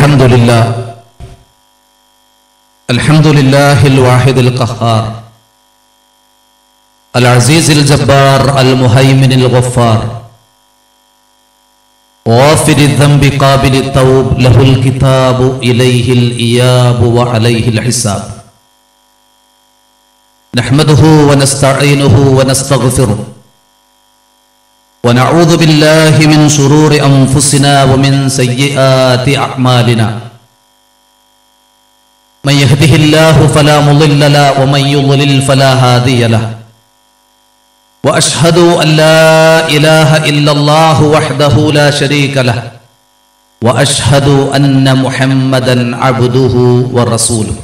الحمد لله الحمد لله الواحد القهار العزيز الجبار المهيمن الغفار غافر الذنب قابل التوب له الكتاب إليه الإياب وعليه الحساب نحمده ونستعينه ونستغفره ونعوذ بالله من شرور أنفسنا ومن سيئات أعمالنا من يهده الله فلا مضل له ومن يضلل فلا هادي له وأشهد أن لا إله إلا الله وحده لا شريك له وأشهد أن محمدا عبده ورسوله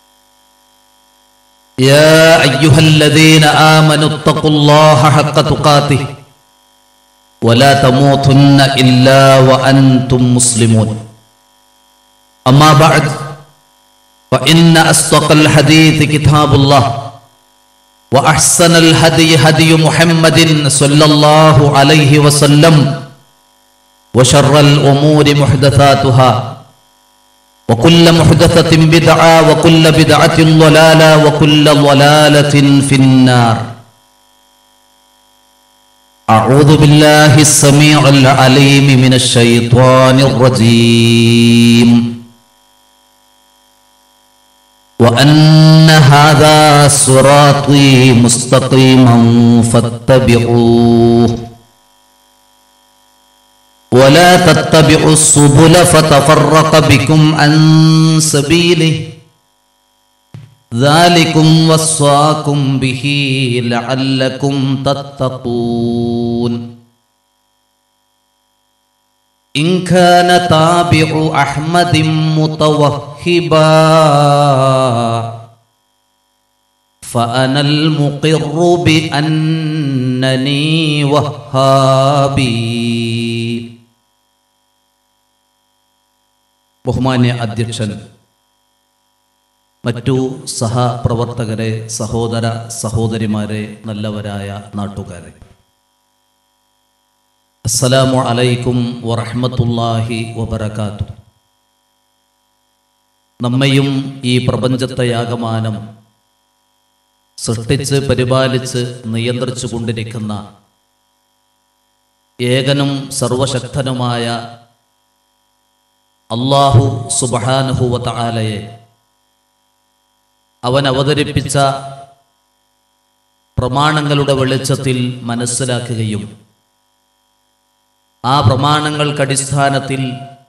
يا أيها الذين آمنوا اتقوا الله حق تقاته ولا تموتن إلا وأنتم مسلمون أما بعد فإن أصدق الحديث كتاب الله وأحسن الهدي هدي محمد صلى الله عليه وسلم وشر الأمور محدثاتها وكل محدثة بدعة وكل بدعة ضلالة وكل ضلالة في النار أعوذ بالله السميع العليم من الشيطان الرجيم وأن هذا صراطي مستقيما فاتبعوه ولا تتبعوا السبل فتفرق بكم عن سبيله ذلكم وصاكم به لعلكم تتقون إن كان تابع أحمد متوهبا فأنا المقر بأنني وهابي ബഹുമാന്യ അധ്യക്ഷൻ മറ്റു സഹപ്രവർത്തകരെ സഹോദര സഹോദരിമാരെ നല്ലവരായ നാട്ടുകാരെ അസ്സലാമു അലൈക്കും വറഹ്മത്തുള്ളാഹി വബറകാത്തു നമ്മയും ഈ പ്രപഞ്ചത്തെയാകമാനം സൃഷ്ടിച്ച് പരിപാലിച്ച് നിയന്ത്രിച്ചു കൊണ്ടിരിക്കുന്ന ഏകനും സർവശക്തനുമായ അള്ളാഹു സുബഹാനുഹുവത്ത ആലയെ അവൻ അവതരിപ്പിച്ച പ്രമാണങ്ങളുടെ വെളിച്ചത്തിൽ മനസ്സിലാക്കുകയും ആ പ്രമാണങ്ങൾക്കടിസ്ഥാനത്തിൽ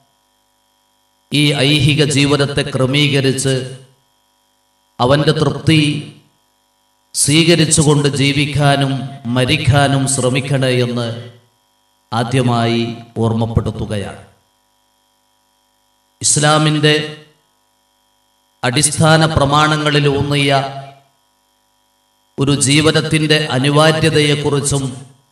ഈ ഐഹിക ജീവിതത്തെ ക്രമീകരിച്ച് അവൻ്റെ തൃപ്തി സ്വീകരിച്ചുകൊണ്ട് ജീവിക്കാനും മരിക്കാനും ശ്രമിക്കണേ എന്ന് ആദ്യമായി ഓർമ്മപ്പെടുത്തുകയാണ് ഇസ്ലാമിൻ്റെ അടിസ്ഥാന പ്രമാണങ്ങളിൽ ഊന്നിയ ഒരു ജീവിതത്തിൻ്റെ അനിവാര്യതയെക്കുറിച്ചും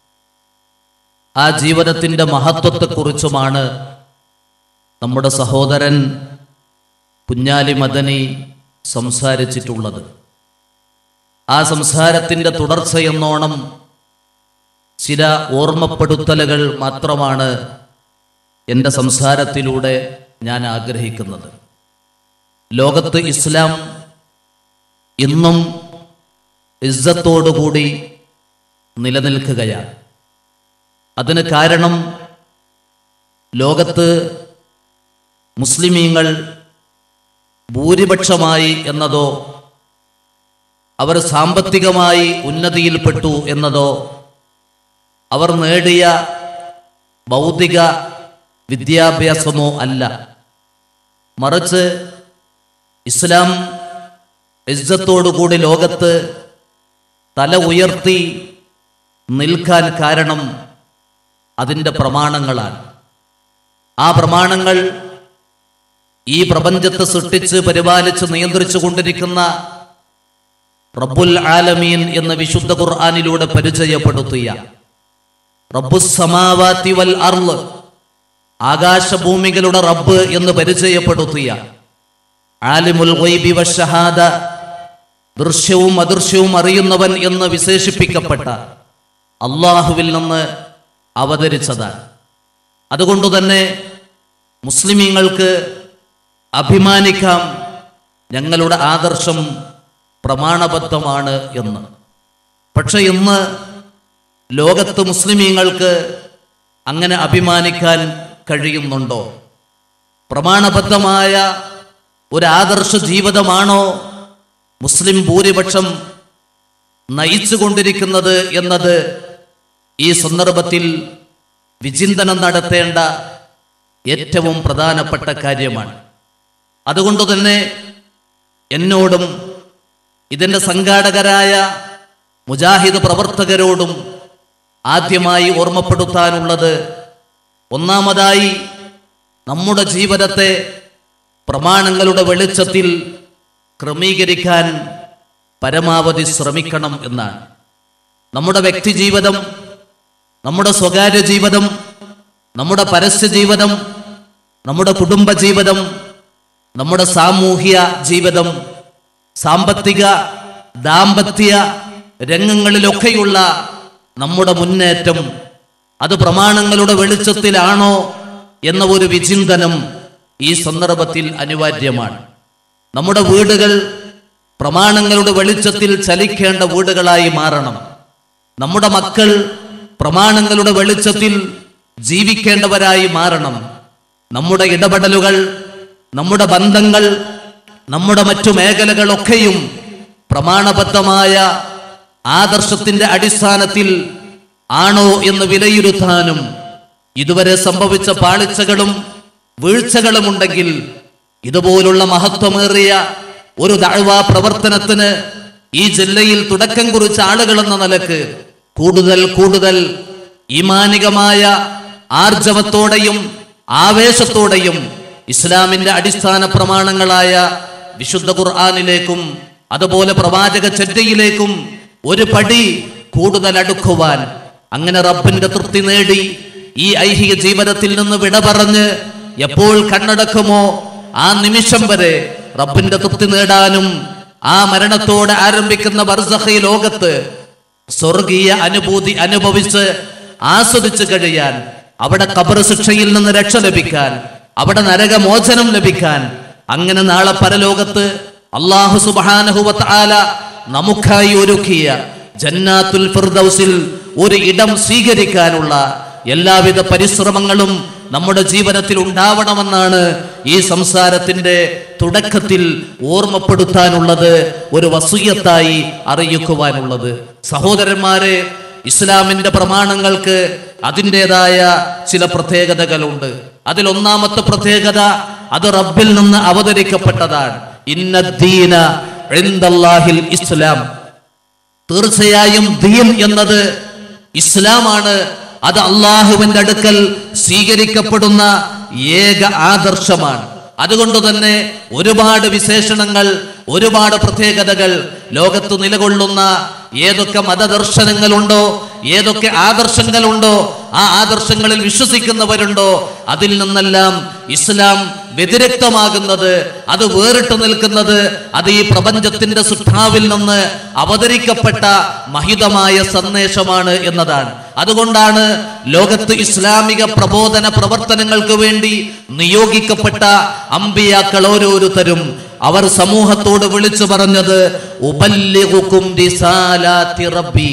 ആ ജീവിതത്തിൻ്റെ മഹത്വത്തെക്കുറിച്ചുമാണ് നമ്മുടെ സഹോദരൻ കുഞ്ഞാലി മദനി സംസാരിച്ചിട്ടുള്ളത് ആ സംസാരത്തിൻ്റെ തുടർച്ചയെന്നോണം ചില ഓർമ്മപ്പെടുത്തലുകൾ മാത്രമാണ് എൻ്റെ സംസാരത്തിലൂടെ ഞാൻ ആഗ്രഹിക്കുന്നത് ലോകത്ത് ഇസ്ലാം ഇന്നും ഇസ്സത്തോടുകൂടി നിലനിൽക്കുകയാണ് അതിന് കാരണം ലോകത്ത് മുസ്ലിമീങ്ങൾ ഭൂരിപക്ഷമായി എന്നതോ അവർ സാമ്പത്തികമായി ഉന്നതിയിൽപ്പെട്ടു എന്നതോ അവർ നേടിയ ഭൗതിക വിദ്യാഭ്യാസമോ അല്ല മറിച്ച് ഇസ്ലാം ഇസ്സത്തോടുകൂടി ലോകത്ത് തല ഉയർത്തി നിൽക്കാൻ കാരണം അതിൻ്റെ പ്രമാണങ്ങളാണ് ആ പ്രമാണങ്ങൾ ഈ പ്രപഞ്ചത്തെ സൃഷ്ടിച്ച് പരിപാലിച്ച് നിയന്ത്രിച്ചു കൊണ്ടിരിക്കുന്ന റബ്ബുൽ ആലമീൻ എന്ന വിശുദ്ധ ഖുർആാനിലൂടെ പരിചയപ്പെടുത്തിയ റബ്ബുസമാവാത്തി വൽ അർള് ആകാശഭൂമികളുടെ റബ്ബ് എന്ന് പരിചയപ്പെടുത്തിയ ആലിമുൽ ഗൈബി വശഹാദ ദൃശ്യവും അദൃശ്യവും അറിയുന്നവൻ എന്ന് വിശേഷിപ്പിക്കപ്പെട്ട അള്ളാഹുവിൽ നിന്ന് അവതരിച്ചതാണ് അതുകൊണ്ട് തന്നെ മുസ്ലിമീങ്ങൾക്ക് അഭിമാനിക്കാം ഞങ്ങളുടെ ആദർശം പ്രമാണബദ്ധമാണ് എന്ന് പക്ഷെ ഇന്ന് ലോകത്ത് മുസ്ലിമീങ്ങൾക്ക് അങ്ങനെ അഭിമാനിക്കാൻ കഴിയുന്നുണ്ടോ പ്രമാണബദ്ധമായ ഒരു ആദർശ ജീവിതമാണോ മുസ്ലിം ഭൂരിപക്ഷം നയിച്ചുകൊണ്ടിരിക്കുന്നത് എന്നത് ഈ സന്ദർഭത്തിൽ വിചിന്തനം നടത്തേണ്ട ഏറ്റവും പ്രധാനപ്പെട്ട കാര്യമാണ് അതുകൊണ്ട് തന്നെ എന്നോടും ഇതിൻ്റെ സംഘാടകരായ മുജാഹിദ് പ്രവർത്തകരോടും ആദ്യമായി ഓർമ്മപ്പെടുത്താനുള്ളത് ഒന്നാമതായി നമ്മുടെ ജീവിതത്തെ പ്രമാണങ്ങളുടെ വെളിച്ചത്തിൽ ക്രമീകരിക്കാൻ പരമാവധി ശ്രമിക്കണം എന്നാണ് നമ്മുടെ വ്യക്തി ജീവിതം നമ്മുടെ സ്വകാര്യ ജീവിതം നമ്മുടെ പരസ്യ ജീവിതം നമ്മുടെ കുടുംബ ജീവിതം നമ്മുടെ സാമൂഹ്യ ജീവിതം സാമ്പത്തിക ദാമ്പത്യ രംഗങ്ങളിലൊക്കെയുള്ള നമ്മുടെ മുന്നേറ്റം അത് പ്രമാണങ്ങളുടെ വെളിച്ചത്തിലാണോ എന്ന ഒരു വിചിന്തനം ഈ സന്ദർഭത്തിൽ അനിവാര്യമാണ് നമ്മുടെ വീടുകൾ പ്രമാണങ്ങളുടെ വെളിച്ചത്തിൽ ചലിക്കേണ്ട വീടുകളായി മാറണം നമ്മുടെ മക്കൾ പ്രമാണങ്ങളുടെ വെളിച്ചത്തിൽ ജീവിക്കേണ്ടവരായി മാറണം നമ്മുടെ ഇടപെടലുകൾ നമ്മുടെ ബന്ധങ്ങൾ നമ്മുടെ മറ്റു മേഖലകളൊക്കെയും പ്രമാണബദ്ധമായ ആദർശത്തിന്റെ അടിസ്ഥാനത്തിൽ ആണോ എന്ന് വിലയിരുത്താനും ഇതുവരെ സംഭവിച്ച പാളിച്ചകളും വീഴ്ചകളും ഉണ്ടെങ്കിൽ ഇതുപോലുള്ള മഹത്വമേറിയ ഒരു ദഅ്വാ പ്രവർത്തനത്തിന് ഈ ജില്ലയിൽ തുടക്കം കുറിച്ച ആളുകൾ എന്ന നിലക്ക് കൂടുതൽ കൂടുതൽ ഈമാനികമായ ആർജവത്തോടെയും ആവേശത്തോടെയും ഇസ്ലാമിന്റെ അടിസ്ഥാന പ്രമാണങ്ങളായ വിശുദ്ധ ഖുർആാനിലേക്കും അതുപോലെ പ്രവാചക ചര്യയിലേക്കും ഒരു പടി കൂടുതൽ അടുക്കുവാൻ അങ്ങനെ റബ്ബിന്റെ തൃപ്തി നേടി ഈ ഐഹിക ജീവിതത്തിൽ നിന്ന് വിട പറഞ്ഞ് എപ്പോൾ കണ്ണടക്കുമോ ആ നിമിഷം വരെ റബ്ബിന്റെ തൃപ്തി നേടാനും ആ മരണത്തോടെ ആരംഭിക്കുന്ന ബർസഹി ലോകത്ത് സ്വർഗീയ അനുഭൂതി അനുഭവിച്ച് ആസ്വദിച്ചു കഴിയാൻ അവിടെ കബർ ശിക്ഷയിൽ നിന്ന് രക്ഷ ലഭിക്കാൻ അവിടെ നരകമോചനം ലഭിക്കാൻ അങ്ങനെ നാളെ പരലോകത്ത് അള്ളാഹു സുബാനഹുവത്ത് ആല നമുക്കായി ഒരുക്കിയ ജന്നാത്തുൽ ഫിർദൗസിൽ ഒരു ഇടം സ്വീകരിക്കാനുള്ള എല്ലാവിധ പരിശ്രമങ്ങളും നമ്മുടെ ജീവിതത്തിൽ ഉണ്ടാവണമെന്നാണ് ഈ സംസാരത്തിന്റെ തുടക്കത്തിൽ ഓർമ്മപ്പെടുത്താനുള്ളത് ഒരു വസൂയത്തായി അറിയിക്കുവാനുള്ളത് സഹോദരന്മാരെ ഇസ്ലാമിന്റെ പ്രമാണങ്ങൾക്ക് അതിൻ്റെതായ ചില പ്രത്യേകതകളുണ്ട് അതിൽ ഒന്നാമത്തെ പ്രത്യേകത അത് റബ്ബിൽ നിന്ന് അവതരിക്കപ്പെട്ടതാണ് ഇന്നദ്ദീന ഇൻദല്ലാഹിൽ ഇസ്ലാം തീർച്ചയായും ദീൻ എന്നത് ഇസ്ലാമാണ് അത് അള്ളാഹുവിന്റെ അടുക്കൽ സ്വീകരിക്കപ്പെടുന്ന ഏക ആദർശമാണ് അതുകൊണ്ട് തന്നെ ഒരുപാട് വിശേഷണങ്ങൾ ഒരുപാട് പ്രത്യേകതകൾ ലോകത്ത് നിലകൊള്ളുന്ന ഏതൊക്കെ മതദർശനങ്ങളുണ്ടോ ഏതൊക്കെ ആദർശങ്ങളുണ്ടോ ആ ആദർശങ്ങളിൽ വിശ്വസിക്കുന്നവരുണ്ടോ അതിൽ നിന്നെല്ലാം ഇസ്ലാം വ്യതിരക്തമാകുന്നത് അത് വേറിട്ട് നിൽക്കുന്നത് അത് ഈ പ്രപഞ്ചത്തിന്റെ സുഷ്ടാവിൽ നിന്ന് അവതരിക്കപ്പെട്ട മഹിതമായ സന്ദേശമാണ് എന്നതാണ് അതുകൊണ്ടാണ് ലോകത്ത് ഇസ്ലാമിക പ്രബോധന പ്രവർത്തനങ്ങൾക്ക് വേണ്ടി നിയോഗിക്കപ്പെട്ട അമ്പിയാക്കൾ ഓരോരുത്തരും അവർ സമൂഹത്തോട് വിളിച്ചു പറഞ്ഞത് ഉബല്ലിഗുക്കും റിസാലാത്തി റബ്ബി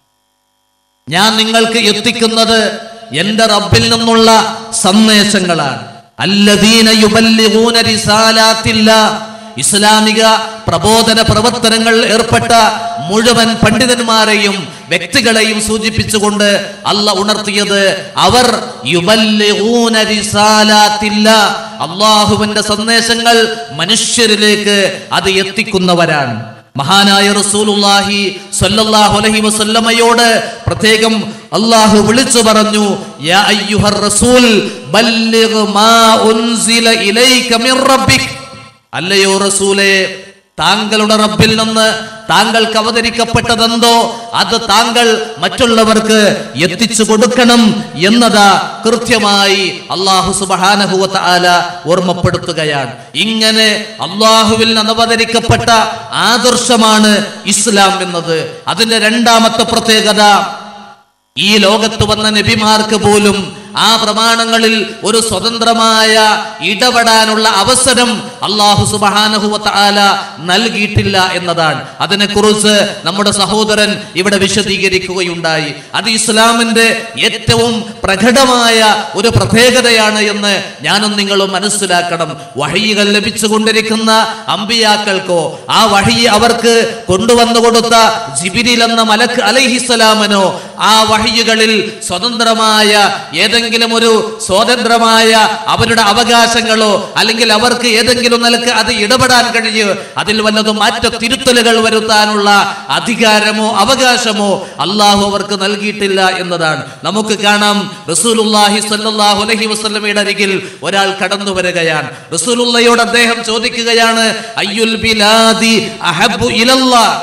ഞാൻ നിങ്ങൾക്ക് എത്തിക്കുന്നത് എന്റെ റബ്ബിൽ നിന്നുള്ള സന്ദേശങ്ങളാണ് അല്ലദീന യുബല്ലിഗൂന റിസാലാത്തില്ല ഇസ്ലാമിക പ്രബോധന പ്രവർത്തനങ്ങൾ ഏർപ്പെട്ട മുഴുവൻ പണ്ഡിതന്മാരെയും വ്യക്തികളെയും സൂചിപ്പിച്ചുകൊണ്ട് അല്ല ഉണർത്തിയത് അവർ യുബല്ലിഗൂന റിസാലാത്തില്ല അള്ളാഹുവിന്റെ സന്ദേശങ്ങൾ മനുഷ്യരിലേക്ക് അത് എത്തിക്കുന്നവരാണ് മഹാനായ റസൂലുള്ളാഹി സ്വല്ലല്ലാഹു അലൈഹി വസല്ലമയോട് പ്രത്യേകം അള്ളാഹു വിളിച്ചു പറഞ്ഞു യാ അയ്യുഹർ റസൂൽ ബല്ലിഗ് മാ ഉൻസില ഇലൈക മിർ റബ്ബിക് അല്ലയോ റസൂലേ താങ്കളുടെ റബ്ബിൽ നിന്ന് താങ്കൾക്ക് അവതരിക്കപ്പെട്ടതെന്തോ അത് താങ്കൾ മറ്റുള്ളവർക്ക് എത്തിച്ചു കൊടുക്കണം എന്നതാ കൃത്യമായി അള്ളാഹു സുബാനഹുവത്ത ആല ഓർമ്മപ്പെടുത്തുകയാണ് ഇങ്ങനെ അള്ളാഹുവിൽ നിന്ന് അവതരിക്കപ്പെട്ട ആദർശമാണ് ഇസ്ലാം എന്നത് അതിന്റെ രണ്ടാമത്തെ പ്രത്യേകത ഈ ലോകത്ത് വന്ന നബിമാർക്ക് പോലും ആ പ്രമാണങ്ങളിൽ ഒരു സ്വതന്ത്രമായ ഇടപെടാനുള്ള അവസരം അള്ളാഹു സുബാനഹുവത്ത ആല നൽകിയിട്ടില്ല എന്നതാണ് അതിനെക്കുറിച്ച് നമ്മുടെ സഹോദരൻ ഇവിടെ വിശദീകരിക്കുകയുണ്ടായി അത് ഇസ്ലാമിന്റെ ഏറ്റവും പ്രകടമായ ഒരു പ്രത്യേകതയാണ് എന്ന് ഞാനും നിങ്ങളും മനസ്സിലാക്കണം വഹികൾ ലഭിച്ചുകൊണ്ടിരിക്കുന്ന അമ്പിയാക്കൾക്കോ ആ വഹി അവർക്ക് കൊണ്ടുവന്നു കൊടുത്ത ജിബിരിൽ എന്ന മലക്ക് അലഹിസ്സലാമനോ ആ വഹിയുകളിൽ സ്വതന്ത്രമായ ഏതെങ്കിലും ഒരു സ്വതന്ത്രമായ അവരുടെ അവകാശങ്ങളോ അല്ലെങ്കിൽ അവർക്ക് ഏതെങ്കിലും നിലക്ക് അത് ഇടപെടാൻ കഴിയൂ അതിൽ വല്ലതും മാറ്റ തിരുത്തലുകൾ വരുത്താനുള്ള അധികാരമോ അവകാശമോ അള്ളാഹു അവർക്ക് നൽകിയിട്ടില്ല എന്നതാണ് നമുക്ക് കാണാം റസൂലുള്ളാഹി സ്വല്ലല്ലാഹു അലൈഹി വസല്ലമയുടെ അരികിൽ ഒരാൾ കടന്നു വരികയാണ് റസൂലുള്ളയോട് അദ്ദേഹം ചോദിക്കുകയാണ് അയ്യുൽ ബിലാദി അഹബ്ബു ഇലല്ലാഹ്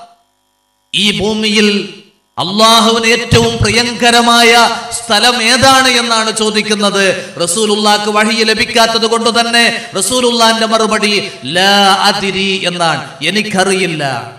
ഈ ഭൂമിയിൽ അള്ളാഹുവിന് ഏറ്റവും പ്രിയങ്കരമായ സ്ഥലം ഏതാണ് എന്നാണ് ചോദിക്കുന്നത് റസൂലുള്ളാക്ക് വഴി ലഭിക്കാത്തത് കൊണ്ട് തന്നെ റസൂലുള്ളാന്റെ മറുപടി ലാ അതിരി എന്നാണ് എനിക്കറിയില്ല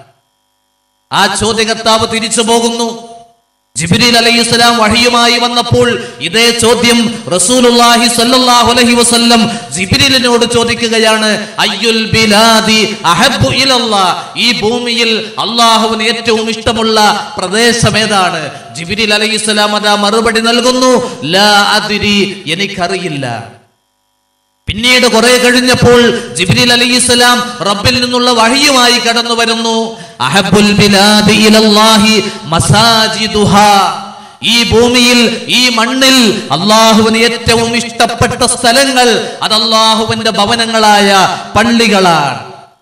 ആ ചോദ്യകർത്താവ് തിരിച്ചു പോകുന്നു ജിബ്രീൽ അലൈഹി സ്വലാം വഹിയുമായി വന്നപ്പോൾ ഇതേ ചോദ്യം റസൂലുള്ളാഹി സ്വല്ലല്ലാഹു അലൈഹി വസല്ലം ജിബ്രീലിനോട് ചോദിക്കുകയാണ് അയ്യുൽ ബിലാദി അഹബ്ബു ഇലല്ലാഹ് ഈ ഭൂമിയിൽ അള്ളാഹുവിന് ഏറ്റവും ഇഷ്ടമുള്ള പ്രദേശം ഏതാണ് ജിബ്രീൽ അലൈഹി സ്വലാം അതാ മറുപടി നൽകുന്നു ലാ അദ്രി എനിക്കറിയില്ല പിന്നീട് കുറെ കഴിഞ്ഞപ്പോൾ ജിബ്രീൽ അലൈഹിസ്സലാം റബ്ബിൽ നിന്നുള്ള വഹിയുമായി കടന്നു വരുന്നു അഹബുൽ ബിലാദി ഇലല്ലാഹി മസാജിദുഹാ ഈ ഭൂമിയിൽ ഈ മണ്ണിൽ അള്ളാഹുവിന് ഏറ്റവും ഇഷ്ടപ്പെട്ട സ്ഥലങ്ങൾ അത് അള്ളാഹുവിന്റെ ഭവനങ്ങളായ പള്ളികളാണ്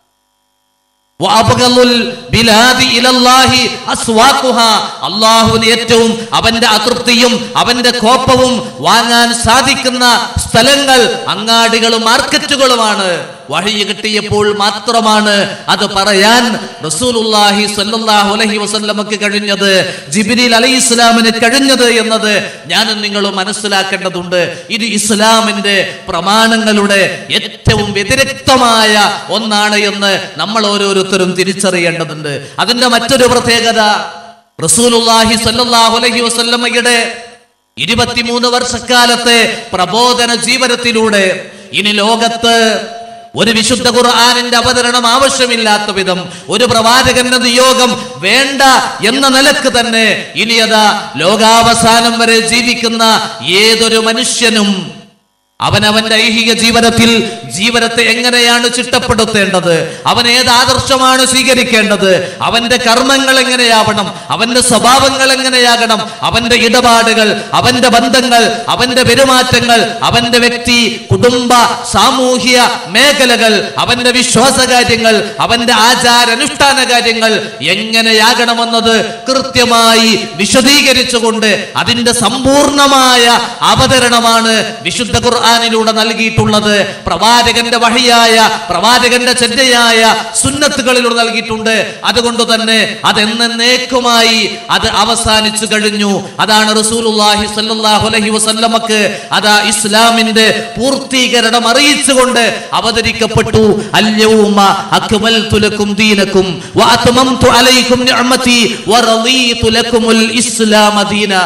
വഅബ്ഗളുൽ ബിലാദി ഇലല്ലാഹി അസ്വാഖുഹാ. അള്ളാഹുവിന് ഏറ്റവും അവന്റെ അതൃപ്തിയും അവന്റെ കോപവും വാങ്ങാൻ സാധിക്കുന്ന സ്ഥലങ്ങൾ അങ്ങാടികളും മാർക്കറ്റുകളുമാണ് വഴി കിട്ടിയപ്പോൾ മാത്രമാണ് അത് പറയാൻ റസൂലുള്ളാഹി സ്വല്ലല്ലാഹു അലൈഹി വസല്ലമക്ക് കഴിഞ്ഞത് ജിബ്രീൽ അലൈഹി ഇസ്ലാമിന് കഴിഞ്ഞത് എന്നത് ഞാനും നിങ്ങളും മനസ്സിലാക്കേണ്ടതുണ്ട് ഇത് ഇസ്ലാമിന്റെ പ്രമാണങ്ങളുടെ ഏറ്റവും വ്യതിരിക്തമായ ഒന്നാണ് എന്ന് നമ്മൾ ഓരോരുത്തരും തിരിച്ചറിയേണ്ടതുണ്ട് അതിന്റെ മറ്റൊരു പ്രത്യേകത റസൂലുള്ളാഹി സ്വല്ലല്ലാഹു അലൈഹി വസല്ലമയുടെ ഇരുപത്തിമൂന്ന് വർഷക്കാലത്തെ പ്രബോധന ജീവനത്തിലൂടെ ഇനി ലോകത്ത് ഒരു വിശുദ്ധ ഖുർആാനിന്റെ അവതരണം ആവശ്യമില്ലാത്ത വിധം ഒരു പ്രവാചകന്റെ നിയോഗം വേണ്ട എന്ന നിലക്ക് തന്നെ ഇനി അതാ ലോകാവസാനം വരെ ജീവിക്കുന്ന ഏതൊരു മനുഷ്യനും അവനവന്റെ ഐഹിക ജീവനത്തിൽ ജീവനത്തെ എങ്ങനെയാണ് ചിട്ടപ്പെടുത്തേണ്ടത് അവൻ ഏത് ആദർശമാണ് സ്വീകരിക്കേണ്ടത് അവന്റെ കർമ്മങ്ങൾ എങ്ങനെയാവണം അവന്റെ സ്വഭാവങ്ങൾ എങ്ങനെയാകണം അവന്റെ ഇടപാടുകൾ അവന്റെ ബന്ധങ്ങൾ അവന്റെ പെരുമാറ്റങ്ങൾ അവന്റെ വ്യക്തി കുടുംബ സാമൂഹ്യ മേഖലകൾ അവന്റെ വിശ്വാസ കാര്യങ്ങൾ അവന്റെ ആചാരാനുഷ്ഠാന കാര്യങ്ങൾ എങ്ങനെയാകണമെന്നത് കൃത്യമായി വിശദീകരിച്ചുകൊണ്ട് അതിന്റെ സമ്പൂർണമായ അവതരണമാണ് വിശുദ്ധ ഖുർആാനിലൂടെ നൽകിയിട്ടുള്ളത് പ്രവാചകന്റെ വഹിയായ പ്രവാചകന്റെ ചെന്നയായ സുന്നത്തുകളിലൂടെ നൽകിയിട്ടുണ്ട് അതുകൊണ്ട് തന്നെ അതെന്നേക്കുമായി അത് അവസാനിച്ചു കഴിഞ്ഞു അതാണ് റസൂലുള്ളാഹി സ്വല്ലല്ലാഹു അലൈഹി വസല്ലമക്ക് അതാ ഇസ്ലാമിന്റെ പൂർത്തീകരണം അറിയിച്ചുകൊണ്ട് അവതരിക്കപ്പെട്ടു അല്യൗമ അക്മൽതു ലക്കും ദീനക്കും വഅത്മംതു അലൈക്കും നിഅമതി വറളീതു ലക്കുമുൽ ഇസ്ലാമ ദീന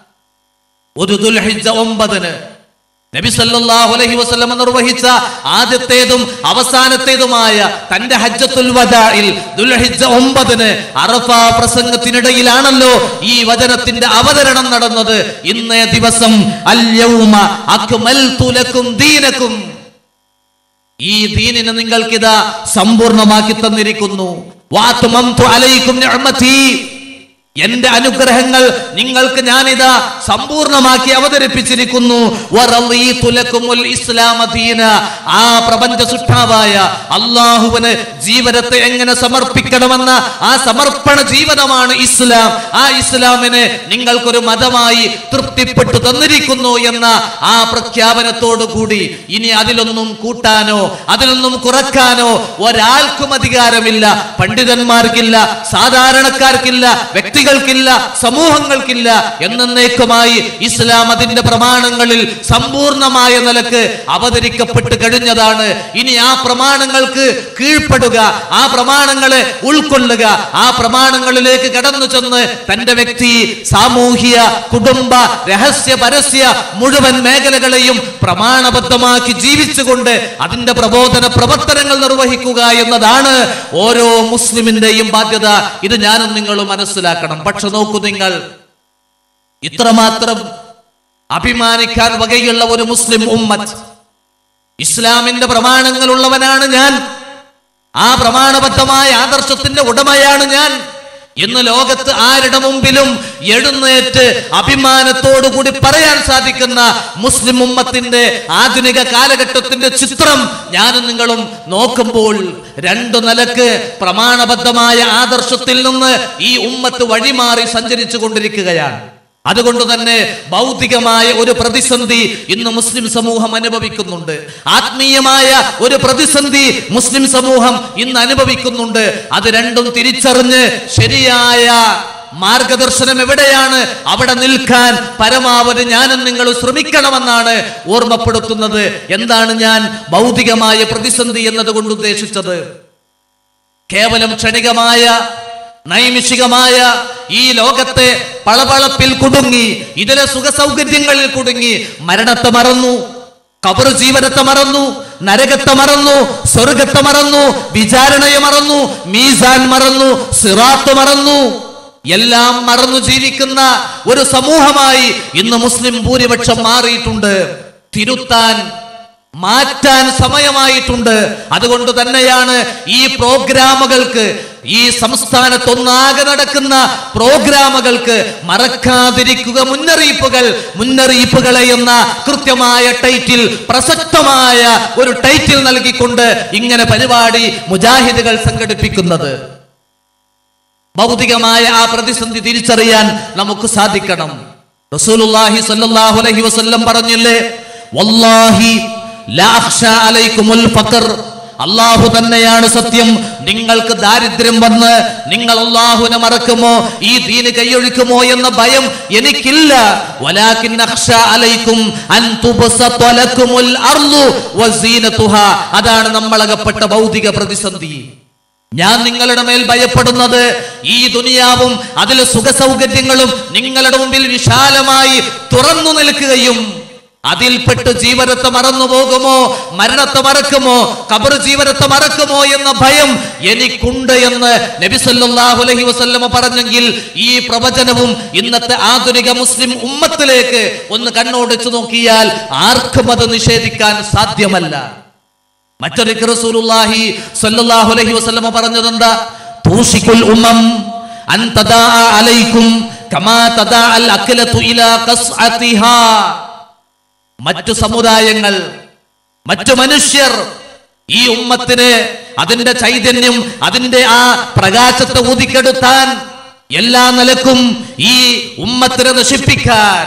ഒരു ദുൽഹിജ്ജ ഒമ്പതിന് നബി സല്ലല്ലാഹു അലൈഹി വസല്ലം നിർവഹിച്ച ആദ്യത്തേതും അവസാനത്തേതുമായ തന്റെ ഹജ്ജത്തുൽ വദാഇൽ ദുൽഹിജ്ജ ഒമ്പതിന് അറഫ പ്രസംഗത്തിനിടയിലാണല്ലോ ഈ വചനത്തിന്റെ അവതരണം നടന്നത് ഇന്നേ ദിവസം അല്യൗമ അക്മൽതു ലക്കും ദീനക്കും ഈ ദീനിനെ നിങ്ങൾക്കിതാ സമ്പൂർണമാക്കി തന്നിരിക്കുന്നു വാത്മംതു അലൈക്കും നിഅമതി എന്റെ അനുഗ്രഹങ്ങൾ നിങ്ങൾക്ക് ഞാനിതാ സമ്പൂർണമാക്കി അവതരിപ്പിച്ചിരിക്കുന്നു വറളീതു ലക്കുമുൽ ഇസ്ലാമ ദീന. ആ പ്രപഞ്ച സൃഷ്ടാവായ അള്ളാഹുവിന് ജീവനത്തെ എങ്ങനെ സമർപ്പിക്കണമെന്ന ആ സമർപ്പണ ജീവനമാണ് ഇസ്ലാം ആ ഇസ്ലാമിനെ നിങ്ങൾക്കൊരു മതമായി തൃപ്തിപ്പെട്ടു തന്നിരിക്കുന്നു എന്ന ആ പ്രഖ്യാപനത്തോടു കൂടി ഇനി അതിലൊന്നും കൂട്ടാനോ അതിലൊന്നും കുറക്കാനോ ഒരാൾക്കും അധികാരമില്ല പണ്ഡിതന്മാർക്കില്ല സാധാരണക്കാർക്കില്ല വ്യക്തി വ്യക്തികൾക്കില്ല സമൂഹങ്ങൾക്കില്ല എന്നേക്കുമായി ഇസ്ലാം അതിന്റെ പ്രമാണങ്ങളിൽ സമ്പൂർണമായ നിലക്ക് അവതരിക്കപ്പെട്ട് കഴിഞ്ഞതാണ് ഇനി ആ പ്രമാണങ്ങൾക്ക് കീഴ്പ്പെടുക ആ പ്രമാണങ്ങളെ ഉൾക്കൊള്ളുക ആ പ്രമാണങ്ങളിലേക്ക് കടന്നു ചെന്ന് തന്റെ വ്യക്തി സാമൂഹ്യ കുടുംബ രഹസ്യ പരസ്യ മുഴുവൻ മേഖലകളെയും പ്രമാണബദ്ധമാക്കി ജീവിച്ചുകൊണ്ട് അതിന്റെ പ്രബോധന പ്രവർത്തനങ്ങൾ നിർവഹിക്കുക എന്നതാണ് ഓരോ മുസ്ലിമിന്റെയും ബാധ്യത ഇത് ഞാനും നിങ്ങളും മനസ്സിലാക്കണം പക്ഷെ നോക്കൂ നിങ്ങൾ ഇത്രമാത്രം അഭിമാനിക്കാൻ വകയുള്ള ഒരു മുസ്ലിം ഉമ്മത്ത് ഇസ്ലാമിന്റെ പ്രമാണങ്ങളുള്ളവനാണ് ഞാൻ ആ പ്രമാണബദ്ധമായ ആദർശത്തിന്റെ ഉടമയാണ് ഞാൻ ഇന്ന് ലോകത്ത് ആരുടെ മുമ്പിലും എഴുന്നേറ്റ് അഭിമാനത്തോടുകൂടി പറയാൻ സാധിക്കുന്ന മുസ്ലിം ഉമ്മത്തിന്റെ ആധുനിക കാലഘട്ടത്തിന്റെ ചിത്രം ഞാനും നിങ്ങളും നോക്കുമ്പോൾ രണ്ടു നിലക്ക് പ്രമാണബദ്ധമായ ആദർശത്തിൽ നിന്ന് ഈ ഉമ്മത്ത് വഴിമാറി സഞ്ചരിച്ചു കൊണ്ടിരിക്കുകയാണ് അതുകൊണ്ട് തന്നെ ഭൗതികമായ ഒരു പ്രതിസന്ധി ഇന്ന് മുസ്ലിം സമൂഹം അനുഭവിക്കുന്നുണ്ട് ആത്മീയമായ ഒരു പ്രതിസന്ധി മുസ്ലിം സമൂഹം ഇന്ന് അനുഭവിക്കുന്നുണ്ട് അത് രണ്ടും തിരിച്ചറിഞ്ഞ് ശരിയായ മാർഗദർശനം എവിടെയാണ് അവിടെ നിൽക്കാൻ പരമാവധി ഞാനും നിങ്ങൾ ശ്രമിക്കണമെന്നാണ് ഓർമ്മപ്പെടുത്തുന്നത് എന്താണ് ഞാൻ ഭൗതികമായ പ്രതിസന്ധി എന്നതുകൊണ്ട് ഉദ്ദേശിച്ചത് കേവലം ക്ഷണികമായ നൈമിഷികമായ ഈ ലോകത്തെ പളപളപ്പിൽ കുടുങ്ങി ഇതിലെ സുഖ സൗകര്യങ്ങളിൽ കുടുങ്ങി മരണത്തെ മറന്നു കബർ ജീവനത്തെ മറന്നു നരകത്തെ മറന്നു സ്വർഗത്തെ മറന്നു വിചാരണയെ മറന്നു മീസാൻ മറന്നു സിറാത്ത് മറന്നു എല്ലാം മറന്നു ജീവിക്കുന്ന ഒരു സമൂഹമായി ഇന്ന് മുസ്ലിം ഭൂരിപക്ഷം മാറിയിട്ടുണ്ട് തിരുത്താൻ മാറ്റാൻ സമയമായിട്ടുണ്ട് അതുകൊണ്ട് തന്നെയാണ് ഈ പ്രോഗ്രാമുകൾക്ക് ഈ സംസ്ഥാനത്തൊന്നാകെ നടക്കുന്ന പ്രോഗ്രാമുകൾക്ക് മറക്കാതിരിക്കുക മുന്നറിയിപ്പുകൾ മുന്നറിയിപ്പുകളെ എന്ന കൃത്യമായ ടൈറ്റിൽ പ്രസക്തമായ ഒരു ടൈറ്റിൽ നൽകിക്കൊണ്ട് ഇങ്ങനെ പരിപാടി മുജാഹിദുകൾ സംഘടിപ്പിക്കുന്നത് ഭൗതികമായ ആ പ്രതിസന്ധി തിരിച്ചറിയാൻ നമുക്ക് സാധിക്കണം റസൂലുള്ളാഹി സ്വല്ലല്ലാഹു അലൈഹി വസല്ലം പറഞ്ഞില്ലേ വല്ലാഹി ലാ അഖ്ഷാ അലൈക്കുമുൽ ഫഖർ അള്ളാഹു തന്നെയാണ് സത്യം നിങ്ങൾക്ക് ദാരിദ്ര്യം വന്ന് നിങ്ങൾ അള്ളാഹുവിനെ മറക്കുമോ ഈ ദീന് കൈയൊഴിക്കുമോ എന്ന ഭയം എനിക്കില്ല വലാകിൻ അഖ്ഷാ അലൈക്കും അൻ തുബ്സത ലക്കുമുൽ അർളു വസീനതുഹാ അതാണ് നമ്മളകപ്പെട്ട ഭൗതിക പ്രതിസന്ധി ഞാൻ നിങ്ങളുടെ മേൽ ഭയപ്പെടുന്നത് ഈ ദുനിയാവും അതിലെ സുഖ സൗകര്യങ്ങളും നിങ്ങളുടെ മുമ്പിൽ വിശാലമായി തുറന്നു നിൽക്കുകയും അതിൽപ്പെട്ട് ജീവനത്തെ മറന്നു പോകുമോ മരണത്തെ മറക്കുമോ കബർ ജീവനത്തെ മറക്കുമോ എന്ന ഭയം എനിക്കുണ്ട് എന്ന് നബി സല്ലല്ലാഹു അലൈഹി വസല്ലമ പറഞ്ഞെങ്കിൽ ഈ പ്രവചനവും ഇന്നത്തെ ആധുനിക മുസ്ലിം ഉമ്മത്തിലേക്ക് ഒന്ന് കണ്ണോടിച്ചു നോക്കിയാൽ ആർക്കും അത് നിഷേധിക്കാൻ സാധ്യമല്ല മറ്റൊരു റസൂലുള്ളാഹി സ്വല്ലല്ലാഹു അലൈഹി വസല്ലമ പറഞ്ഞത് എന്താ തൂഷിക്കുൽ ഉമ്മം അൻ തദാ അലൈക്കും കമാ തദാ അൽ അക്ലതു ഇലാ ഖസ്അതിഹാ മറ്റു സമുദായങ്ങൾ മറ്റു മനുഷ്യർ ഈ ഉമ്മത്തിന് അതിന്റെ ചൈതന്യം അതിന്റെ ആ പ്രകാശത്തെ ഊതിക്കെടുത്താൻ എല്ലാ നിലക്കും ഈ ഉമ്മത്തിനെ നശിപ്പിക്കാൻ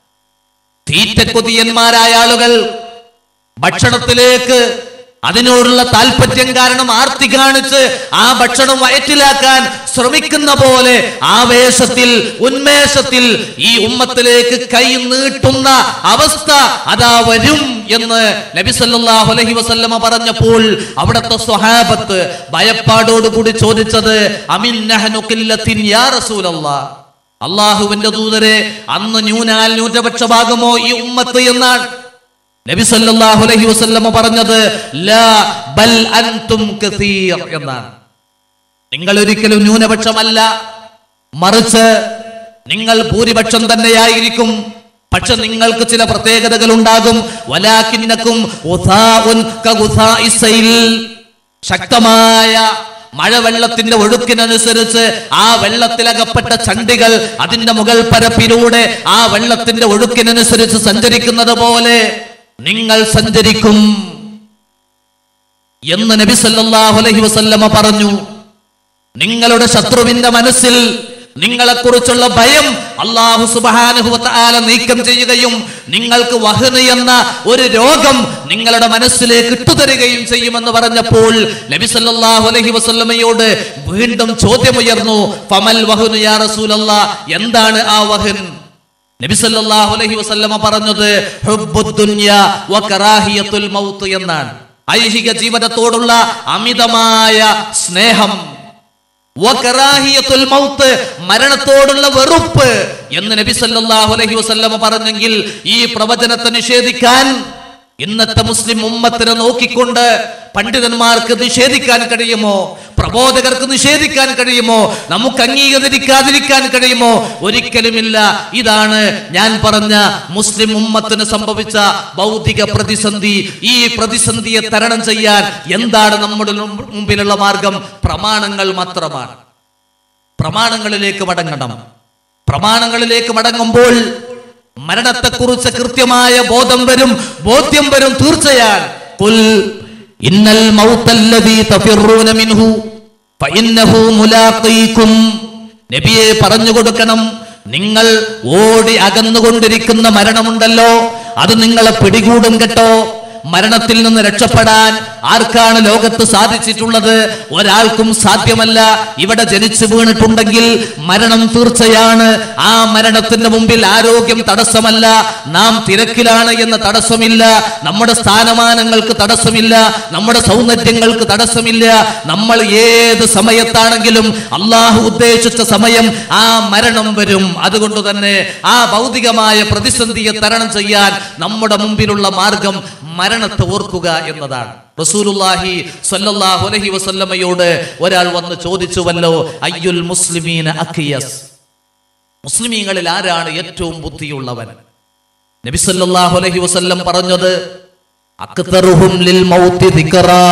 തീറ്റക്കൊതിയന്മാരായ ആളുകൾ ഭക്ഷണത്തിലേക്ക് അതിനോടുള്ള താല്പര്യം കാരണം ആർത്തി കാണിച്ച് ആ ഭക്ഷണം വയറ്റിലാക്കാൻ ശ്രമിക്കുന്ന പോലെ ആവേശത്തിൽ ഉന്മേഷത്തിൽ ഈ ഉമ്മത്തിലേക്ക് കൈ നീട്ടുന്ന അവസ്ഥ അതാ വരും എന്ന് നബി സല്ലല്ലാഹു അലൈഹി വസല്ലമ പറഞ്ഞപ്പോൾ അവിടുത്തെ സ്വഹാബത്ത് ഭയപ്പാടോടുകൂടി ചോദിച്ചത് അമിൻ നഹ്നു ഖില്ലത്തിൻ യാ റസൂലല്ലാഹ് അള്ളാഹുവിന്റെ ദൂതരെ അന്ന് ന്യൂനാൽ ന്യൂനപക്ഷഭാഗമോ ഈ ഉമ്മത്ത് എന്നാണ് നബി സല്ലല്ലാഹു അലൈഹി വസല്ലമ പറഞ്ഞത് ലാ ബൽ അൻതും കസീർ എന്നാണ് നിങ്ങൾ ഒരിക്കലും ന്യൂനപക്ഷമല്ല മറിച്ച് നിങ്ങൾ ഭൂരിപക്ഷം തന്നെയായിരിക്കും പക്ഷെ നിങ്ങൾക്ക് ചില പ്രത്യേകതകൾ ഉണ്ടാകും വലാക്കിന്നക്കും ഉസാഉൻ കഗുസാഇ സൈൽ. ശക്തമായ മഴവെള്ളത്തിന്റെ ഒഴുക്കിനനുസരിച്ച് ആ വെള്ളത്തിലകപ്പെട്ട ചണ്ടികൾ അതിന്റെ മുകൾ പരപ്പിലൂടെ ആ വെള്ളത്തിന്റെ ഒഴുക്കിനനുസരിച്ച് സഞ്ചരിക്കുന്നത് പോലെ നിങ്ങൾ സഞ്ചരിക്കും എന്ന് നബി സല്ലല്ലാഹു അലൈഹി വസല്ലമ പറഞ്ഞു നിങ്ങളുടെ ശത്രുവിന്റെ മനസ്സിൽ നിങ്ങളെക്കുറിച്ചുള്ള ഭയം അള്ളാഹു സുബാനുഭവത്താല നീക്കം ചെയ്യുകയും നിങ്ങൾക്ക് വഹന് എന്ന ഒരു രോഗം നിങ്ങളുടെ മനസ്സിലേക്ക് ഇട്ടുതരികയും ചെയ്യുമെന്ന് പറഞ്ഞപ്പോൾ നബി സല്ലല്ലാഹു അലൈഹി വസല്ലമയോട് വീണ്ടും ചോദ്യമുയർന്നു ഫമൽ വഹുനു യാ റസൂലല്ലാ എന്താണ് ആ വഹൻ നബി സല്ലല്ലാഹു അലൈഹി വസല്ലമ പറഞ്ഞത് ഹുബ്ബുദ് ദുനിയ വ കറാഹിയത്തുൽ മൗത്ത് എന്നാണ് ഐഹിക ജീവിതത്തോടുള്ള അമിതമായ സ്നേഹം വ കറാഹിയത്തുൽ മൗത്ത് മരണത്തോടുള്ള വെറുപ്പ് എന്ന് നബി സല്ലല്ലാഹു അലൈഹി വസല്ലമ പറഞ്ഞെങ്കിൽ ഈ പ്രവചനത്തെ നിഷേധിക്കാൻ ഇന്നത്തെ മുസ്ലിം ഉമ്മത്തിനെ നോക്കിക്കൊണ്ട് പണ്ഡിതന്മാർക്ക് നിഷേധിക്കാൻ കഴിയുമോ പ്രബോധകർക്ക് നിഷേധിക്കാൻ കഴിയുമോ നമുക്ക് അംഗീകരിക്കാതിരിക്കാൻ കഴിയുമോ ഒരിക്കലുമില്ല ഇതാണ് ഞാൻ പറഞ്ഞ മുസ്ലിം ഉമ്മത്തിന് സംഭവിച്ച ഭൗതിക പ്രതിസന്ധി ഈ പ്രതിസന്ധിയെ തരണം ചെയ്യാൻ എന്താണ് നമ്മുടെ മുമ്പിലുള്ള മാർഗം പ്രമാണങ്ങൾ മാത്രമാണ് പ്രമാണങ്ങളിലേക്ക് മടങ്ങണം പ്രമാണങ്ങളിലേക്ക് മടങ്ങുമ്പോൾ മരണത്തെക്കുറിച്ച് കൃത്യമായ ബോധം വരും ബോധ്യം വരും തീർച്ചയാൻ കുൽ ഇന്നൽ മൗത്തല്ലദീ തഫിറൂന മിൻഹു ഫഇന്നഹു മുലാഖീകും നബിയെ പറഞ്ഞു കൊടുക്കണം നിങ്ങൾ ഓടി അകന്നുകൊണ്ടിരിക്കുന്ന മരണമുണ്ടല്ലോ അത് നിങ്ങളെ പിടികൂടും കേട്ടോ മരണത്തിൽ നിന്ന് രക്ഷപ്പെടാൻ ആർക്കാണ് ലോകത്ത് സാധിച്ചിട്ടുള്ളത് ഒരാൾക്കും സാധ്യമല്ല ഇവിടെ ജനിച്ചു വീണിട്ടുണ്ടെങ്കിൽ മരണം തീർച്ചയാണ് ആ മരണത്തിന്റെ മുമ്പിൽ ആരോഗ്യം തടസ്സമല്ല നാം തിരക്കിലാണ് എന്ന തടസ്സമില്ല നമ്മുടെ സ്ഥാനമാനങ്ങൾക്ക് തടസ്സമില്ല നമ്മുടെ സൗന്ദര്യങ്ങൾക്ക് തടസ്സമില്ല നമ്മൾ ഏത് സമയത്താണെങ്കിലും അള്ളാഹു ഉദ്ദേശിച്ച സമയം ആ മരണം വരും അതുകൊണ്ട് തന്നെ ആ ഭൗതികമായ പ്രതിസന്ധിയെ തരണം ചെയ്യാൻ നമ്മുടെ മുമ്പിലുള്ള മാർഗം മരണത്തെ ഓർക്കുക എന്നതാണ് റസൂലുള്ളാഹി സ്വല്ലല്ലാഹു അലൈഹി വസല്ലമയോട് ഒരാൾ വന്ന് ചോദിച്ചുവല്ലോ അയ്യുൽ മുസ്ലിമീന അഖിയസ് മുസ്ലിമീങ്ങളിൽ ആരാണ് ഏറ്റവും ബുദ്ധിയുള്ളവൻ നബി സല്ലല്ലാഹു അലൈഹി വസല്ലം പറഞ്ഞത് അക്തറുഹും ലിൽ മൗത്തി ദിക്റാ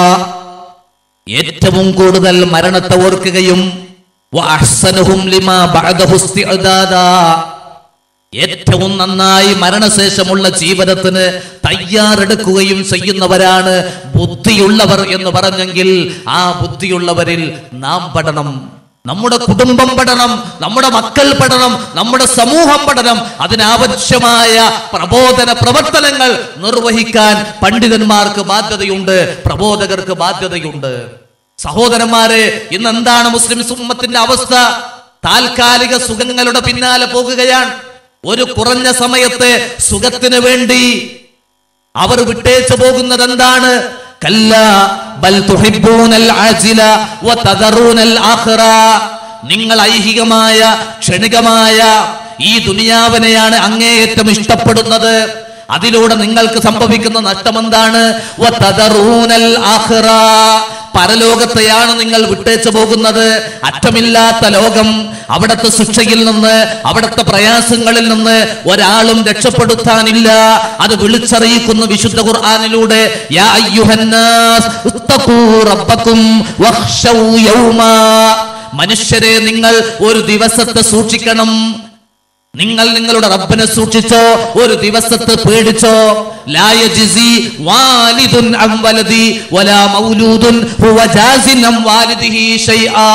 ഏറ്റവും കൂടുതൽ മരണത്തെ ഓർക്കുകയും വഅഹ്സനുഹും ലിമാ ബഅദഹു ഇസ്തിഅദാദാ ഏറ്റവും നന്നായി മരണശേഷമുള്ള ജീവിതത്തിന് തയ്യാറെടുക്കുകയും ചെയ്യുന്നവരാണ് ബുദ്ധിയുള്ളവർ എന്ന് പറഞ്ഞെങ്കിൽ ആ ബുദ്ധിയുള്ളവരിൽ നാം പെടണം നമ്മുടെ കുടുംബം പെടണം നമ്മുടെ മക്കൾ പെടണം നമ്മുടെ സമൂഹം പെടണം അതിനാവശ്യമായ പ്രബോധന പ്രവർത്തനങ്ങൾ നിർവഹിക്കാൻ പണ്ഡിതന്മാർക്ക് ബാധ്യതയുണ്ട് പ്രബോധകർക്ക് ബാധ്യതയുണ്ട് സഹോദരന്മാരെ ഇന്ന് എന്താണ് മുസ്ലിം ഉമ്മത്തിന്റെ അവസ്ഥ താൽക്കാലിക സുഖങ്ങളുടെ പിന്നാലെ പോകുകയാണ് ഒരു കുറഞ്ഞ സമയത്തെ സുഖത്തിന് വേണ്ടി അവർ വിട്ടേച്ചു പോകുന്നത് എന്താണ് കല്ല ബൽ തുഹിബ്ബൂനൽ ആജില വതദറൂനൽ ആഖിറ നിങ്ങൾ ഐഹികമായ ക്ഷണികമായ ഈ ദുനിയാവിനെയാണ് അങ്ങേയറ്റം ഇഷ്ടപ്പെടുന്നത് അതിലൂടെ നിങ്ങൾക്ക് സംഭവിക്കുന്ന നഷ്ടം എന്താണ് വതദറൂനൽ ആഖിറ പരലോകത്തെയാണ് നിങ്ങൾ വിട്ടേച്ചു പോകുന്നത് അറ്റമില്ലാത്ത ലോകം അവിടുത്തെ ശിക്ഷയിൽ നിന്ന് അവിടുത്തെ പ്രയാസങ്ങളിൽ നിന്ന് ഒരാളും രക്ഷപ്പെടുത്താനില്ല അത് വിളിച്ചറിയിക്കുന്നു വിശുദ്ധ ഖുർആനിലൂടെ യാ അയ്യുഹന്നാസ് ഇത്തഖൂ റബ്ബക്കും വഖ്ശൗ യൗമാ മനുഷ്യരെ നിങ്ങൾ ഒരു ദിവസത്തെ സൂക്ഷിക്കണം നിങ്ങൾ നിങ്ങളുടെ റബ്ബിനെ സൂക്ഷിച്ചോ ഒരു ദിവസത്തെ പേടിച്ചോ ലായജിസി വാലിദുൻ അം വലദി വലാ മൗലൂദുൻ ഹുവ ജാസിൻ അം വാലിദിഹി ഷൈആ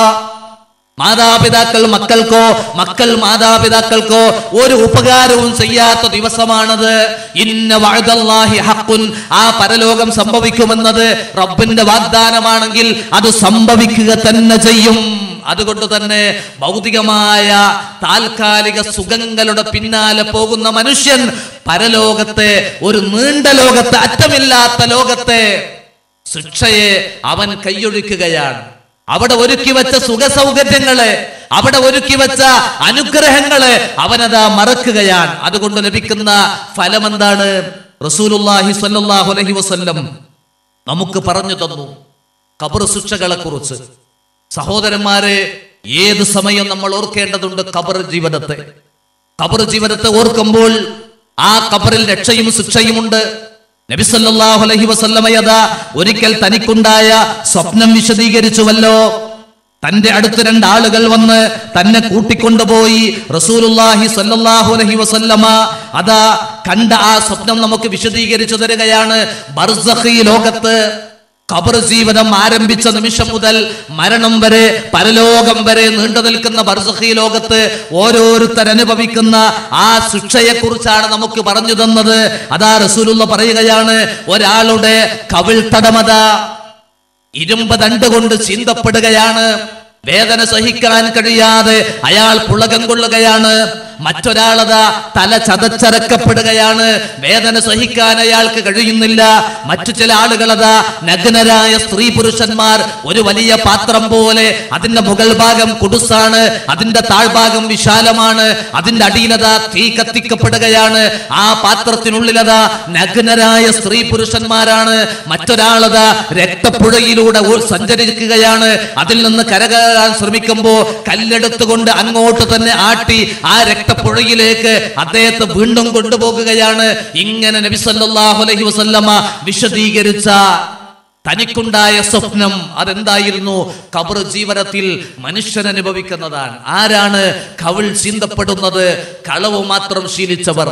മാതാപിതാക്കൾ മക്കൾക്കോ മക്കൾ മാതാപിതാക്കൾക്കോ ഒരു ഉപകാരവും ചെയ്യാത്ത ദിവസമാണത് ഇന്ന വഅദല്ലാഹി ഹഖുൻ ആ പരലോകം സംഭവിക്കുമെന്നത് റബ്ബിന്റെ വാഗ്ദാനമാണെങ്കിൽ അത് സംഭവിക്കുക തന്നെ ചെയ്യും അതുകൊണ്ട് തന്നെ ഭൗതികമായ താൽക്കാലിക സുഖങ്ങളുടെ പിന്നാലെ പോകുന്ന മനുഷ്യൻ പരലോകത്തെ ഒരു നീണ്ട ലോകത്തെ അറ്റമില്ലാത്ത ലോകത്തെ ശിക്ഷയെ അവൻ കൈയൊഴിക്കുകയാണ് അവിടെ ഒരുക്കി വെച്ച സുഖ സൗകര്യങ്ങളെ അവിടെ ഒരുക്കി വെച്ച അനുഗ്രഹങ്ങളെ അവനതാ മറക്കുകയാണ് അതുകൊണ്ട് ലഭിക്കുന്ന ഫലം എന്താണ് റസൂലുള്ളാഹി സ്വല്ലല്ലാഹു അലൈഹി വസല്ലം നമുക്ക് പറഞ്ഞു തന്നു ഖബർ ശിക്ഷകളെ കുറിച്ച് സഹോദരന്മാരെ ഏത് സമയം നമ്മൾ ഓർക്കേണ്ടതുണ്ട് ഖബർ ജീവിതത്തെ ഖബർ ജീവിതത്തെ ഓർക്കുമ്പോൾ ആ ഖബറിൽ രക്ഷയും ശിക്ഷയുമുണ്ട് നബി സല്ലല്ലാഹു അലൈഹി വസല്ലമയത ഒരിക്കൽ തനിക്കുണ്ടായ സ്വപ്നം വിശദീകരിച്ചുവല്ലോ തന്റെ അടുത്ത് രണ്ടാളുകൾ വന്ന് തന്നെ കൂട്ടിക്കൊണ്ടുപോയി റസൂലുള്ളാഹി സ്വല്ലല്ലാഹു അലൈഹി വസല്ലമ അതാ കണ്ട ആ സ്വപ്നം നമുക്ക് വിശദീകരിച്ചു തരികയാണ് ബർസഖി ലോകത്ത് ഖബർ ജീവിതം ആരംഭിച്ച നിമിഷം മുതൽ മരണം വരെ പരലോകം വരെ നീണ്ടു നിൽക്കുന്ന ബർസഖി ലോകത്ത് ഓരോരുത്തർ അനുഭവിക്കുന്ന ആ ശിക്ഷയെ കുറിച്ചാണ് നമുക്ക് പറഞ്ഞു തന്നത് അതാ റസൂലുള്ള പറയുകയാണ് ഒരാളുടെ കവിൾ തടമത ഇരുമ്പ് ദണ്ട് കൊണ്ട് ചീന്തപ്പെടുകയാണ് വേദന സഹിക്കാൻ കഴിയാതെ അയാൾ പുളകം കൊള്ളുകയാണ് മറ്റൊരാളതാ തല ചതച്ചരക്കപ്പെടുകയാണ് വേദന സഹിക്കാൻ അയാൾക്ക് കഴിയുന്നില്ല മറ്റു ചില ആളുകളതാ നഗ്നരായ സ്ത്രീ പുരുഷന്മാർ ഒരു വലിയ പാത്രം പോലെ അതിന്റെ മുകൾ ഭാഗം കുടുസാണ് അതിന്റെ താഴ്ഭാഗം വിശാലമാണ് അതിന്റെ അടിയിലതാ തീ കത്തിക്കപ്പെടുകയാണ് ആ പാത്രത്തിനുള്ളിലതാ നഗ്നരായ സ്ത്രീ പുരുഷന്മാരാണ് മറ്റൊരാളതാ രക്തപ്പുഴയിലൂടെ ഓ- സഞ്ചരിക്കുകയാണ് അതിൽ നിന്ന് കരകയറാൻ ശ്രമിക്കുമ്പോ കല്ലെടുത്തുകൊണ്ട് അങ്ങോട്ട് തന്നെ ആട്ടി ആ രക്തപ്പുഴയിലേക്ക് അദ്ദേഹത്തെ വീണ്ടും കൊണ്ടുപോകുകയാണ് ഇങ്ങനെ നബി സല്ലല്ലാഹു അലൈഹി വസല്ലമ വിശദീകരിച്ച തനിക്കുണ്ടായ സ്വപ്നം അതെന്തായിരുന്നു കബർ ജീവനത്തിൽ മനുഷ്യൻ അനുഭവിക്കുന്നതാണ് ആരാണ് കവിൾ ചിന്തപ്പെടുന്നത് കളവ് മാത്രം ശീലിച്ചവർ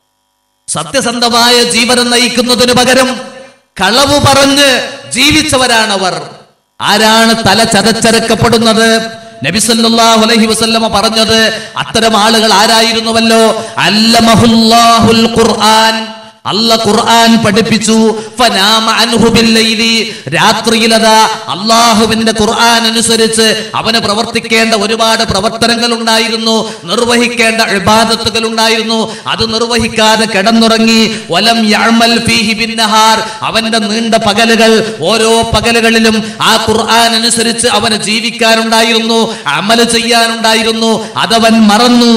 സത്യസന്ധമായ ജീവനം നയിക്കുന്നതിന് പകരം കളവ് പറഞ്ഞ് ജീവിച്ചവരാണവർ ആരാണ് തല ചതച്ചരക്കപ്പെടുന്നത് നബിസല്ലാഹു അലൈഹി വസല്ലമ പറഞ്ഞത് അത്തരം ആളുകൾ ആരായിരുന്നുവല്ലോ അല്ലമഹുല്ലാഹുൽ ഖുർആൻ അല്ല ഖുർആൻ പഠിപ്പിച്ചു ഫനാമ അൻഹു ബില്ലൈലി രാത്രിയിലതാ അള്ളാഹുവിന്റെ ഖുർആൻ അനുസരിച്ച് അവന് പ്രവർത്തിക്കേണ്ട ഒരുപാട് പ്രവർത്തനങ്ങൾ ഉണ്ടായിരുന്നു നിർവഹിക്കേണ്ട ഇബാദത്തുകൾ ഉണ്ടായിരുന്നു അത് നിർവഹിക്കാതെ കിടന്നുറങ്ങി വലം യഅമൽ ഫീഹി ബിന്നഹാർ അവന്റെ നീണ്ട പകലുകൾ ഓരോ പകലുകളിലും ആ ഖുർആൻ അനുസരിച്ച് അവന് ജീവിക്കാനുണ്ടായിരുന്നു അമല് ചെയ്യാനുണ്ടായിരുന്നു അതവൻ മറന്നു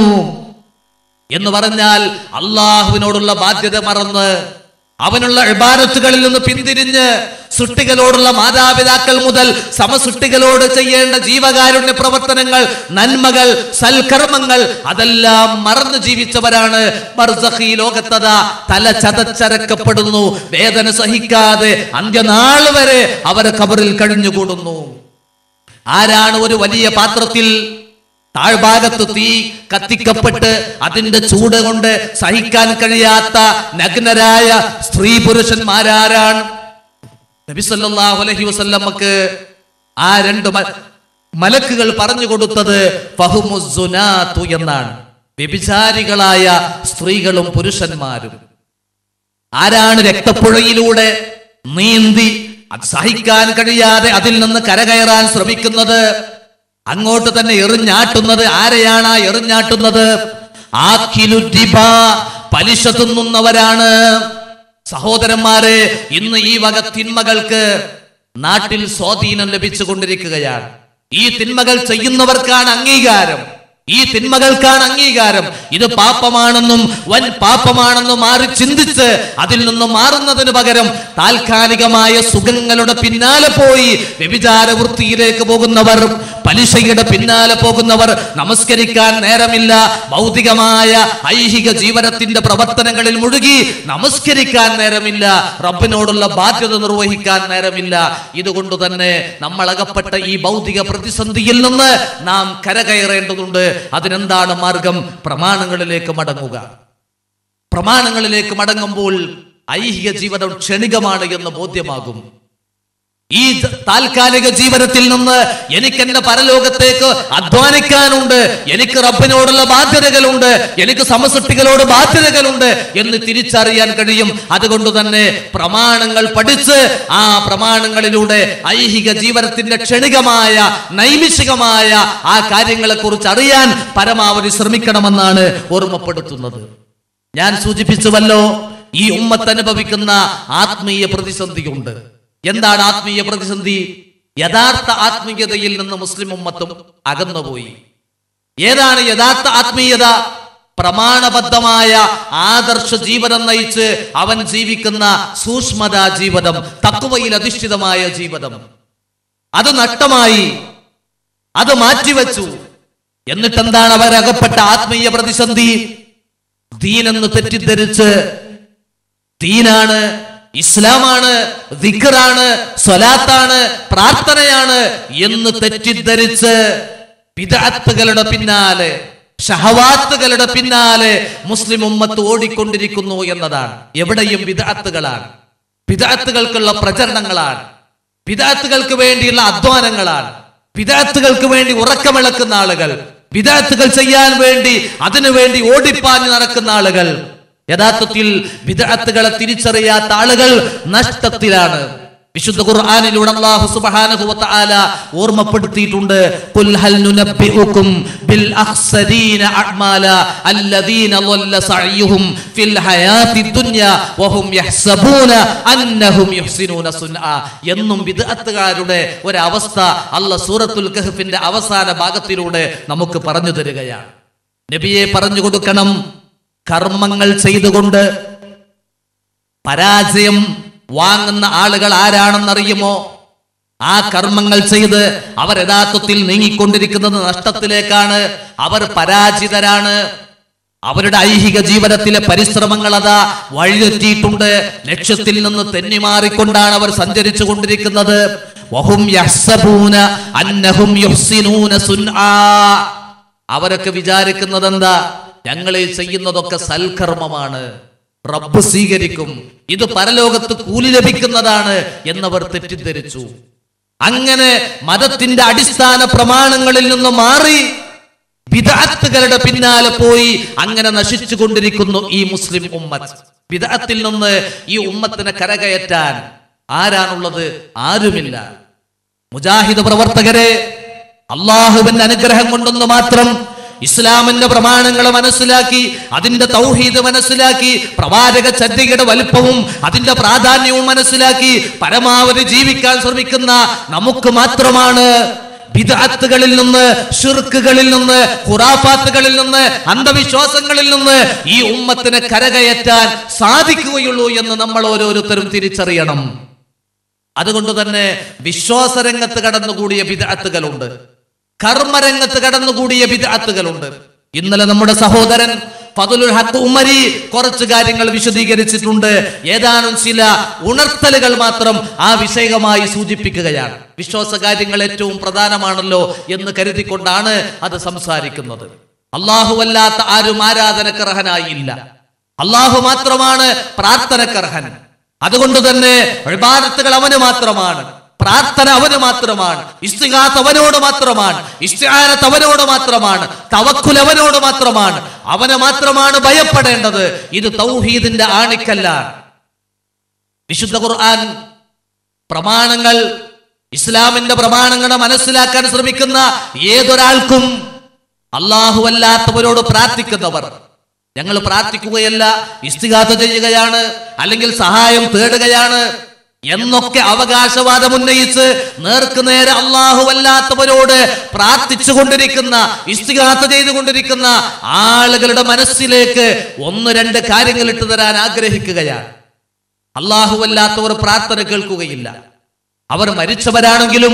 എന്ന് പറഞ്ഞാൽ അള്ളാഹുവിനോടുള്ള ബാധ്യത മറന്ന് അവനുള്ള ഇബാരത്തുകളിൽ നിന്ന് പിന്തിരിഞ്ഞ് സൃഷ്ടികളോടുള്ള മാതാപിതാക്കൾ മുതൽ സമസൃഷ്ടികളോട് ചെയ്യേണ്ട ജീവകാരുണ്യ പ്രവർത്തനങ്ങൾ നന്മകൾ സൽക്കർമ്മങ്ങൾ അതെല്ലാം മറന്നു ജീവിച്ചവരാണ് ബർസഖി ലോകത്തത തല ചതച്ചരക്കപ്പെടുന്നു വേദന സഹിക്കാതെ അന്ത്യനാൾ വരെ അവർ കബറിൽ കഴിഞ്ഞുകൂടുന്നു ആരാണ് ഒരു വലിയ പാത്രത്തിൽ താഴ്ഭാഗത്ത് തീ കത്തിക്കപ്പെട്ട് അതിന്റെ ചൂട് കൊണ്ട് സഹിക്കാൻ കഴിയാത്ത നഗ്നരായ സ്ത്രീ പുരുഷന്മാരാരാണ് നബിസല്ലാഹു അലഹി വസല്ലമ്മക്ക് ആ രണ്ട് മ- മലക്കുകൾ പറഞ്ഞു കൊടുത്തത് ഫഹുമുസ്സുനാത്തു എന്നാണ് വ്യഭിചാരികളായ സ്ത്രീകളും പുരുഷന്മാരും ആരാണ് രക്തപ്പുഴയിലൂടെ നീന്തി അത് സഹിക്കാൻ കഴിയാതെ അതിൽ നിന്ന് കരകയറാൻ ശ്രമിക്കുന്നത് അങ്ങോട്ട് തന്നെ എറിഞ്ഞാട്ടുന്നത് ആരെയാണ് ആ എറിഞ്ഞാട്ടുന്നത് ആഖിലു റിബ, പലിശ തിന്നുന്നവരാണ് സഹോദരന്മാരെ ഇന്ന് ഈ വക തിന്മകൾക്ക് നാട്ടിൽ സ്വാധീനം ലഭിച്ചുകൊണ്ടിരിക്കുകയാണ് ഈ തിന്മകൾ ചെയ്യുന്നവർക്കാണ് അംഗീകാരം ഈ തിന്മകൾക്കാണ് അംഗീകാരം ഇത് പാപമാണെന്നും വൻ പാപമാണെന്നും മാറി ചിന്തിച്ച് അതിൽ നിന്ന് മാറുന്നതിന് പകരം താൽക്കാലികമായ സുഖങ്ങളുടെ പിന്നാലെ പോയി വ്യഭിചാര വൃത്തിയിലേക്ക് പോകുന്നവർ പലിശയുടെ പിന്നാലെ പോകുന്നവർ നമസ്കരിക്കാൻ നേരമില്ല ഭൗതികമായ ഐഹിക ജീവനത്തിന്റെ പ്രവർത്തനങ്ങളിൽ മുഴുകി നമസ്കരിക്കാൻ നേരമില്ല റബ്ബിനോടുള്ള ബാധ്യത നിർവഹിക്കാൻ നേരമില്ല ഇതുകൊണ്ട് തന്നെ നമ്മൾ അകപ്പെട്ട ഈ ഭൗതിക പ്രതിസന്ധിയിൽ നിന്ന് നാം കരകയറേണ്ടതുണ്ട് അതിനെന്താണ് മാർഗം പ്രമാണങ്ങളിലേക്ക് മടങ്ങുക പ്രമാണങ്ങളിലേക്ക് മടങ്ങുമ്പോൾ ഐഹിക ജീവിതം ക്ഷണികമാണ് എന്ന് ബോധ്യമാകും ഈ ജ- താൽക്കാലിക ജീവനത്തിൽ നിന്ന് എനിക്ക് എന്റെ പരലോകത്തേക്ക് അധ്വാനിക്കാനുണ്ട് എനിക്ക് റബ്ബിനോടുള്ള ബാധ്യതകളുണ്ട് എനിക്ക് സമസൃഷ്ടികളോട് ബാധ്യതകളുണ്ട് എന്ന് തിരിച്ചറിയാൻ കഴിയും അതുകൊണ്ട് തന്നെ പ്രമാണങ്ങൾ പഠിച്ച് ആ പ്രമാണങ്ങളിലൂടെ ഐഹിക ജീവനത്തിന്റെ ക്ഷണികമായ നൈമിഷികമായ ആ കാര്യങ്ങളെ കുറിച്ച് അറിയാൻ പരമാവധി ശ്രമിക്കണമെന്നാണ് ഓർമ്മപ്പെടുത്തുന്നത് ഞാൻ സൂചിപ്പിച്ചുവല്ലോ ഈ ഉമ്മത്ത് അനുഭവിക്കുന്ന ആത്മീയ പ്രതിസന്ധിയുണ്ട് എന്താണ് ആത്മീയ പ്രതിസന്ധി യഥാർത്ഥ ആത്മീയതയിൽ നിന്ന് മുസ്ലിം ഉമ്മത്തും അകന്നുപോയി ഏതാണ് യഥാർത്ഥ ആത്മീയത പ്രമാണബദ്ധമായ ആദർശ ജീവനം നയിച്ച് അവൻ ജീവിക്കുന്ന സൂക്ഷ്മതാ ജീവിതം തക്കുവയിൽ അധിഷ്ഠിതമായ ജീവിതം അത് നഷ്ടമായി അത് മാറ്റിവെച്ചു എന്നിട്ടെന്താണ് അവരകപ്പെട്ട ആത്മീയ പ്രതിസന്ധി ദീനെന്ന് തെറ്റിദ്ധരിച്ച് ദീനാണ് ഇസ്ലാമാണ് ദിക്കറാണ് സ്വലാത്താണ് പ്രാർത്ഥനയാണ് എന്ന് തെറ്റിദ്ധരിച്ച് വിദഗ്ധകളുടെ പിന്നാലെ ഷഹവാത്തുകളുടെ പിന്നാലെ മുസ്ലിം ഉമ്മത്ത് ഓടിക്കൊണ്ടിരിക്കുന്നു എന്നതാണ് എവിടെയും വിദഗ്ധകളാണ് വിദഗ്ധകൾക്കുള്ള പ്രചരണങ്ങളാണ് വിദാത്തുകൾക്ക് വേണ്ടിയുള്ള അധ്വാനങ്ങളാണ് വിദാത്തുകൾക്ക് വേണ്ടി ഉറക്കമിളക്കുന്ന ആളുകൾ വിദാത്തുകൾ ചെയ്യാൻ വേണ്ടി അതിനു വേണ്ടി ഓടിപ്പാഞ്ഞ് നടക്കുന്ന ആളുകൾ യഥാർത്ഥത്തിൽ വിദാത്തുകളെ തിരിച്ചറിയാത്ത ആളുകൾ നഷ്ടത്തിലാണ് വിശുദ്ധ ഖുർആനിലൂടെ അല്ലാഹു സുബ്ഹാനഹു വ തആല ഓർമ്മപ്പെടുത്തിയിട്ടുണ്ട് ഖുൽ ഹൽ നുനബ്ബിഉകും ബിൽ അഖ്സരീന അഅ്മാല അല്ലദീന ളല്ല സഅയ്യുഹും ഫിൽ ഹയാത്തി ദുനിയ വഹും യഹ്സബൂന അന്നഹും യുഹ്സിനൂന സുൻആ എന്നും വിദ്അത്തുകാരുടെ ഒരു അവസ്ഥ അല്ലാഹ് സൂറത്തുൽ കഹ്ഫിന്റെ അവസാന ഭാഗത്തിലൂടെ നമുക്ക് പറഞ്ഞു തരികയാണ് നബിയെ പറഞ്ഞു കൊടുക്കണം കർമ്മങ്ങൾ ചെയ്തുകൊണ്ട് പരാജയം വാങ്ങുന്ന ആളുകൾ ആരാണെന്നറിയുമോ ആ കർമ്മങ്ങൾ ചെയ്ത് അവർ യഥാർത്ഥത്തിൽ നീങ്ങിക്കൊണ്ടിരിക്കുന്നത് നഷ്ടത്തിലേക്കാണ് അവർ പരാജിതരാണ് അവരുടെ ഐഹിക ജീവിതത്തിലെ പരിശ്രമങ്ങൾ അതാ വഴിതെറ്റിയിട്ടുണ്ട് ലക്ഷ്യത്തിൽ നിന്ന് തെന്നിമാറിക്കൊണ്ടാണ് അവർ സഞ്ചരിച്ചു കൊണ്ടിരിക്കുന്നത് വഹും യഹ്സബൂന അന്നഹും യുഹ്സിനൂന സുൻആ അവരൊക്കെ വിചാരിക്കുന്നത് എന്താ ഞങ്ങൾ ഈ ചെയ്യുന്നതൊക്കെ സൽക്കർമ്മമാണ് റബ്ബ് സ്വീകരിക്കും ഇത് പരലോകത്ത് കൂലി ലഭിക്കുന്നതാണ് എന്നവർ തെറ്റിദ്ധരിച്ചു അങ്ങനെ മതത്തിന്റെ അടിസ്ഥാന പ്രമാണങ്ങളിൽ നിന്ന് മാറി വിദാത്തുകളുടെ പിന്നാലെ പോയി അങ്ങനെ നശിച്ചു കൊണ്ടിരിക്കുന്നു ഈ മുസ്ലിം ഉമ്മത്ത് വിദാത്തിൽ നിന്ന് ഈ ഉമ്മത്തിനെ കരകയറ്റാൻ ആരാണുള്ളത് ആരുമില്ല മുജാഹിദ് പ്രവർത്തകരെ അള്ളാഹുവിന്റെ അനുഗ്രഹം കൊണ്ടൊന്ന് മാത്രം ഇസ്ലാമിന്റെ പ്രമാണങ്ങൾ മനസ്സിലാക്കി അതിന്റെ തൗഹീദ് മനസ്സിലാക്കി പ്രവാചക ചര്യയുടെ വലുപ്പവും അതിന്റെ പ്രാധാന്യവും മനസ്സിലാക്കി പരമാവധി ജീവിക്കാൻ ശ്രമിക്കുന്ന നമുക്ക് മാത്രമാണ് ബിദഅത്തുകളിൽ നിന്ന് ഷിർക്കുകളിൽ നിന്ന് ഖുറാഫാത്തുകളിൽ നിന്ന് അന്ധവിശ്വാസങ്ങളിൽ നിന്ന് ഈ ഉമ്മത്തിനെ കരകയറ്റാൻ സാധിക്കുകയുള്ളൂ എന്ന് നമ്മൾ ഓരോരുത്തരും തിരിച്ചറിയണം അതുകൊണ്ട് തന്നെ വിശ്വാസരംഗത്ത് കടന്നുകൂടിയ വിദഅത്തുകളുണ്ട് കർമ്മരംഗത്ത് കടന്നുകൂടിയ വിദഅത്തുകളുണ്ട് ഇന്നലെ നമ്മുടെ സഹോദരൻ ഫതുലുൽ ഹക്ക് ഉമരി കുറച്ച് കാര്യങ്ങൾ വിശദീകരിച്ചിട്ടുണ്ട് ഏതാനും ചില ഉണർത്തലുകൾ മാത്രം ആ വിഷയമായി സൂചിപ്പിക്കുകയാണ് വിശ്വാസ കാര്യങ്ങൾ ഏറ്റവും പ്രധാനമാണല്ലോ എന്ന് കരുതിക്കൊണ്ടാണ് അത് സംസാരിക്കുന്നത് അല്ലാഹുവല്ലാത്ത ആരും ആരാധനക്കർഹനായില്ല അള്ളാഹു മാത്രമാണ് പ്രാർത്ഥനക്കർഹൻ അതുകൊണ്ട് തന്നെ വിവാദത്തുകൾ അവന് മാത്രമാണ് പ്രാർത്ഥന അവന് മാത്രമാണ് ഇസ്തിഹാത്ത് അവനോട് മാത്രമാണ് ഇസ്തിഹാനത്ത് അവനോട് മാത്രമാണ് തവക്കുൽ അവനോട് മാത്രമാണ് അവനെ മാത്രമാണ് ഭയപ്പെടേണ്ടത് ഇത് തൗഹീദിന്റെ ആണിക്കല്ലാണ് വിശുദ്ധ ഖുർആൻ പ്രമാണങ്ങൾ ഇസ്ലാമിന്റെ പ്രമാണങ്ങളെ മനസ്സിലാക്കാൻ ശ്രമിക്കുന്ന ഏതൊരാൾക്കും അള്ളാഹു അല്ലാത്തവരോട് പ്രാർത്ഥിക്കുന്നവർ ഞങ്ങൾ പ്രാർത്ഥിക്കുകയല്ല ഇസ്തികാത്ത ചെയ്യുകയാണ് അല്ലെങ്കിൽ സഹായം തേടുകയാണ് എന്നൊക്കെ അവകാശവാദം ഉന്നയിച്ച് നേർക്ക് നേരെ അള്ളാഹു അല്ലാത്തവരോട് പ്രാർത്ഥിച്ചു കൊണ്ടിരിക്കുന്ന ഇസ്തികാത്ത ചെയ്തുകൊണ്ടിരിക്കുന്ന ആളുകളുടെ മനസ്സിലേക്ക് ഒന്ന് രണ്ട് കാര്യങ്ങൾ ഇട്ടു തരാൻ ആഗ്രഹിക്കുകയാണ് അല്ലാഹുവല്ലാത്തവർ പ്രാർത്ഥന കേൾക്കുകയില്ല അവർ മരിച്ചവരാണെങ്കിലും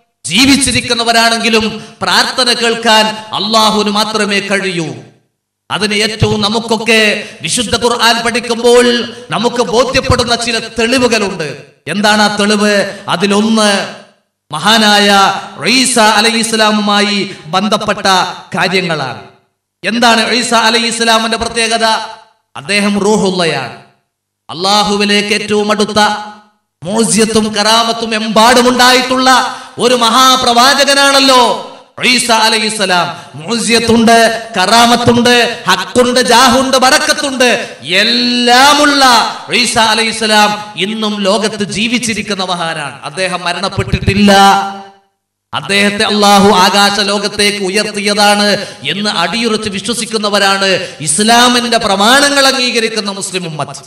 ജീവിച്ചിരിക്കുന്നവരാണെങ്കിലും പ്രാർത്ഥന കേൾക്കാൻ അള്ളാഹുവിന് മാത്രമേ കഴിയൂ അതിന് ഏറ്റവും നമുക്കൊക്കെ വിശുദ്ധ ഖുർആൻ പഠിക്കുമ്പോൾ നമുക്ക് ബോധ്യപ്പെടുന്ന ചില തെളിവുകളുണ്ട് എന്താണ് ആ തെളിവ് അതിലൊന്ന് മഹാനായ റീസ അലൈഹി ഇസ്ലാമുമായി ബന്ധപ്പെട്ട കാര്യങ്ങളാണ് എന്താണ് ഈസ അലൈഹി ഇസ്ലാമിന്റെ പ്രത്യേകത അദ്ദേഹം റൂഹുള്ളയാണ് അള്ളാഹുവിലേക്ക് ഏറ്റവും അടുത്ത മോസ്യത്തും കറാമത്തും എമ്പാടും ഉണ്ടായിട്ടുള്ള ഒരു മഹാപ്രവാചകനാണല്ലോ ഈസ അലൈഹിസ്സലാം മോസ്യത്തുണ്ട് കറാമത്തുണ്ട് ഹക്കുണ്ട് ജാഹുണ്ട് ബറക്കത്തുണ്ട് എല്ലാമുള്ള ഈസ അലൈഹിസ്സലാം ഇന്നും ലോകത്ത് ജീവിച്ചിരിക്കുന്ന മഹാനാണ് അദ്ദേഹം മരണപ്പെട്ടിട്ടില്ല അദ്ദേഹത്തെ അള്ളാഹു ആകാശ ലോകത്തേക്ക് ഉയർത്തിയതാണ് എന്ന് അടിയുറച്ച് വിശ്വസിക്കുന്നവരാണ് ഇസ്ലാമിന്റെ പ്രമാണങ്ങൾ അംഗീകരിക്കുന്ന മുസ്ലിം ഉമ്മത്ത്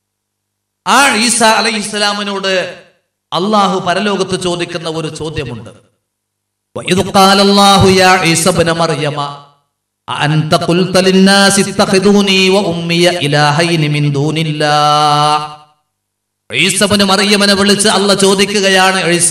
ആ ഈസ അലൈഹി ഇസ്ലാമിനോട് അള്ളാഹു പരലോകത്ത് ചോദിക്കുന്ന ഒരു ചോദ്യമുണ്ട് وإذ قال الله يا عيسى ابن مريم أأنت قلت للناس اتخذوني وأمي إلهين من دون الله ഈസബന് മറിയമനെ വിളിച്ച് അല്ല ചോദിക്കുകയാണ് ഈസ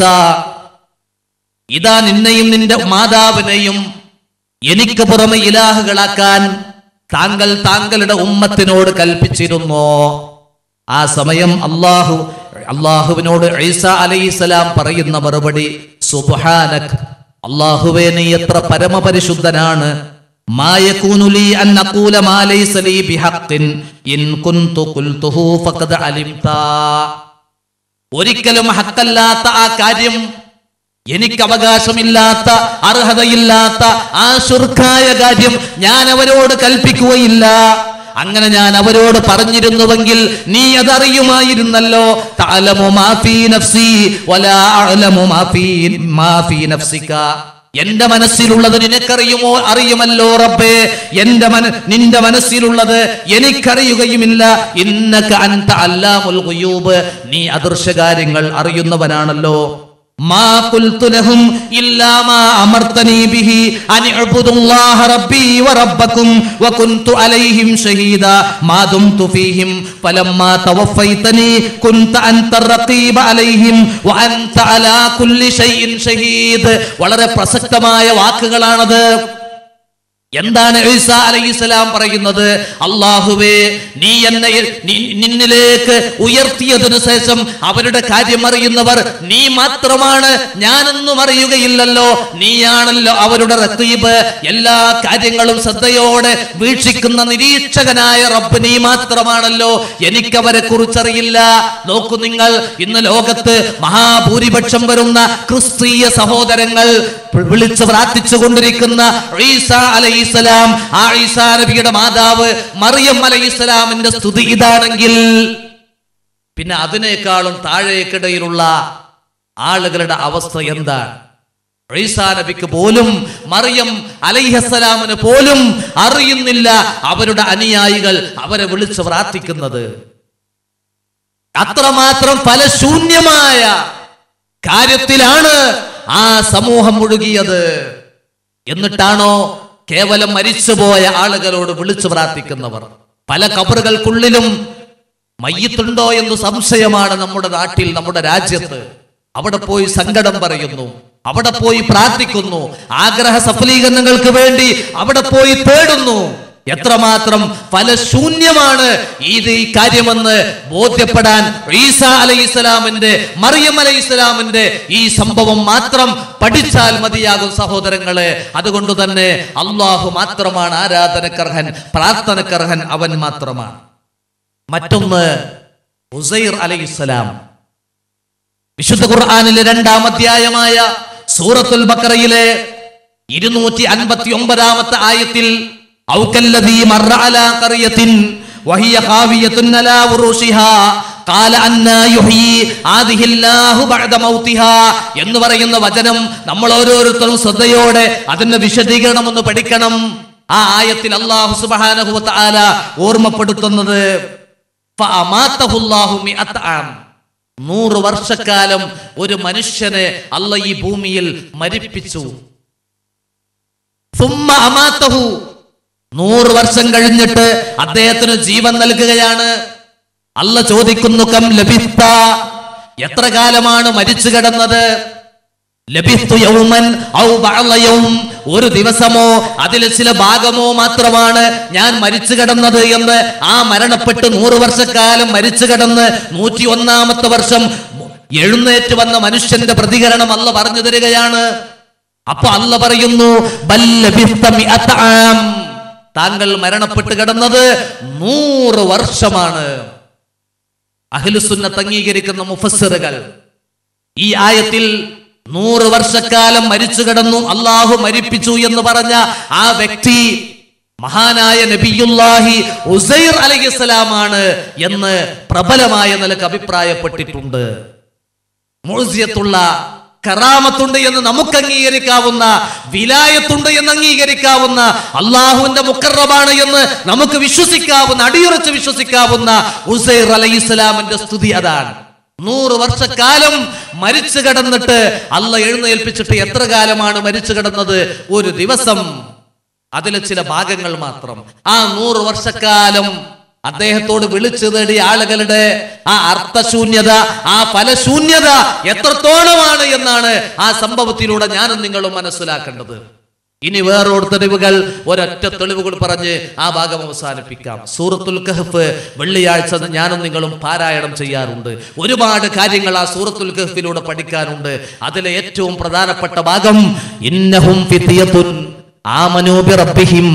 ഇതാ നിന്നെയും നിന്റെ മാതാവിനെയും എനിക്ക് പുറമെ ഇലാഹുകളാക്കാൻ താങ്കൾ താങ്കളുടെ ഉമ്മത്തിനോട് കൽപ്പിച്ചിരുന്നോ ആ സമയം അള്ളാഹു അള്ളാഹുവിനോട് ഈസ അലൈഹിസലാം പറയുന്ന മറുപടി സുബ്ഹാനക് അള്ളാഹുവേ നീ എത്ര പരമപരിശുദ്ധനാണ് ما يكون لي أن أقول ما ليس لي بحق إن كنت قلته فقد علمتا ഒരിക്കലും ഹക്കല്ലാത്ത ആ കാര്യം എനിക്ക് അവകാശമില്ലാത്ത അർഹതയില്ലാത്ത ആ ശുർക്കായ കാര്യം ഞാൻ അവരോട് കൽപ്പിക്കുകയില്ല അങ്ങനെ ഞാൻ അവരോട് പറഞ്ഞിരുന്നുവെങ്കിൽ നീ അതറിയുമായിരുന്നല്ലോ തഅലമു മാ ഫീ നഫ്സി വലാ അഅലമു മാ ഫീ മാ ഫീ നഫ്സിക എന്റെ മനസ്സിലുള്ളത് നിനക്കറിയുമോ അറിയുമല്ലോ റബ്ബേ എന്റെ മന നിന്റെ മനസ്സിലുള്ളത് എനിക്കറിയുകയുമില്ല ഇന്നക അൻത അല്ലാമുൽ ഗുയൂബ് നീ അദൃശ്യകാര്യങ്ങൾ അറിയുന്നവനാണല്ലോ മാ ഖുൽതു ലഹും ഇല്ലാ മാ അമർതനി ബിഹി അൻ ഇഅ്ബുദുല്ലാഹ റബ്ബി വറബ്ബക്കും വകുൻതു അലൈഹിം ഷഹീദാ മാ ദുംതു ഫീഹിം ഫലമ്മാ തവഫൈതനി കുൻത അൻത റഖീബ അലൈഹിം വഅൻത അലാ കുല്ലി ഷൈഇൻ ഷഹീദ് വളരെ പ്രസക്തമായ വാക്കുകളാണത് എന്താണ് ഈസ അലൈഹിസ്സലാം പറയുന്നത് അള്ളാഹുവേ നീ എന്നെ നി- നിന്നിലേക്ക് ഉയർത്തിയതിനു ശേഷം അവരുടെ കാര്യം അറിയുന്നവർ നീ മാത്രമാണ് ഞാനൊന്നും അറിയുകയില്ലല്ലോ നീയാണല്ലോ അവരുടെ റത്തീബ് എല്ലാ കാര്യങ്ങളും ശ്രദ്ധയോടെ വീക്ഷിക്കുന്ന നിരീക്ഷകനായ റബ്ബ് നീ മാത്രമാണല്ലോ എനിക്കവരെ കുറിച്ചറിയില്ല നോക്കൂ നിങ്ങൾ ഇന്ന് ലോകത്ത് മഹാഭൂരിപക്ഷം വരുന്ന ക്രിസ്തീയ സഹോദരങ്ങൾ വിളിച്ച് പ്രാർത്ഥിച്ചു കൊണ്ടിരിക്കുന്ന ഈസ അലൈഹിസ്സലാം ആ ഈസാ നബിയുടെ മാതാവ് മറിയം അലൈഹിസ്സലാമിന്റെ സ്തുതി ഇതാണെങ്കിൽ പിന്നെ അതിനേക്കാളും താഴേക്കിടയിലുള്ള ആളുകളുടെ അവസ്ഥ എന്താണ് ഈസാ നബിക്ക് പോലും മറിയം അലൈഹസ്സലാമിന് പോലും അറിയുന്നില്ല അവരുടെ അനുയായികൾ അവരെ വിളിച്ച് പ്രാർത്ഥിക്കുന്നത് അത്രമാത്രം ഫലശൂന്യമായ കാര്യത്തിലാണ് ആ സമൂഹം മുഴുകിയത് എന്നിട്ടാണോ കേവലം മരിച്ചുപോയ ആളുകളോട് വിളിച്ചു പ്രാർത്ഥിക്കുന്നവർ പല കബറുകൾക്കുള്ളിലും മയ്യത്തുണ്ടോ എന്ന് സംശയമാണ് നമ്മുടെ നാട്ടിൽ നമ്മുടെ രാജ്യത്ത് അവിടെ പോയി സങ്കടം പറയുന്നു അവിടെ പോയി പ്രാർത്ഥിക്കുന്നു ആഗ്രഹ സഫലീകരണങ്ങൾക്ക് വേണ്ടി അവിടെ പോയി തേടുന്നു എത്രമാത്രം ഫലശൂന്യമാണ് ഇത് ഈ കാര്യമെന്ന് ബോധ്യപ്പെടാൻ ഈസ അലൈഹി ഇസ്ലാമിന്റെ മറിയം അലൈഹി ഇസ്ലാമിന്റെ ഈ സംഭവം മാത്രം പഠിച്ചാൽ മതിയാകും സഹോദരങ്ങളെ അതുകൊണ്ട് തന്നെ അള്ളാഹു മാത്രമാണ് ആരാധനക്കർഹൻ പ്രാർത്ഥനക്കർഹൻ അവൻ മാത്രമാണ് മറ്റൊന്ന് ഉസൈർ അലൈഹിസ്സലാം വിശുദ്ധ ഖുർആാനിലെ രണ്ടാം അധ്യായമായ സൂറത്തുൽ ബക്കറയിലെ ഇരുന്നൂറ്റി അൻപത്തി ഒമ്പതാമത്തെ ആയത്തിൽ ഔക്കല്ലദീ മർറ അലാ ഖറിയത്തിൻ വഹിയ ഖാവിയത്തുൻ അലാ ഉറൂഷിഹാ ഖാല അന്നാ യുഹ്യി ആദിഹില്ലാഹു ബഅദ മൗതിഹാ എന്ന് പറയുന്ന വചനം നമ്മൾ ഓരോരുത്തരും ശ്രദ്ധയോടെ അതിന്റെ വിശദീകരണം ഒന്ന് പഠിക്കണം ആ ആയത്തിൽ അല്ലാഹു സുബ്ഹാനഹു വ തആല ഓർമ്മപ്പെടുത്തുന്നത് ഫഅമാതഹുല്ലാഹു മിഅത്ത ആം നൂറ് വർഷക്കാലം ഒരു മനുഷ്യനെ അല്ല ഈ ഭൂമിയിൽ മരിപ്പിച്ചു സുമ്മ അമാത്തഹു നൂറ് വർഷം കഴിഞ്ഞിട്ട് അദ്ദേഹത്തിന് ജീവൻ നൽകുകയാണ് അല്ല ചോദിക്കുന്നു കം ലഭിത്ത എത്ര കാലമാണ് മരിച്ചു കിടന്നത് ലഭിത്തു യൗമൻ ഔ ബഅള യൗം ഒരു ദിവസമോ അതിൽ ചില ഭാഗമോ മാത്രമാണ് ഞാൻ മരിച്ചു കിടന്നത് എന്ന് ആ മരണപ്പെട്ട് നൂറ് വർഷക്കാലം മരിച്ചു കിടന്ന് നൂറ്റി ഒന്നാമത്തെ വർഷം എഴുന്നേറ്റ് വന്ന മനുഷ്യന്റെ പ്രതികരണം അല്ല പറഞ്ഞു തരികയാണ് അപ്പൊ അല്ല പറയുന്നു ബൽ ലബിത്ത മിഅത്ത ആം. താങ്കൾ മരണപ്പെട്ട് കിടന്നത് നൂറ് വർഷമാണ് അഖിലുസുന്നത്ത് അംഗീകരിക്കുന്ന മുഫസ്സിറുകൾ ഈ ആയത്തിൽ നൂറ് വർഷക്കാലം മരിച്ചു കിടന്നു അള്ളാഹു മരിപ്പിച്ചു എന്ന് പറഞ്ഞ ആ വ്യക്തി മഹാനായ നബിയുല്ലാഹി ഉസൈർ അലൈഹിസ്സലാമാണ് എന്ന് പ്രബലമായ നിലക്ക് അഭിപ്രായപ്പെട്ടിട്ടുണ്ട് മൂസിയത്തുള്ള കറാമത്തുണ്ട് എന്ന് നമുക്ക് അംഗീകരിക്കാവുന്ന വിലായത്തുണ്ട് എന്ന് അംഗീകരിക്കാവുന്ന അള്ളാഹുവിന്റെ മുക്കറബാണ് എന്ന് നമുക്ക് വിശ്വസിക്കാവുന്ന അടിയുറച്ച് വിശ്വസിക്കാവുന്ന ഉസൈർ അലൈഹി ഇസ്ലാമിന്റെ സ്തുതി അതാണ് നൂറ് വർഷക്കാലം മരിച്ചു കിടന്നിട്ട് അല്ല എഴുന്നേൽപ്പിച്ചിട്ട് എത്ര കാലമാണ് മരിച്ചു കിടന്നത് ഒരു ദിവസം അതിലെ ചില ഭാഗങ്ങൾ മാത്രം ആ നൂറ് വർഷക്കാലം അദ്ദേഹത്തോട് വിളിച്ചു തേടിയ ആളുകളുടെ ആ അർത്ഥശൂന്യത ആ ഫലശൂന്യത എത്രത്തോളമാണ് എന്നാണ് ആ സംഭവത്തിലൂടെ ഞാനും നിങ്ങളും മനസ്സിലാക്കേണ്ടത് ഇനി വേറൊരു തെളിവുകൾ ഒരൊറ്റ തെളിവുകൾ പറഞ്ഞ് ആ ഭാഗം അവസാനിപ്പിക്കാം സൂറത്തുൽ കഹഫ് വെള്ളിയാഴ്ച ഞാനും നിങ്ങളും പാരായണം ചെയ്യാറുണ്ട് ഒരുപാട് കാര്യങ്ങൾ ആ സൂറത്തുൽ കഹഫിലൂടെ പഠിക്കാനുണ്ട് അതിലെ ഏറ്റവും പ്രധാനപ്പെട്ട ഭാഗം ഇന്നഹും ഫിത്തിയത്തുൻ ആമനൂ ബിറബ്ബിഹിം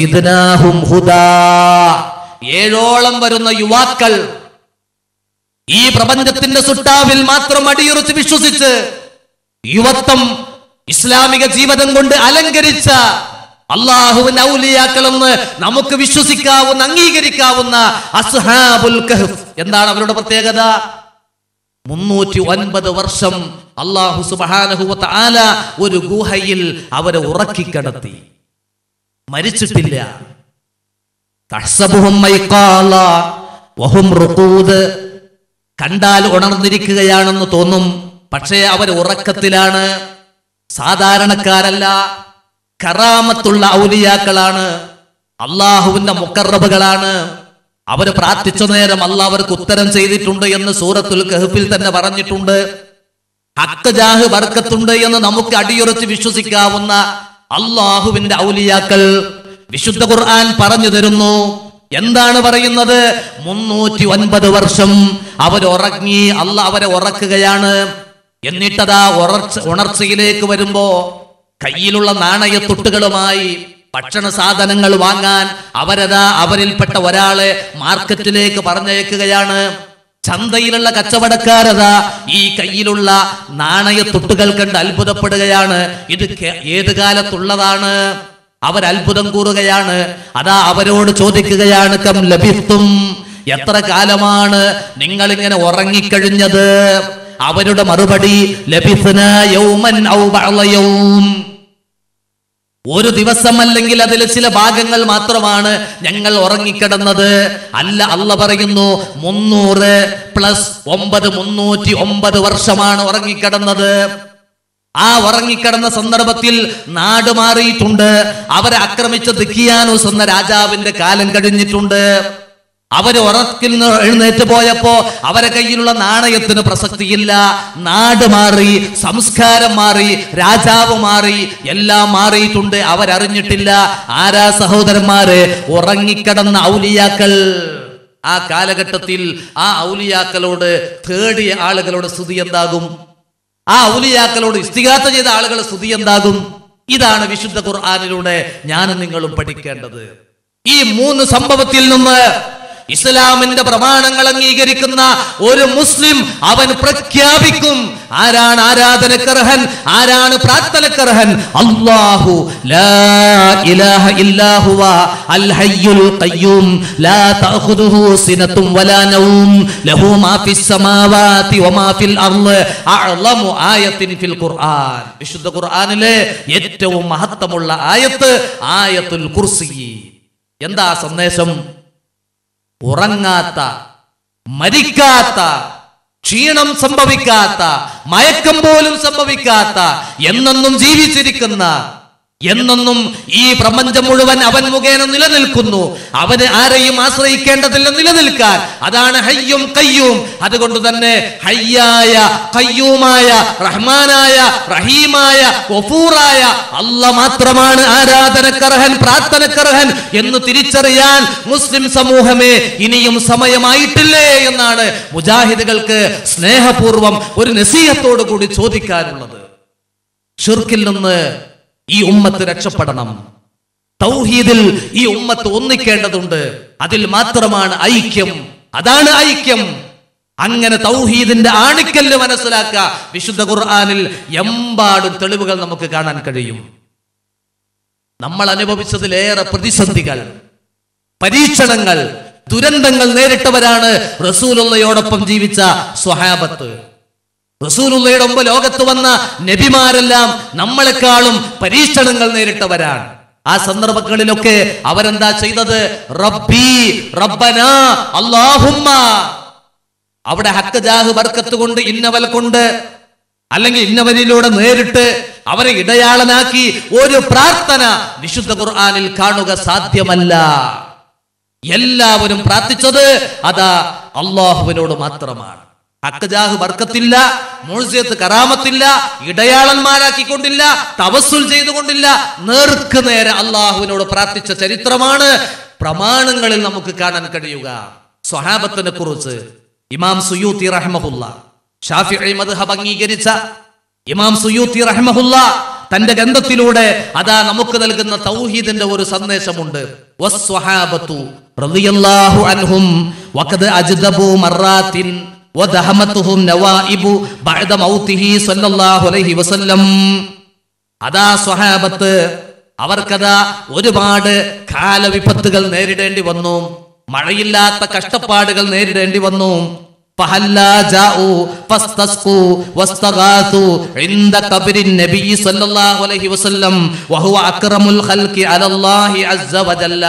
വസിദ്നാഹും ഹുദാ ഏഴോളം വരുന്ന യുവാക്കൾ ഈ പ്രപഞ്ചത്തിന്റെ സുട്ടാവിൽ മാത്രം അടിയുറച്ച് വിശ്വസിച്ച് യുവത്വം ഇസ്ലാമിക ജീവിതം കൊണ്ട് അലങ്കരിച്ച അള്ളാഹുവിന്റെ ഔലിയാക്കളെന്ന് നമുക്ക് വിശ്വസിക്കാവുന്ന അംഗീകരിക്കാവുന്ന അസ്ഹാബുൽ കഹ്ഫ് എന്താണ് അവരുടെ പ്രത്യേകത മുന്നൂറ്റി ഒൻപത് വർഷം അള്ളാഹു സുബാനഹുവത്ത ആല ഒരു ഗുഹയിൽ അവരെ ഉറക്കിക്കിടത്തി മരിച്ചിട്ടില്ല തഹ്സബുഹും മൈഖാല വഹും റുഖൂദ്. കണ്ടാൽ ഉണർന്നിരിക്കുകയാണെന്ന് തോന്നും പക്ഷേ അവർ ഉറക്കത്തിലാണ് സാധാരണക്കാരല്ല കറാമത്തുള്ള ഔലിയാക്കളാണ് അള്ളാഹുവിന്റെ മുക്കറബുകളാണ് അവര് പ്രാർത്ഥിച്ച നേരം അള്ളാഹ് അവർക്ക് ഉത്തരം ചെയ്തിട്ടുണ്ട് എന്ന് സൂറത്തുൽ കഹഫിൽ തന്നെ പറഞ്ഞിട്ടുണ്ട് ഹക്ക് ജാഹ് ബർക്കത്തുണ്ട് എന്ന് നമുക്ക് അടിയുറച്ച് വിശ്വസിക്കാവുന്ന അള്ളാഹുവിന്റെ ഔലിയാക്കൾ വിശുദ്ധ ഖുർആൻ പറഞ്ഞു തരുന്നു എന്താണ് പറയുന്നത് മുന്നൂറ്റി ഒൻപത് വർഷം അവരുറങ്ങി അല്ല അവരെ ഉറക്കുകയാണ് എന്നിട്ടതാ ഉറർച്ച ഉണർച്ചയിലേക്ക് വരുമ്പോ കയ്യിലുള്ള നാണയത്തൊട്ടുകളുമായി ഭക്ഷണ സാധനങ്ങൾ വാങ്ങാൻ അവരതാ അവരിൽപ്പെട്ട ഒരാളെ മാർക്കറ്റിലേക്ക് പറഞ്ഞയക്കുകയാണ് ചന്തയിലുള്ള കച്ചവടക്കാരതാ ഈ കയ്യിലുള്ള നാണയത്തൊട്ടുകൾ കണ്ട് അത്ഭുതപ്പെടുകയാണ് ഇത് കെ- ഏത് കാലത്തുള്ളതാണ് അവർ അത്ഭുതം കൂറുകയാണ് അതാ അവരോട് ചോദിക്കുകയാണ് കം ലഭിത്തും എത്ര കാലമാണ് നിങ്ങൾ ഇങ്ങനെ ഉറങ്ങിക്കഴിഞ്ഞത് അവരുടെ മറുപടി ലഭിഫന യൗമൻ ഔ ബഅള യൗം ഒരു ദിവസം അല്ലെങ്കിൽ അതിലെ ചില ഭാഗങ്ങൾ മാത്രമാണ് ഞങ്ങൾ ഉറങ്ങിക്കിടന്നത് അല്ല അല്ല പറയുന്നു മുന്നൂറ് പ്ലസ് ഒമ്പത് മുന്നൂറ്റി ഒമ്പത് വർഷമാണ് ഉറങ്ങിക്കിടന്നത് ആ ഉറങ്ങിക്കിടന്ന സന്ദർഭത്തിൽ നാട് മാറിയിട്ടുണ്ട് അവരെ ആക്രമിച്ച ദിക്കിയാനൂസ് എന്ന രാജാവിന്റെ കാലം കഴിഞ്ഞിട്ടുണ്ട് അവര് ഉറക്കിൽ നിന്ന് എഴുന്നേറ്റ് പോയപ്പോ അവരെ കയ്യിലുള്ള നാണയത്തിന് പ്രസക്തിയില്ല നാട് മാറി സംസ്കാരം മാറി രാജാവ് മാറി എല്ലാം മാറിയിട്ടുണ്ട് അവരറിഞ്ഞിട്ടില്ല ആരാ സഹോദരന്മാര് ഉറങ്ങിക്കിടന്ന ഔലിയാക്കൾ ആ കാലഘട്ടത്തിൽ ആ ഔലിയാക്കളോട് തേടിയ ആളുകളുടെ സ്തുതി എന്താകും ആ ഔലിയാക്കളോട് ഇസ്തികാത്ത ചെയ്ത ആളുകളുടെ സ്തുതി എന്താകും ഇതാണ് വിശുദ്ധ ഖുർആാനിലൂടെ ഞാനും നിങ്ങളും പഠിക്കേണ്ടത് ഈ മൂന്ന് സംഭവത്തിൽ നിന്ന് ഇസ്ലാമിന്റെ പ്രമാണങ്ങൾ അംഗീകരിക്കുന്ന ഒരു മുസ്ലിം അവൻ പ്രഖ്യാപിക്കും ആരാണ് ആരാധനക്കർഹൻ ആരാണ് പ്രാർത്ഥനക്കർഹൻ അല്ലാഹു ലാ ഇലാഹ ഇല്ലാ ഹുവ അൽ ഹയ്യുൽ ഖയ്യൂം ലാ തഅഖുദുഹു സിനത്തും വലാ നൗം ലഹു മാ ഫിസ് സമാവാതി വമാ ഫിൽ അർള് അഅ്ലമു ആയത്തിൻ ഫിൽ ഖുർആൻ വിശുദ്ധ ഖുർആനിലെ ഏറ്റവും മഹത്വമുള്ള ആയത്ത് ആയത്തുൽ കുർസി എന്താ സന്ദേശം ഉറങ്ങാത്ത മരിക്കാത്ത ക്ഷീണം സംഭവിക്കാത്ത മയക്കം പോലും സംഭവിക്കാത്ത എന്നെന്നും ജീവിച്ചിരിക്കുന്ന എന്നെന്നും ഈ പ്രപഞ്ചം മുഴുവൻ അവൻ മുഖേന നിലനിൽക്കുന്നു അവന് ആരെയും ആശ്രയിക്കേണ്ടതില്ല നിലനിൽക്കാൻ അതാണ് ഹയ്യും കയ്യും അതുകൊണ്ട് തന്നെ ഹയ്യായ കയ്യൂമായ റഹ്മാനായ റഹീമായ ഗഫൂറായ അല്ല മാത്രമാണ് ആരാധനക്കർഹൻ പ്രാർത്ഥനക്കർഹൻ എന്ന് തിരിച്ചറിയാൻ മുസ്ലിം സമൂഹമേ ഇനിയും സമയമായിട്ടില്ലേ എന്നാണ് മുജാഹിദുകൾക്ക് സ്നേഹപൂർവം ഒരു നസീഹത്തോടു കൂടി ചോദിക്കാനുള്ളത് ഷിർക്കിൽ നിന്ന് ഈ ഉമ്മത്ത് രക്ഷപ്പെടണം തൗഹീദിൽ ഈ ഉമ്മത്ത് ഒന്നിക്കേണ്ടതുണ്ട് അതിൽ മാത്രമാണ് ഐക്യം അതാണ് ഐക്യം അങ്ങനെ തൗഹീദിന്റെ ആണിക്കല്ല് മനസ്സിലാക്കുക വിശുദ്ധ ഖുർആനിൽ എമ്പാടും തെളിവുകൾ നമുക്ക് കാണാൻ കഴിയും നമ്മൾ അനുഭവിച്ചതിലേറെ പ്രതിസന്ധികൾ പരീക്ഷണങ്ങൾ ദുരന്തങ്ങൾ നേരിട്ടവരാണ് റസൂലുള്ളയോടൊപ്പം ജീവിച്ച സ്വഹാബത്ത് റസൂലുള്ളയുടെ മുമ്പ് ലോകത്ത് വന്ന നബിമാരെല്ലാം നമ്മളെക്കാളും പരീക്ഷണങ്ങൾ നേരിട്ടവരാണ് ആ സന്ദർഭങ്ങളിലൊക്കെ അവരെന്താ ചെയ്തത് റബ്ബി റബ്ബന അല്ലാഹുമ്മ അവിടെ ഹക്ക് ജാഹ് ബർക്കത്ത് കൊണ്ട് ഇന്നവൽ കൊണ്ട് അല്ലെങ്കിൽ ഇന്നവനിലൂടെ നേരിട്ട് അവരെ ഇടയാളനാക്കി ഒരു പ്രാർത്ഥന വിശുദ്ധ ഖുർആനിൽ കാണുക സാധ്യമല്ല എല്ലാവരും പ്രാർത്ഥിച്ചത് അതാ അള്ളാഹുവിനോട് മാത്രമാണ് അക്കജാഹ് ബർക്കത്തില്ല മൂഴ്സിയത്ത് കറാമത്തില്ല ഇടയാളന്മാരാക്കിക്കൊണ്ടില്ല തവസ്സുൽ ചെയ്തുകൊണ്ടില്ല നേർക്ക് നേരെ അള്ളാഹുവിനോട് പ്രാർത്ഥിച്ച ചരിത്രമാണ് പ്രമാണങ്ങളിൽ നമുക്ക് കാണാൻ കഴിയുക സ്വഹാബത്തിനെ കുറിച്ച് ഇമാം സുയൂത്തി റഹ്മഹുല്ല ഷാഫി മദ്ഹബ് അംഗീകരിച്ച ഇമാം സുയൂത്തി റഹ്മഹുല്ല തന്റെ ഗ്രന്ഥത്തിലൂടെ അതാ നമുക്ക് നൽകുന്ന തൗഹീദിന്റെ ഒരു സന്ദേശമുണ്ട് വസ്വഹാബത്തു റളിയല്ലാഹു അൻഹും വഖദ് അജ്ദബു മറാത്തിൻ വദഹമത്തുഹും നവാഇബു ബഅദ മൗതിഹി സ്വല്ലല്ലാഹു അലൈഹി വസല്ലം അതാ സ്വഹാബത്ത് അവർക്കതാ ഒരുപാട് കാലവിപത്തുകൾ നേരിടേണ്ടി വന്നു മഴയില്ലാത്ത കഷ്ടപ്പാടുകൾ നേരിടേണ്ടി വന്നു فهلا جاءوا فاستسقوا واستغاثوا عند قبر النبي صلى الله عليه وسلم وهو أكرم الخلق على الله عز وجل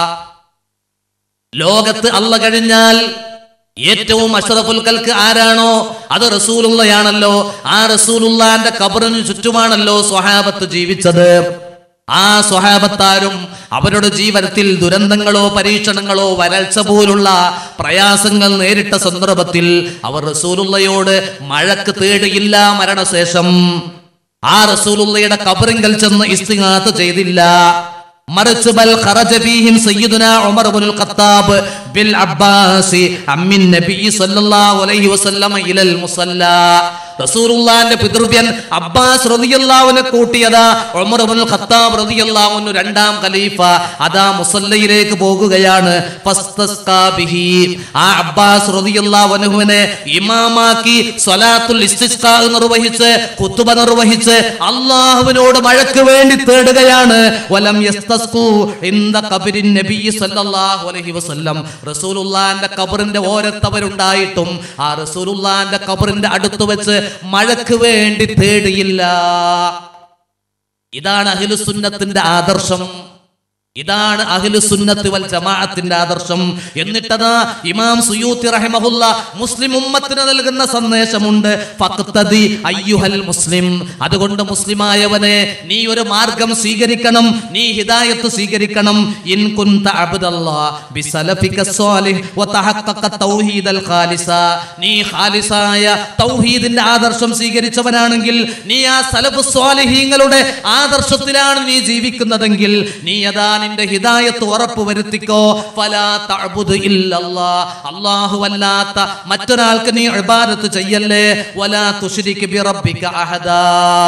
ലോകത്ത് അല്ല കഴിഞ്ഞാൽ ഏറ്റവും അഷറഫുൽ കൽക്ക് ആരാണോ അത് റസൂലുള്ളയാണല്ലോ ആ റസൂലുള്ളാന്റെ കബറിന് ചുറ്റുമാണല്ലോ സ്വഹാബത്ത് ജീവിച്ചത് ആ സ്വഹാബത്താരും അവരുടെ ജീവനത്തിൽ ദുരന്തങ്ങളോ പരീക്ഷണങ്ങളോ വരൾച്ച പോലുള്ള പ്രയാസങ്ങൾ നേരിട്ട സന്ദർഭത്തിൽ അവർ റസൂലുള്ളയോട് മഴക്ക് തേടിയില്ല മരണശേഷം ആ റസൂലുള്ളയുടെ കബറിങ്കൽ ചെന്ന് ഇസ്തിഹാത്ത് ചെയ്തില്ല മറിച്ച് ബൽ ഖറജ ഫീഹിം സയ്യിദുന ഉമർ ഇബ്നുൽ ഖത്താബ് ബിൽ അബ്ബാസി അമ്മിൻ നബി സല്ലല്ലാഹു അലൈഹി വസല്ലമ ഇലൽ മുസല്ല റസൂലുള്ളാന്റെ പിതൃവ്യൻ അബ്ബാസ് റളിയല്ലാഹുവിനെ കൂട്ടിയതാ ഉമർ ഇബ്നുൽ ഖത്താബ് റളിയല്ലാഹു രണ്ടാം ഖലീഫ അതാ മുസല്ലയിലേക്ക് പോകുകയാണ് ഫസ്തസ്കാ ബിഹി ആ അബ്ബാസ് റളിയല്ലാഹു അൻഹുവിനെ ഇമാമാക്കി സ്വലാത്തുൽ ഇസ്തിസ്കാ നിർവഹിച്ച് ഖുതുബ നിർവഹിച്ച് അള്ളാഹുവിനോട് മഴയ്ക്ക് വേണ്ടി തേടുകയാണ് വലം യസ്തസ്കു ഇന്ദ ഖബരിൻ നബി സല്ലല്ലാഹു അലൈഹി വസല്ലം റസൂലുള്ളാന്റെ ഖബറിന്റെ ഓരത്തവരുണ്ടായിട്ടും ആ റസൂലുള്ളാന്റെ ഖബറിന്റെ അടുത്ത് വെച്ച് മഴയ്ക്ക് വേണ്ടി തേടിയില്ല ഇതാണ് അഖിലുസുന്നത്തിന്റെ ആദർശം ഇതാണ് അഹ്ലു സുന്നത്ത് വൽ ജമാഅത്തിന്റെ ആദർശം എന്നിട്ടതാ ഇമാം സുയൂത്തി റഹിമഹുല്ല മുസ്ലിം ഉമ്മത്തിന് നൽകുന്ന സന്ദേശമുണ്ട് ഫഖ്തദി അയ്യുഹൽ മുസ്ലിം അതുകൊണ്ട് മുസ്ലിമായവനെ നീ ഒരു മാർഗം സ്വീകരിക്കണം നീ ഹിദായത്ത് സ്വീകരിക്കണം ഇൻ കുന്ത അബ്ദല്ലാ ബിസലഫിക സ്വാലിഹ് വതഹഖഖ തൗഹീദൽ ഖാലിസ നീ ഖാലിസായ തൗഹീദിന്റെ ആദർശം സ്വീകരിച്ചവനാണെങ്കിൽ നീ ആ സലഫ് സ്വാലിഹീങ്ങളുടെ ആദർശത്തിലാണ് നീ ജീവിക്കുന്നതെങ്കിൽ നീ അതാ നിന്റെ ഹിദായത്ത് ഉറപ്പ് വരുത്തിക്കോ ഫലാ തഅബുദു ഇല്ലല്ലാ അല്ലാഹു അല്ലാത്ത മറ്റൊരാൾക്ക് നീ ഇബാദത്ത് ചെയ്യല്ലേ വലാ തുശ്രിക് ബി റബ്ബിക അഹദാ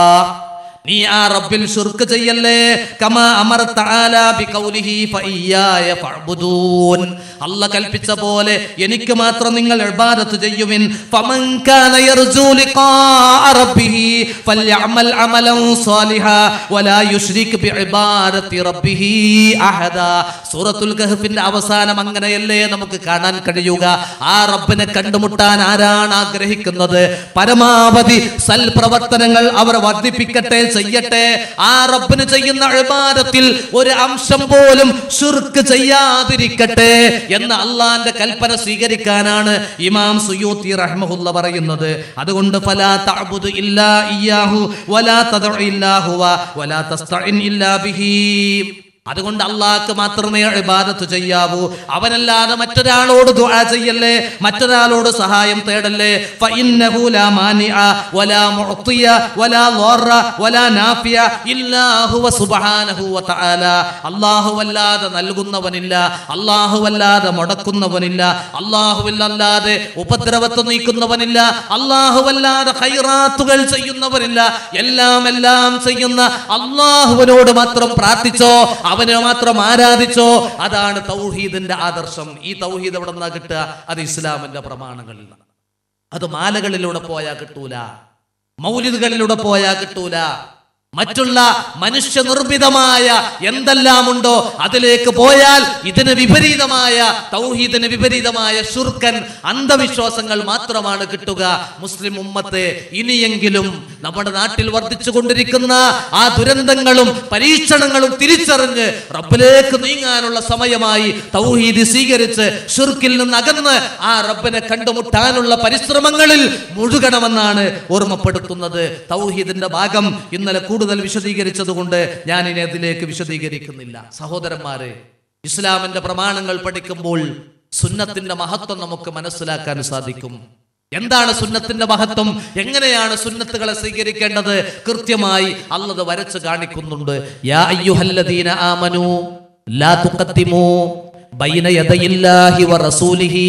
നീ ആ റബ്ബിൽ ശുർക്ക് ചെയ്യല്ലേ കമാ അമർ തആല ബിഖൗലിഹി ഫഇയ്യായ ഫഅബുദൂൻ അല്ലാഹ് കൽപ്പിച്ച പോലെ എനിക്ക് മാത്രം നിങ്ങൾ ഇബാദത്ത് ചെയ്യുവിൻ ഫമൻ കാന യർജു ലിഖാഅ റബ്ബിഹി ഫൽയഅമൽ അമലൻ സാലിഹാ വലാ യുശ്രിക് ബിഇബാദത്തി റബ്ബിഹി അഹദാ സൂറത്തുൽ കഹ്ഫിന്റെ അവസാനം അങ്ങനെയല്ലേ നമുക്ക് കാണാൻ കഴിയുക ആ റബ്ബിനെ കണ്ടുമുട്ടാൻ ആരാണ് ആഗ്രഹിക്കുന്നത് പരമാവധി സൽപ്രവർത്തനങ്ങൾ അവർ വർദ്ധിപ്പിക്കട്ടെ ചെയ്യട്ടെ ആ റബ്ബിന് ചെയ്യുന്ന ഇബാദത്തിൽ ഒരു അംശം പോലും ശുർക്ക് ചെയ്യാതിരിക്കട്ടെ എന്ന അള്ളാന്റെ കൽപ്പന സ്വീകരിക്കാനാണ് ഇമാം സുയൂത്തി റഹ്മഹുല്ല പറയുന്നത് അതുകൊണ്ട് ഫലാ തഅബുദു ഇല്ലാ ഇയ്യാഹു വലാ തദഉ ഇല്ലാ ഹുവ വലാ തസ്തഇൻ ഇല്ലാ ബിഹി അതുകൊണ്ട് അള്ളാഹ്ക്ക് മാത്രമേ ഇബാദത്ത് ചെയ്യാവൂ അവനല്ലാതെ മറ്റൊരാളോട് ദുആ ചെയ്യല്ലേ മറ്റൊരാളോട് സഹായം തേടല്ലേ ഫഇന്നഹു ലാ മാനിഅ വലാ മുഅ്തിയ വലാ ളറ വലാ നാഫിയ ഇല്ലാ ഹുവ സുബ്ഹാനഹു വ തആല അല്ലാഹു അല്ലാതെ നൽകുന്നവനില്ല അല്ലാഹു അല്ലാതെ മുടക്കുന്നവനില്ല അല്ലാഹുവില്ലല്ലാതെ ഉപദ്രവത്തെ നീക്കുന്നവനില്ല അല്ലാഹുവല്ലാതെ ഖൈറാത്തുകൾ ചെയ്യുന്നവനില്ല എല്ലാം എല്ലാം ചെയ്യുന്ന അള്ളാഹുവിനോട് മാത്രം പ്രാർത്ഥിച്ചോ അവനെ മാത്രം ആരാധിച്ചോ അതാണ് തൗഹീദിന്റെ ആദർശം ഈ തൗഹീദ് എവിടെ നിന്നാ കിട്ടുക അത് ഇസ്ലാമിന്റെ പ്രമാണങ്ങളിൽ നിന്നാണ് അത് മാലകളിലൂടെ പോയാൽ കിട്ടൂല മൗലിദുകളിലൂടെ പോയാൽ കിട്ടൂല മറ്റുള്ള മനുഷ്യനിർമ്മിതമായ എന്തെല്ലാം ഉണ്ടോ അതിലേക്ക് പോയാൽ ഇതിന് വിപരീതമായ തൗഹീദിന് വിപരീതമായ ശുർക്കൻ അന്ധവിശ്വാസങ്ങൾ മാത്രമാണ് കിട്ടുക മുസ്ലിം ഉമ്മത്തെ ഇനിയെങ്കിലും നമ്മുടെ നാട്ടിൽ വർദ്ധിച്ചു കൊണ്ടിരിക്കുന്ന ആ ദുരന്തങ്ങളും പരീക്ഷണങ്ങളും തിരിച്ചറിഞ്ഞ് റബ്ബിലേക്ക് നീങ്ങാനുള്ള സമയമായി തൗഹീദ് സ്വീകരിച്ച് ഷുർക്കിൽ നിന്ന് അകന്ന് ആ റബ്ബിനെ കണ്ടുമുട്ടാനുള്ള പരിശ്രമങ്ങളിൽ മുഴുകണമെന്നാണ് ഓർമ്മപ്പെടുത്തുന്നത് തൗഹീദിന്റെ ഭാഗം ഇന്നലെ കൂടുതൽ വിശദീകരിച്ചത് കൊണ്ട് ഞാൻ ഇനി അതിലേക്ക് വിശദീകരിക്കുന്നില്ല സഹോദരന്മാരെ ഇസ്ലാമിന്റെ പ്രമാണങ്ങൾ പഠിക്കുമ്പോൾ സുന്നത്തിന്റെ മഹത്വം നമുക്ക് മനസ്സിലാക്കാൻ സാധിക്കും എന്താണ് സുന്നത്തിന്റെ മഹത്വം എങ്ങനെയാണ് സുന്നത്തുകളെ സ്വീകരിക്കേണ്ടത് കൃത്യമായി അള്ളത് വരച്ച് കാണിക്കുന്നുണ്ട് യാ അയ്യുഹല്ലദീന ആമനു ലാ തുഖദ്ദിമു ബൈന യദയില്ലാഹി വ റസൂലിഹി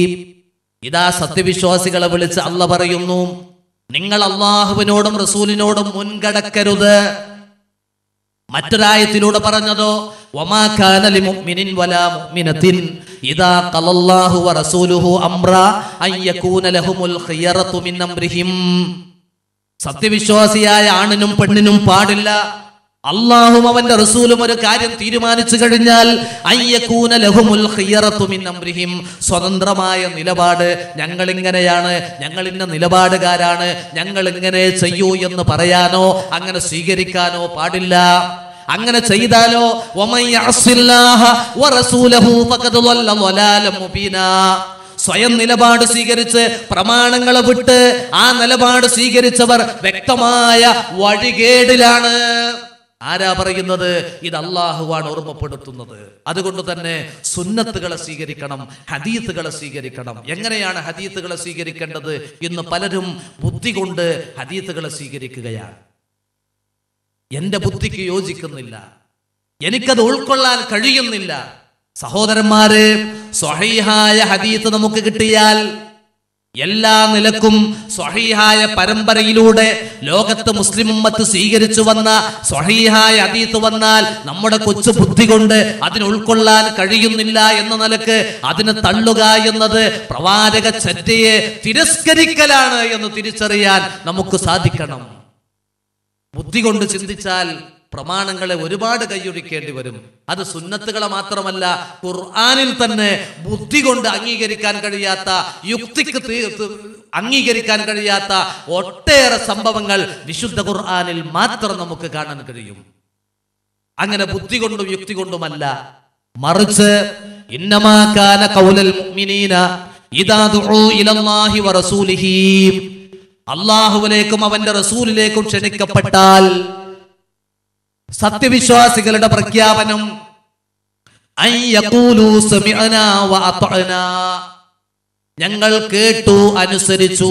ഇതാ സത്യവിശ്വാസികളെ വിളിച്ച് അല്ല പറയുന്നു നിങ്ങൾ അള്ളാഹുവിനോടും റസൂലിനോടും മുൻകടക്കരുത് മറ്റൊരായത്തിലൂടെ പറഞ്ഞതോ വമാ കാന ലിമുഅ്മിനിൻ വലാ മുഅ്മിനത്തിൻ ഇദാ ഖലല്ലാഹു വറസൂലുഹു അംറ അൻ യകൂന ലഹുമുൽ ഖിയറതു മിൻ അംരിഹിം സത്യവിശ്വാസിയായ ആണിനും പെണ്ണിനും പാടില്ല അള്ളാഹും അവന്റെ റസൂലും ഒരു കാര്യം തീരുമാനിച്ചു കഴിഞ്ഞാൽ അയ്യക്കൂന ലഹുമുൽ ഖിയറത്തു മിൻ അംരിഹിം സ്വതന്ത്രമായ നിലപാട് ഞങ്ങൾ ഇങ്ങനെയാണ് ഞങ്ങൾ ഇന്ന നിലപാടുകാരാണ് ഞങ്ങൾ ഇങ്ങനെ ചെയ്യൂ എന്ന് പറയാനോ അങ്ങനെ സ്വീകരിക്കാനോ പാടില്ല അങ്ങനെ ചെയ്താലോ വമൻ യഅസില്ലാഹ വറസൂലഹു ഫഖദ് ളല്ല ളലാലം മുബീനാ സ്വയം നിലപാട് സ്വീകരിച്ച് പ്രമാണങ്ങളെ വിട്ട് ആ നിലപാട് സ്വീകരിച്ചവർ വ്യക്തമായ വഴികേടിലാണ് ആരാ പറയുന്നത് ഇത് അള്ളാഹുവാണ് ഓർമ്മപ്പെടുത്തുന്നത് അതുകൊണ്ട് തന്നെ സുന്നത്തുകളെ സ്വീകരിക്കണം ഹദീത്തുകളെ സ്വീകരിക്കണം എങ്ങനെയാണ് ഹദീത്തുകളെ സ്വീകരിക്കേണ്ടത് ഇന്ന് പലരും ബുദ്ധി കൊണ്ട് ഹദീത്തുകളെ സ്വീകരിക്കുകയാണ് എന്റെ ബുദ്ധിക്ക് യോജിക്കുന്നില്ല എനിക്കത് ഉൾക്കൊള്ളാൻ കഴിയുന്നില്ല സഹോദരന്മാരെ സ്വഹീഹായ ഹദീത്ത് നമുക്ക് കിട്ടിയാൽ എല്ലാ നിലക്കും സ്വഹീഹായ പരമ്പരയിലൂടെ ലോകത്ത് മുസ്ലിം ഉമ്മത്ത് സ്വീകരിച്ചു വന്ന സ്വഹീഹായ ഹദീത്ത് വന്നാൽ നമ്മുടെ കൊച്ചു ബുദ്ധി കൊണ്ട് അതിന് ഉൾക്കൊള്ളാൻ കഴിയുന്നില്ല എന്ന നിലക്ക് അതിന് തള്ളുക എന്നത് പ്രവാചക ചര്യയെ തിരസ്കരിക്കലാണ് എന്ന് തിരിച്ചറിയാൻ നമുക്ക് സാധിക്കണം ബുദ്ധി കൊണ്ട് ചിന്തിച്ചാൽ പ്രമാണങ്ങളെ ഒരുപാട് കൈയൊഴിക്കേണ്ടി വരും അത് സുന്നത്തുകളെ മാത്രമല്ല ഖുർആനിൽ തന്നെ ബുദ്ധി കൊണ്ട് അംഗീകരിക്കാൻ കഴിയാത്ത യുക്തിക്ക് തീ- തി- അംഗീകരിക്കാൻ കഴിയാത്ത ഒട്ടേറെ സംഭവങ്ങൾ വിശുദ്ധ ഖുർആനിൽ മാത്രം നമുക്ക് കാണാൻ കഴിയും അങ്ങനെ ബുദ്ധി കൊണ്ടും യുക്തി കൊണ്ടുമല്ല മറിച്ച് ഇന്നമാ കാന ഖൗലൽ മുഅ്മിനീന ഇദാ ദുഉ ഇലല്ലാഹി വറസൂലിഹി അള്ളാഹുവിലേക്കും അവന്റെ റസൂലിലേക്കും ക്ഷണിക്കപ്പെട്ടാൽ സത്യവിശ്വാസികളുടെ പ്രഖ്യാപനം അൻ യഖൂലു സമിഅനാ വഅതഅനാ. ഞങ്ങൾ കേട്ടു അനുസരിച്ചു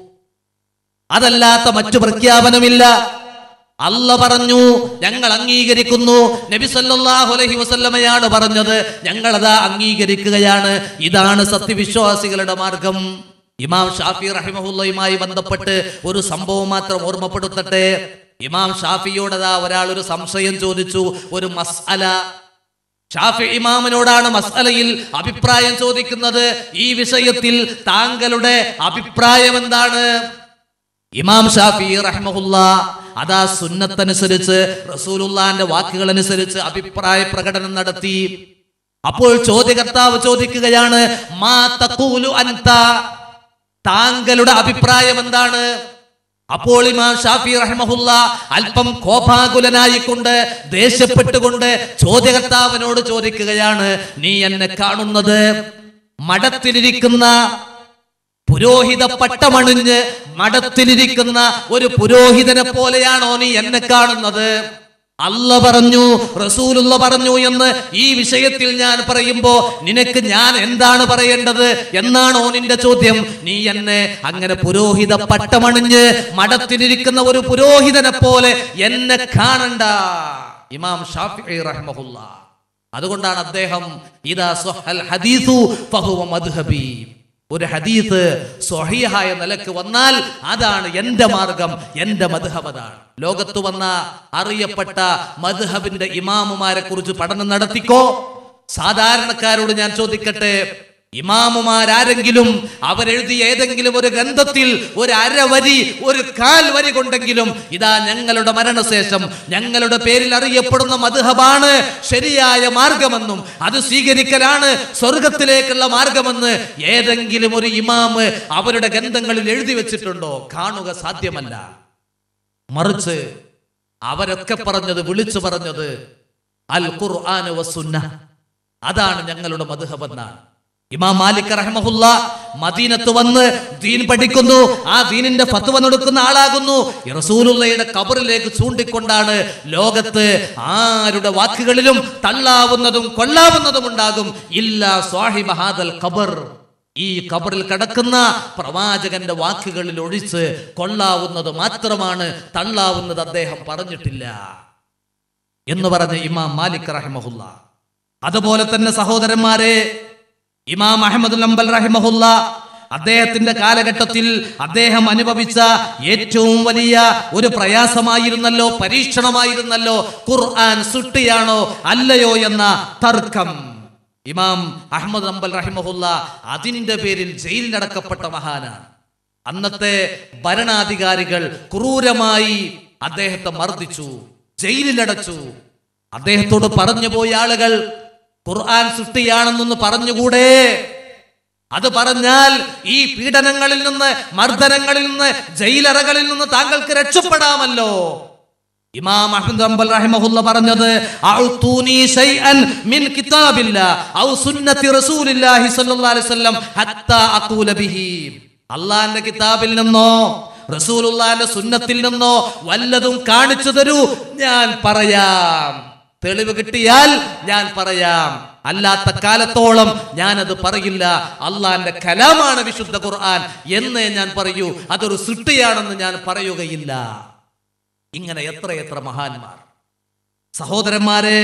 അതല്ലാത്ത മറ്റു പ്രഖ്യാപനമില്ല അല്ല പറഞ്ഞു ഞങ്ങൾ അംഗീകരിക്കുന്നു നബി സല്ലല്ലാഹു അലൈഹി വസല്ലമയാണ് പറഞ്ഞത് ഞങ്ങൾ അതാ അംഗീകരിക്കുകയാണ് ഇതാണ് സത്യവിശ്വാസികളുടെ മാർഗം ഇമാം ഷാഫി റഹിമഹുല്ലയുമായി ബന്ധപ്പെട്ട് ഒരു സംഭവം മാത്രം ഓർമ്മപ്പെടുത്തട്ടെ ഇമാം ഷാഫിയോടതാ ഒരാൾ ഒരു സംശയം ചോദിച്ചു ഒരു മസ്അല ഷാഫി ഇമാമിനോടാണ് മസ്അലയിൽ അഭിപ്രായം ചോദിക്കുന്നത് ഈ വിഷയത്തിൽ താങ്കളുടെ അഭിപ്രായം എന്താണ് ഇമാം ഷാഫി റഹ്മഹുല്ല അതാ സുന്നത്തനുസരിച്ച് റസൂലുള്ളാന്റെ വാക്കുകൾ അനുസരിച്ച് അഭിപ്രായ പ്രകടനം നടത്തി അപ്പോൾ ചോദ്യകർത്താവ് ചോദിക്കുകയാണ് മാ തഖൂലു അൻത താങ്കളുടെ അഭിപ്രായം എന്താണ് അപ്പോൾ ഇമാം ഷാഫി റഹ്മഹുല്ല അല്പം കോപാകുലനായിക്കൊണ്ട് ദേഷ്യപ്പെട്ടുകൊണ്ട് ചോദ്യകർത്താവിനോട് ചോദിക്കുകയാണ് നീ എന്നെ കാണുന്നത് മഠത്തിലിരിക്കുന്ന പുരോഹിത പട്ടമണിഞ്ഞ് മഠത്തിലിരിക്കുന്ന ഒരു പുരോഹിതനെ പോലെയാണോ നീ എന്നെ കാണുന്നത് അല്ല പറഞ്ഞു റസൂലുള്ള പറഞ്ഞു എന്ന് ഈ വിഷയത്തിൽ ഞാൻ പറയുമ്പോ നിനക്ക് ഞാൻ എന്താണ് പറയേണ്ടത് എന്നാണോ നിന്റെ ചോദ്യം നീ എന്നെ അങ്ങനെ പുരോഹിത പട്ടമണിഞ്ഞ് മഠത്തിലിരിക്കുന്ന ഒരു പുരോഹിതനെ പോലെ എന്നെ കാണണ്ട ഇമാം ഷാഫി റഹ്മഹുല്ല അതുകൊണ്ടാണ് അദ്ദേഹം ഇതാ സ്വഹൽ ഹദീസു ഫഹുവ മദ്ഹബി ഒരു ഹദീസ് സ്വഹീഹായ നിലക്ക് വന്നാൽ അതാണ് എന്റെ മാർഗം എന്റെ മദ്ഹബതാണ് ലോകത്ത് വന്ന അറിയപ്പെട്ട മദ്ഹബിന്റെ ഇമാമുമാരെ കുറിച്ച് പഠനം നടത്തിക്കോ സാധാരണക്കാരോട് ഞാൻ ചോദിക്കട്ടെ ഇമാമുമാരാരെങ്കിലും അവരെഴുതിയ ഏതെങ്കിലും ഒരു ഗ്രന്ഥത്തിൽ ഒരു അരവരി ഒരു കാൽ വരി കൊണ്ടെങ്കിലും ഇതാ ഞങ്ങളുടെ മരണശേഷം ഞങ്ങളുടെ പേരിൽ അറിയപ്പെടുന്ന മധുഹബാണ് ശരിയായ മാർഗമെന്നും അത് സ്വീകരിക്കലാണ് സ്വർഗത്തിലേക്കുള്ള മാർഗമെന്ന് ഏതെങ്കിലും ഒരു ഇമാമ് അവരുടെ ഗ്രന്ഥങ്ങളിൽ എഴുതി വെച്ചിട്ടുണ്ടോ കാണുക സാധ്യമല്ല മറിച്ച് അവരൊക്കെ പറഞ്ഞത് വിളിച്ചു പറഞ്ഞത് അൽ ഖുർആൻ വസുന്ന അതാണ് ഞങ്ങളുടെ മധുഹബെന്നാണ് ഇമാം മാലിക് റഹ്മഹുല്ല മദീനത്ത് വന്ന് ദീൻ പഠിക്കുന്നു ആ ദീനിന്റെ ഫത്വ കൊടുക്കുന്ന ആളാകുന്നു ഈ റസൂലുള്ളയുടെ കബറിലേക്ക് ചൂണ്ടിക്കൊണ്ടാണ് ലോകത്ത് ആരുടെ വാക്കുകളിലും തള്ളാവുന്നതും കൊള്ളാവുന്നതും ഉണ്ടാകും ഇല്ല സ്വാഹിബ ഹാദൽ ഖബർ ഈ ഖബറിൽ കിടക്കുന്ന പ്രവാചകന്റെ വാക്കുകളിൽ ഒഴിച്ച് കൊള്ളാവുന്നത് മാത്രമാണ് തള്ളാവുന്നത് അദ്ദേഹം പറഞ്ഞിട്ടില്ല എന്ന് പറഞ്ഞ ഇമാം മാലിക് റഹിമഹുല്ല അതുപോലെ തന്നെ സഹോദരന്മാരെ ഇമാം അഹമ്മദ് അംബൽ റഹിമഹുല്ല അദ്ദേഹത്തിന്റെ കാലഘട്ടത്തിൽ അദ്ദേഹം അനുഭവിച്ച ഏറ്റവും വലിയ ഒരു പ്രയാസമായിരുന്നല്ലോ പരീക്ഷണമായിരുന്നല്ലോ ഖുർആൻ സുട്ടിയാണോ അല്ലയോ എന്ന തർക്കം ഇമാം അഹമ്മദ് അംബൽ റഹിമഹുല്ല അതിന്റെ പേരിൽ ജയിലിലടക്കപ്പെട്ട മഹാനാണ് അന്നത്തെ ഭരണാധികാരികൾ ക്രൂരമായി അദ്ദേഹത്തെ മർദ്ദിച്ചു ജയിലിലടച്ചു അദ്ദേഹത്തോട് പറഞ്ഞു പോയ ആളുകൾ ഖുർആൻ സൃഷ്ടിയാണെന്നൊന്ന് പറഞ്ഞുകൂടെ അത് പറഞ്ഞാൽ ഈ പീഡനങ്ങളിൽ നിന്ന് മർദ്ദനങ്ങളിൽ നിന്ന് ജയിലറകളിൽ നിന്ന് താങ്കൾക്ക് രക്ഷപ്പെടാമല്ലോ ഇമാം അഹ്മദ് അംബൽ റഹിമഹുല്ല പറഞ്ഞത് അഅ്തൂനി ശൈഅൻ മിൻ കിതാബില്ലാ ഔ സുന്നത്തി റസൂലില്ലാഹി സ്വല്ലല്ലാഹു അലൈഹി വസല്ലം ഹത്താ അഖൂല ബിഹി അള്ളാഹിന്റെ കിതാബിൽ നിന്നോ റസൂലുള്ളാഹിന്റെ സുന്നത്തിൽ നിന്നോ വല്ലതും കാണിച്ചു തരൂ ഞാൻ പറയാം തെളിവ് കിട്ടിയാൽ ഞാൻ പറയാം അല്ലാത്ത കാലത്തോളം ഞാനത് പറയില്ല അള്ളാന്റെ കലാമാണ് വിശുദ്ധ ഖുർആൻ എന്നേ ഞാൻ പറയൂ അതൊരു സൃഷ്ടിയാണെന്ന് ഞാൻ പറയുകയില്ല ഇങ്ങനെ എത്രയെത്ര മഹാന്മാർ സഹോദരന്മാരെ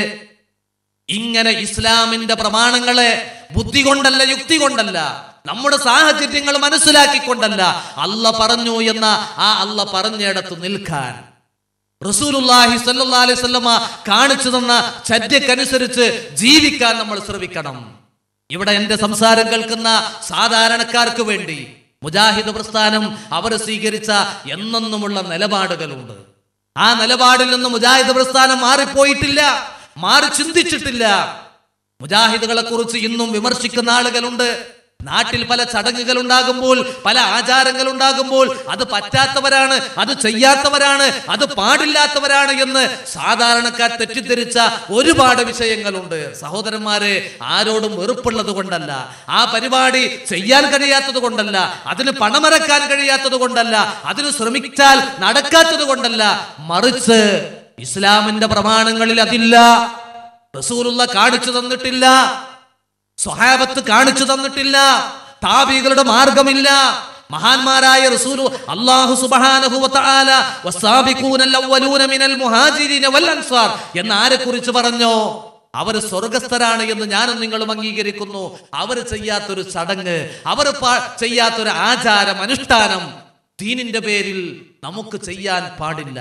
ഇങ്ങനെ ഇസ്ലാമിന്റെ പ്രമാണങ്ങളെ ബുദ്ധി കൊണ്ടല്ല യുക്തി കൊണ്ടല്ല നമ്മുടെ സാഹചര്യങ്ങൾ മനസ്സിലാക്കിക്കൊണ്ടല്ല അല്ല പറഞ്ഞു എന്ന ആ അല്ല പറഞ്ഞിടത്ത് നിൽക്കാൻ റസൂലുള്ളാഹി സ്വല്ലല്ലാഹി അലൈഹി വസല്ലമ കാണിച്ചു തന്ന ചര്യക്കനുസരിച്ച് ജീവിക്കാൻ നമ്മൾ ശ്രമിക്കണം ഇവിടെ എന്റെ സംസാരം കേൾക്കുന്ന സാധാരണക്കാർക്ക് വേണ്ടി മുജാഹിദ് പ്രസ്ഥാനം അവർ സ്വീകരിച്ച എന്നെന്നുമുള്ള നിലപാടുകളുണ്ട് ആ നിലപാടിൽ നിന്ന് മുജാഹിദ് പ്രസ്ഥാനം മാറിപ്പോയിട്ടില്ല മാറി ചിന്തിച്ചിട്ടില്ല മുജാഹിദുകളെ കുറിച്ച് ഇന്നും വിമർശിക്കുന്ന ആളുകളുണ്ട് നാട്ടിൽ പല ചടങ്ങുകൾ ഉണ്ടാകുമ്പോൾ പല ആചാരങ്ങൾ ഉണ്ടാകുമ്പോൾ അത് പറ്റാത്തവരാണ് അത് ചെയ്യാത്തവരാണ് അത് പാടില്ലാത്തവരാണ് എന്ന് സാധാരണക്കാർ തെറ്റിദ്ധരിച്ച ഒരുപാട് വിഷയങ്ങളുണ്ട് സഹോദരന്മാരെ ആരോടും വെറുപ്പുള്ളത് കൊണ്ടല്ല ആ പരിപാടി ചെയ്യാൻ കഴിയാത്തത് കൊണ്ടല്ല അതിന് പണമറക്കാൻ കഴിയാത്തത് കൊണ്ടല്ല അതിന് ശ്രമിച്ചാൽ നടക്കാത്തത് കൊണ്ടല്ല മറിച്ച് ഇസ്ലാമിന്റെ പ്രമാണങ്ങളിൽ അതില്ല റസൂലുള്ള കാണിച്ചു തന്നിട്ടില്ല സ്വഹാബത്ത് കാണിച്ചു തന്നിട്ടില്ല താബികളുടെ മാർഗമില്ല മഹാന്മാരായ റസൂലു അല്ലാഹു സുബ്ഹാനഹു വ തആല വസ്സാബിഖൂനൽ അവ്വലൂന മിനൽ മുഹാജിരീന വൽ അൻസാർ എന്ന് ആരെ കുറിച്ച് പറഞ്ഞോ അവർ സ്വർഗസ്ഥരാണ് എന്ന് ഞാനും നിങ്ങളും അംഗീകരിക്കുന്നു അവർ ചെയ്യാത്തൊരു ചടങ്ങ് അവർ പാ- ചെയ്യാത്തൊരു ആചാരം അനുഷ്ഠാനം ദീനിന്റെ പേരിൽ നമുക്ക് ചെയ്യാൻ പാടില്ല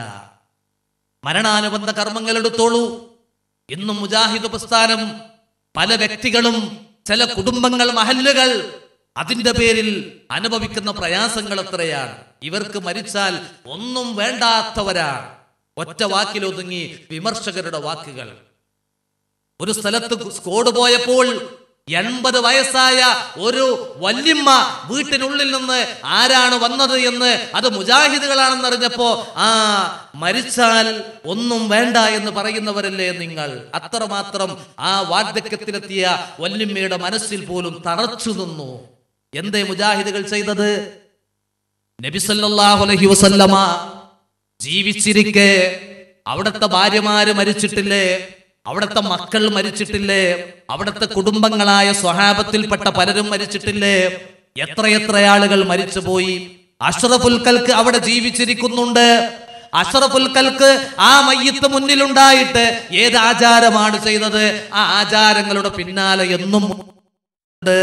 മരണാനുബന്ധ കർമ്മങ്ങൾ എടുത്തോളൂ ഇന്നും മുജാഹിദ് പ്രസ്ഥാനം പല വ്യക്തികളും ചില കുടുംബങ്ങൾ മഹല്ലുകൾ അതിന്റെ പേരിൽ അനുഭവിക്കുന്ന പ്രയാസങ്ങൾ എത്രയാണ് ഇവർക്ക് മരിച്ചാൽ ഒന്നും വേണ്ടാത്തവരാണ് ഒറ്റ വാക്കിലൊതുങ്ങി വിമർശകരുടെ വാക്കുകൾ ഒരു സ്ഥലത്ത് സ്കോഡ് പോയപ്പോൾ എൺപത് വയസ്സായ ഒരു വല്യമ്മ വീട്ടിനുള്ളിൽ നിന്ന് ആരാണ് വന്നത് എന്ന് അത് മുജാഹിദുകളാണെന്ന് അറിഞ്ഞപ്പോ ആ മരിച്ചാൽ ഒന്നും വേണ്ട എന്ന് പറയുന്നവരല്ലേ നിങ്ങൾ അത്രമാത്രം ആ വാർദ്ധക്യത്തിലെത്തിയ വല്യമ്മയുടെ മനസ്സിൽ പോലും തറച്ചു നിന്നു എന്തേ മുജാഹിദുകൾ ചെയ്തത് നബിസല്ലാഹു അലൈഹി വസല്ലമ ജീവിച്ചിരിക്കെ അവിടുത്തെ ഭാര്യമാര് മരിച്ചിട്ടില്ലേ അവിടുത്തെ മക്കൾ മരിച്ചിട്ടില്ലേ അവിടുത്തെ കുടുംബങ്ങളായ സ്വഹാബത്തിൽപ്പെട്ട പലരും മരിച്ചിട്ടില്ലേ എത്രയെത്ര ആളുകൾ മരിച്ചുപോയി അഷ്റഫുൽ കൽക്ക് അവിടെ ജീവിച്ചിരിക്കുന്നുണ്ട് അഷ്റഫുൽ കൽക്ക് ആ മയ്യത്ത് മുന്നിലുണ്ടായിട്ട് ഏത് ആചാരമാണ് ചെയ്തത് ആ ആചാരങ്ങളുടെ പിന്നാലെ എന്നും ഉണ്ട്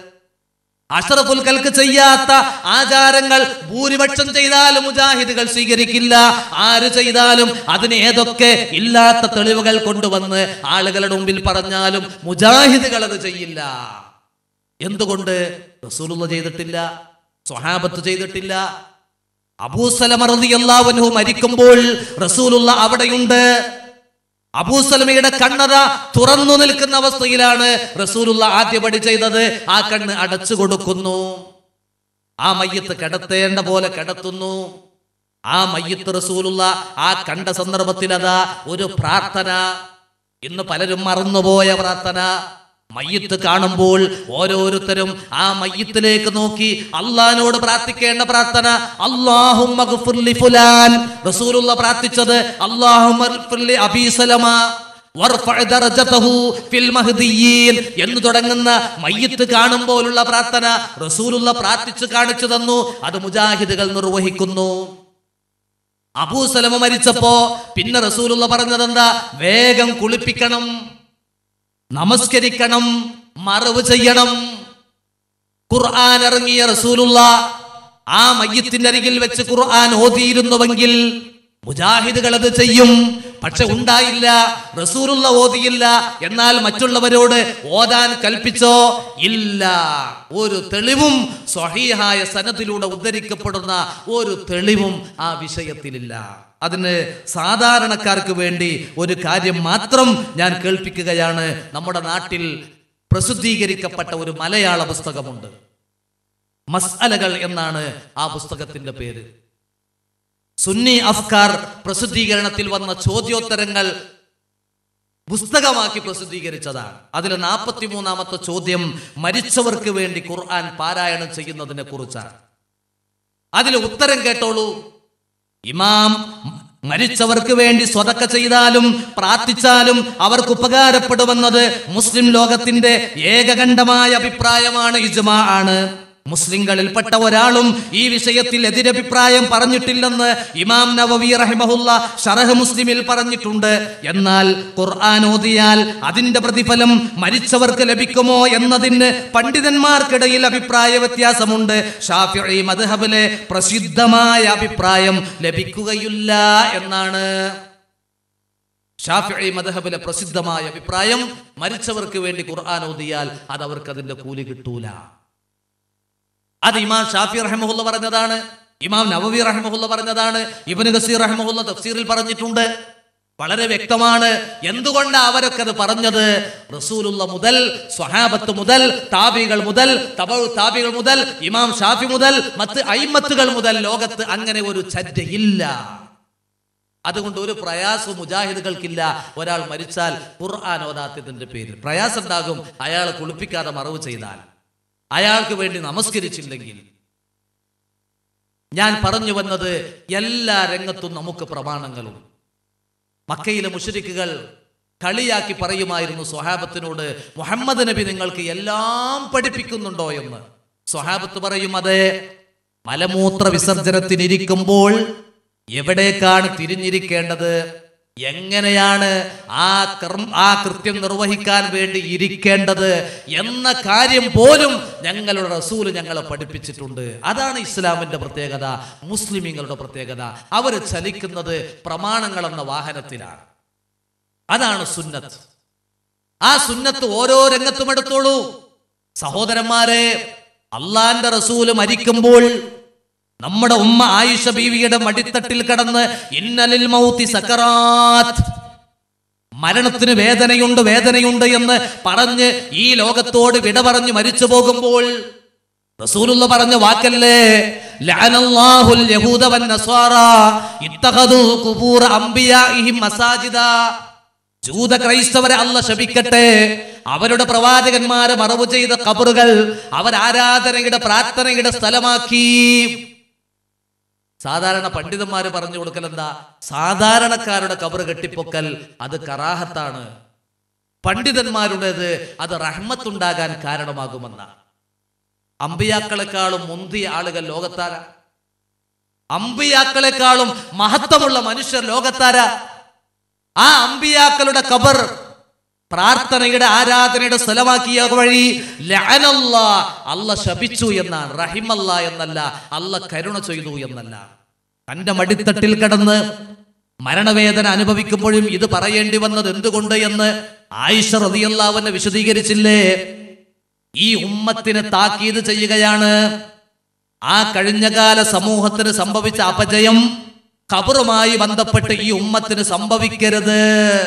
അഷറഫുൽ കൽക്ക് ചെയ്യാത്ത ആചാരങ്ങൾ ഭൂരിപക്ഷം ചെയ്താലും മുജാഹിദുകൾ സ്വീകരിക്കില്ല ആര് ചെയ്താലും അതിന് ഏതൊക്കെ ഇല്ലാത്ത തെളിവുകൾ കൊണ്ടുവന്ന് ആളുകളുടെ മുമ്പിൽ പറഞ്ഞാലും മുജാഹിദുകൾ അത് ചെയ്യില്ല എന്തുകൊണ്ട് റസൂലുള്ള ചെയ്തിട്ടില്ല സ്വഹാബത്ത് ചെയ്തിട്ടില്ല അബൂസലമറിയാവൻഹു മരിക്കുമ്പോൾ റസൂലുള്ള അവിടെയുണ്ട് അബൂസലമയുടെ കണ്ണറ തുറന്നു നിൽക്കുന്ന അവസ്ഥയിലാണ് റസൂലുള്ള ആദ്യപടി ചെയ്തത് ആ കണ്ണ് അടച്ചു കൊടുക്കുന്നു ആ മയ്യത്ത് കിടത്തേണ്ട പോലെ കിടത്തുന്നു ആ മയ്യത്ത് റസൂലുള്ള ആ കണ്ട സന്ദർഭത്തിൽ അതാ ഒരു പ്രാർത്ഥന ഇന്ന് പലരും മറന്നുപോയ പ്രാർത്ഥന മയ്യത്ത് കാണുമ്പോൾ ഓരോരുത്തരും ആ മയ്യത്തിലേക്ക് നോക്കി അള്ളഹാനോട് പ്രാർത്ഥിക്കേണ്ട പ്രാർത്ഥന അള്ളാഹും ഫുലാൻ റസൂലുള്ള പ്രാർത്ഥിച്ചത് അള്ളാഹും അബീസലമ വർഫഅ ദറജതഹു ഫിൽ മഹ്ദിയീൻ എന്ന് തുടങ്ങുന്ന മയ്യത്ത് കാണുമ്പോലുള്ള പ്രാർത്ഥന റസൂലുള്ള പ്രാർത്ഥിച്ചു കാണിച്ചു തന്നു അത് മുജാഹിദുകൾ നിർവഹിക്കുന്നു അബൂസലമ മരിച്ചപ്പോ പിന്നെ റസൂലുള്ള പറഞ്ഞത് എന്താ വേഗം കുളിപ്പിക്കണം നമസ്കരിക്കണം മറവ് ചെയ്യണം ഖുർആൻ ഇറങ്ങിയ റസൂലുള്ള ആ മയ്യത്തിന്റെ അരികിൽ വെച്ച് ഖുർആൻ ഓതിയിരുന്നുവെങ്കിൽ മുജാഹിദുകൾ അത് ചെയ്യും പക്ഷെ ഉണ്ടായില്ല റസൂലുള്ള ഓതിയില്ല എന്നാൽ മറ്റുള്ളവരോട് ഓതാൻ കൽപ്പിച്ചോ ഇല്ല ഒരു തെളിവും സ്വഹീഹായ സനത്തിലൂടെ ഉദ്ധരിക്കപ്പെടുന്ന ഒരു തെളിവും ആ വിഷയത്തിലില്ല അതിന് സാധാരണക്കാർക്ക് വേണ്ടി ഒരു കാര്യം മാത്രം ഞാൻ കേൾപ്പിക്കുകയാണ് നമ്മുടെ നാട്ടിൽ പ്രസിദ്ധീകരിക്കപ്പെട്ട ഒരു മലയാള പുസ്തകമുണ്ട് മസ്അലകൾ എന്നാണ് ആ പുസ്തകത്തിന്റെ പേര് സുന്നി അഫ്കാർ പ്രസിദ്ധീകരണത്തിൽ വന്ന ചോദ്യോത്തരങ്ങൾ പുസ്തകമാക്കി പ്രസിദ്ധീകരിച്ചതാണ് അതിൽ നാൽപ്പത്തി മൂന്നാമത്തെ ചോദ്യം മരിച്ചവർക്ക് വേണ്ടി ഖുർആൻ പാരായണം ചെയ്യുന്നതിനെ കുറിച്ചാണ് അതിൽ ഉത്തരം കേട്ടോളൂ ഇമാം മരിച്ചവർക്ക് വേണ്ടി സ്വതക്ക ചെയ്താലും പ്രാർത്ഥിച്ചാലും അവർക്ക് ഉപകാരപ്പെടുമെന്നത് മുസ്ലിം ലോകത്തിന്റെ ഏകകണ്ഠമായ അഭിപ്രായമാണ് ഇജ്മാ ആണ് മുസ്ലിങ്ങളിൽപ്പെട്ട ഒരാളും ഈ വിഷയത്തിൽ എതിരഭിപ്രായം പറഞ്ഞിട്ടില്ലെന്ന് ഇമാം നവവി റഹിമഹുല്ല ഷറഹ് മുസ്ലിമിൽ പറഞ്ഞിട്ടുണ്ട് എന്നാൽ ഖുർആൻ ഓതിയാൽ അതിന്റെ പ്രതിഫലം മരിച്ചവർക്ക് ലഭിക്കുമോ എന്നതിന് പണ്ഡിതന്മാർക്കിടയിൽ അഭിപ്രായ വ്യത്യാസമുണ്ട് ഷാഫിഈ മദ്ഹബിലെ പ്രസിദ്ധമായ അഭിപ്രായം ലഭിക്കുകയില്ല എന്നാണ് ഷാഫിഈ മദ്ഹബിലെ പ്രസിദ്ധമായ അഭിപ്രായം മരിച്ചവർക്ക് വേണ്ടി ഖുർആൻ ഓതിയാൽ അത് അവർക്ക് അതിന്റെ കൂലി കിട്ടൂല അത് ഇമാം ഷാഫി റഹ്മുല്ല പറഞ്ഞതാണ് ഇമാം നവവി റഹ്മുല്ല പറഞ്ഞതാണ് ഇബന് ഗസീർ റഹ്മുല്ല തഫ്സീറിൽ പറഞ്ഞിട്ടുണ്ട് വളരെ വ്യക്തമാണ് എന്തുകൊണ്ട് അവരൊക്കെ അത് പറഞ്ഞത് റസൂലുള്ള മുതൽ സ്വഹാബത്ത് മുതൽ താബികൾ മുതൽ തബ താബികൾ മുതൽ ഇമാം ഷാഫി മുതൽ മറ്റ് ഐമത്തുകൾ മുതൽ ലോകത്ത് അങ്ങനെ ഒരു ചര്യയില്ല അതുകൊണ്ട് ഒരു പ്രയാസവും മുജാഹിദുകൾക്കില്ല ഒരാൾ മരിച്ചാൽ ഖുർആൻ ഓതാത്തതിന്റെ പേരിൽ പ്രയാസം ഉണ്ടാകും അയാൾ കുളിപ്പിക്കാതെ മറവ് ചെയ്താൽ അയാൾക്ക് വേണ്ടി നമസ്കരിച്ചില്ലെങ്കിൽ ഞാൻ പറഞ്ഞു വന്നത് എല്ലാ രംഗത്തും നമുക്ക് പ്രമാണങ്ങളും മക്കയിലെ മുഷരിക്കുകൾ കളിയാക്കി പറയുമായിരുന്നു സ്വഹാബത്തിനോട് മുഹമ്മദ് നബി നിങ്ങൾക്ക് എല്ലാം പഠിപ്പിക്കുന്നുണ്ടോ എന്ന് സ്വഹാബത്ത് പറയും അതെ മലമൂത്ര വിസർജനത്തിനിരിക്കുമ്പോൾ എവിടേക്കാണ് തിരിഞ്ഞിരിക്കേണ്ടത് എങ്ങനെയാണ് ആ കർമ്മ ആ കൃത്യം നിർവഹിക്കാൻ വേണ്ടി ഇരിക്കേണ്ടത് എന്ന കാര്യം പോലും ഞങ്ങളുടെ റസൂല് ഞങ്ങളെ പഠിപ്പിച്ചിട്ടുണ്ട് അതാണ് ഇസ്ലാമിന്റെ പ്രത്യേകത മുസ്ലിമീങ്ങളുടെ പ്രത്യേകത അവർ ചലിക്കുന്നത് പ്രമാണങ്ങൾ എന്ന വാഹനത്തിലാണ് അതാണ് സുന്നത്ത് ആ സുന്നത്ത് ഓരോ രംഗത്തും എടുത്തോളൂ സഹോദരന്മാരെ അള്ളാന്റെ റസൂല് മരിക്കുമ്പോൾ നമ്മുടെ ഉമ്മ ആയിഷ ബീവിയുടെ മടിത്തട്ടിൽ കിടന്ന് ഇന്നലിൽ മൗത്തി സക്കറാത്ത് മരണത്തിന് വേദനയുണ്ട് വേദനയുണ്ട് എന്ന് പറഞ്ഞ് ഈ ലോകത്തോട് വിട പറഞ്ഞ് മരിച്ചു പോകുമ്പോൾ റസൂലുള്ള പറഞ്ഞ വാക്കല്ലേ ലഅനല്ലാഹുൽ യഹൂദ വൻ നസ്വാറ ഇത്തഖദു ഖുബൂറ അംബിയാഇഹിം മസാജിദ ജൂത ക്രൈസ്തവരെ അല്ല ശപിക്കട്ടെ അവരുടെ പ്രവാചകന്മാരെ മറവ് ചെയ്ത കബറുകൾ അവർ ആരാധനയുടെ പ്രാർത്ഥനയുടെ സ്ഥലമാക്കി സാധാരണ പണ്ഡിതന്മാര് പറഞ്ഞു കൊടുക്കൽ എന്താ സാധാരണക്കാരുടെ കബറ് കെട്ടിപ്പൊക്കൽ അത് കറാഹത്താണ് പണ്ഡിതന്മാരുടേത് അത് റഹ്മത്തുണ്ടാകാൻ കാരണമാകുമെന്ന അമ്പിയാക്കളെക്കാളും മുന്തിയ ആളുകൾ ലോകത്താര അമ്പിയാക്കളെക്കാളും മഹത്വമുള്ള മനുഷ്യർ ലോകത്താര ആ അമ്പിയാക്കളുടെ കബർ പ്രാർത്ഥനയുടെ ആരാധനയുടെ സ്ഥലമാക്കിയ വഴി ലഅനല്ല അല്ല ശപിച്ചു എന്നാണ് റഹിമല്ല എന്നല്ല അല്ല കരുണ ചെയ്തു എന്നല്ല തന്റെ മടിത്തട്ടിൽ കിടന്ന് മരണവേദന അനുഭവിക്കുമ്പോഴും ഇത് പറയേണ്ടി വന്നത് എന്തുകൊണ്ട് എന്ന് ആയിഷ റതിയല്ലാവനെ വിശദീകരിച്ചില്ലേ ഈ ഉമ്മത്തിന് താക്കീത് ചെയ്യുകയാണ് ആ കഴിഞ്ഞകാല സമൂഹത്തിന് സംഭവിച്ച അപജയം ഖബറുമായി ബന്ധപ്പെട്ട് ഈ ഉമ്മത്തിന് സംഭവിക്കരുത്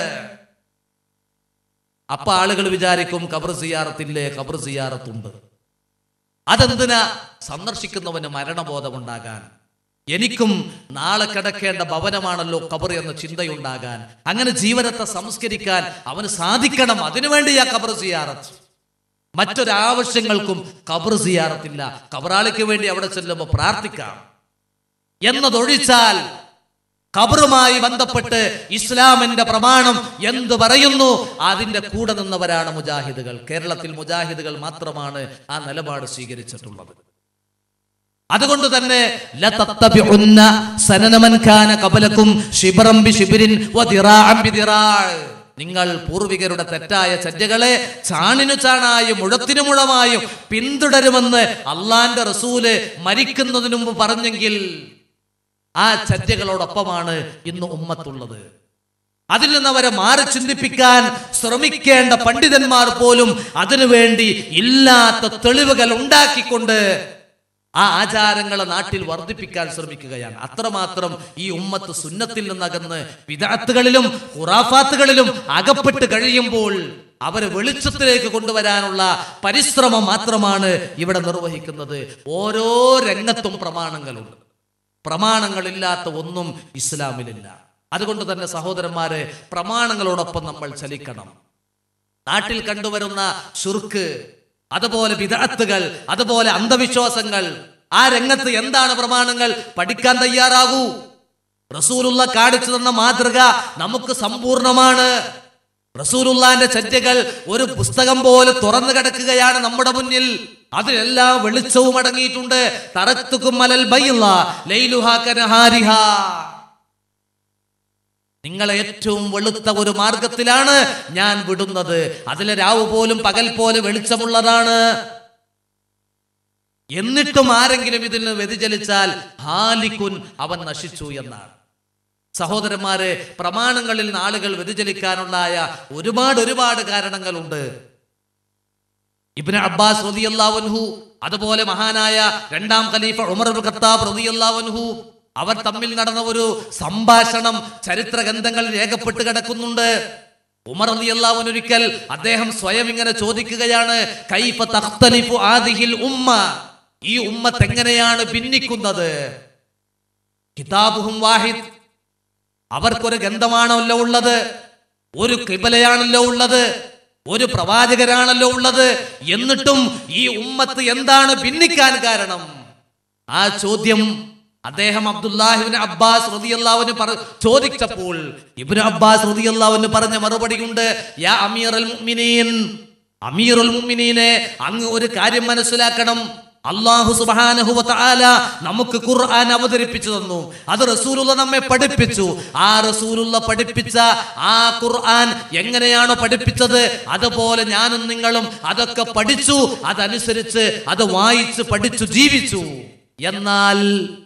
അപ്പൊ ആളുകൾ വിചാരിക്കും ഖബർ സിയാറത്തില്ലേ ഖബർ സിയാറത്തുണ്ട് അതെന്തിനാ സന്ദർശിക്കുന്നവന് മരണബോധമുണ്ടാകാൻ എനിക്കും നാളെ കിടക്കേണ്ട ഭവനമാണല്ലോ ഖബർ എന്ന ചിന്തയുണ്ടാകാൻ അങ്ങനെ ജീവനത്തെ സംസ്കരിക്കാൻ അവന് സാധിക്കണം അതിനുവേണ്ടി ആ ഖബർ സിയാറത്ത് മറ്റൊരാവശ്യങ്ങൾക്കും ഖബർ സിയാറത്തില്ല ഖബറാളിക്ക് വേണ്ടി അവിടെ ചെല്ലുമ്പോൾ പ്രാർത്ഥിക്കാം എന്നതൊഴിച്ചാൽ ഖബറുമായി ബന്ധപ്പെട്ട് ഇസ്ലാമിന്റെ പ്രമാണം എന്ത് പറയുന്നു അതിന്റെ കൂടെ നിന്നവരാണ് മുജാഹിദുകൾ കേരളത്തിൽ മുജാഹിദുകൾ മാത്രമാണ് ആ നിലപാട് സ്വീകരിച്ചിട്ടുള്ളത് അതുകൊണ്ട് തന്നെ ലതത്തബിഉന്ന സനനമൻ കാന ഖബലക്കും ശിബ്റൻ ബിശിബ്രിൻ വദിറാഅൻ ബിദിറാഅ് നിങ്ങൾ പൂർവികരുടെ തെറ്റായ ചര്യകളെ ചാണിനു ചാണായും മുഴത്തിനു മുഴമായും പിന്തുടരുമെന്ന് അള്ളാന്റെ റസൂല് മരിക്കുന്നതിന് മുമ്പ് പറഞ്ഞെങ്കിൽ ആ ചര്യകളോടൊപ്പമാണ് ഇന്ന് ഉമ്മത്തുള്ളത് അതിൽ നിന്ന് അവരെ മാറി ചിന്തിപ്പിക്കാൻ ശ്രമിക്കേണ്ട പണ്ഡിതന്മാർ പോലും അതിനുവേണ്ടി ഇല്ലാത്ത തെളിവുകൾ ഉണ്ടാക്കിക്കൊണ്ട് ആ ആചാരങ്ങളെ നാട്ടിൽ വർദ്ധിപ്പിക്കാൻ ശ്രമിക്കുകയാണ് അത്രമാത്രം ഈ ഉമ്മത്ത് സുന്നത്തിൽ നിന്നകന്ന് വിദാത്തുകളിലും ഖുറാഫാത്തുകളിലും അകപ്പെട്ട് കഴിയുമ്പോൾ അവരെ വെളിച്ചത്തിലേക്ക് കൊണ്ടുവരാനുള്ള പരിശ്രമം മാത്രമാണ് ഇവിടെ നിർവഹിക്കുന്നത് ഓരോ രംഗത്തും പ്രമാണങ്ങളുണ്ട് പ്രമാണങ്ങളില്ലാത്ത ഒന്നും ഇസ്ലാമിലില്ല അതുകൊണ്ട് തന്നെ സഹോദരന്മാരെ പ്രമാണങ്ങളോടൊപ്പം നമ്മൾ ചലിക്കണം നാട്ടിൽ കണ്ടുവരുന്ന ശുർക്ക് അതുപോലെ വിദഗ്ധകൾ അതുപോലെ അന്ധവിശ്വാസങ്ങൾ ആ രംഗത്ത് എന്താണ് പ്രമാണങ്ങൾ പഠിക്കാൻ തയ്യാറാകൂ റസൂലുള്ള കാണിച്ചു തന്ന മാതൃക നമുക്ക് സമ്പൂർണമാണ് റസൂലുള്ളാന്റെ ചര്യകൾ ഒരു പുസ്തകം പോലെ തുറന്നു കിടക്കുകയാണ് നമ്മുടെ മുന്നിൽ അതിലെല്ലാ വെളിച്ചവും അടങ്ങിയിട്ടുണ്ട് തറത്തുക്കും മലൽ ബൈള ലൈലുഹാ കനഹാരിഹാ നിങ്ങളെ ഏറ്റവും വെളുത്ത ഒരു മാർഗത്തിലാണ് ഞാൻ വിടുന്നത് അതിലെ രാവ് പോലും പകൽ പോലെ വെളിച്ചമുള്ളതാണ് എന്നിട്ടും ആരെങ്കിലും ഇതിന് വ്യതിചലിച്ചാൽ ഹാലിക്കുൻ അവൻ നശിച്ചു എന്നാണ് സഹോദരന്മാരെ പ്രമാണങ്ങളിൽ നിന്ന് ആളുകൾ വ്യതിചലിക്കാനുള്ളായ ഒരുപാട് ഒരുപാട് കാരണങ്ങളുണ്ട് ഇബ്നു അബ്ബാസ് റളിയല്ലാഹു അതുപോലെ മഹാനായ രണ്ടാം ഖലീഫ ഉമർ ഇബ്നു ഖത്താബ് റളിയല്ലാഹു അവർ തമ്മിൽ നടന്ന ഒരു സംഭാഷണം ചരിത്ര ഗ്രന്ഥങ്ങളിൽ രേഖപ്പെട്ട് കിടക്കുന്നുണ്ട് ഉമർ റളിയല്ലാഹു ഒരിക്കൽ അദ്ദേഹം സ്വയം ഇങ്ങനെ ചോദിക്കുകയാണ് കൈഫ തഖ്തലിഫു ആദിഹിൽ ഉമ്മ ഈ ഉമ്മത്ത് എങ്ങനെയാണ് ഭിന്നിക്കുന്നത് കിതാബുഹും വാഹിദ് അവർക്കൊരു ഗന്ധമാണല്ലോ ഉള്ളത് ഒരു കിബലയാണല്ലോ ഉള്ളത് ഒരു പ്രവാചകരാണല്ലോ ഉള്ളത് എന്നിട്ടും ഈ ഉമ്മത്ത് എന്താണ് ഭിന്നിക്കാൻ കാരണം ആ ചോദ്യം അദ്ദേഹം അബ്ദുല്ലാഹിബിൻ അബ്ബാസ് റതിയല്ലാവിന് പറ ചോദിച്ചപ്പോൾ ഇബ്നു അബ്ബാസ് റതിയല്ലാവിന് പറഞ്ഞ മറുപടിയുണ്ട് യാ അമീറുൽ മുഅ്മിനീൻ അമീറുൽ മുഅ്മിനീനെ അങ്ങ് ഒരു കാര്യം മനസ്സിലാക്കണം അള്ളാഹു സുബ്ഹാനഹു വ തആല നമുക്ക് ഖുർആൻ അവതരിപ്പിച്ചു തന്നു അത് റസൂലുള്ള നമ്മെ പഠിപ്പിച്ചു ആ റസൂലുള്ള പഠിപ്പിച്ച ആ ഖുർആൻ എങ്ങനെയാണോ പഠിപ്പിച്ചത് അതുപോലെ ഞാനും നിങ്ങളും അതൊക്കെ പഠിച്ചു അതനുസരിച്ച് അത് വായിച്ച് പഠിച്ചു ജീവിച്ചു എന്നാൽ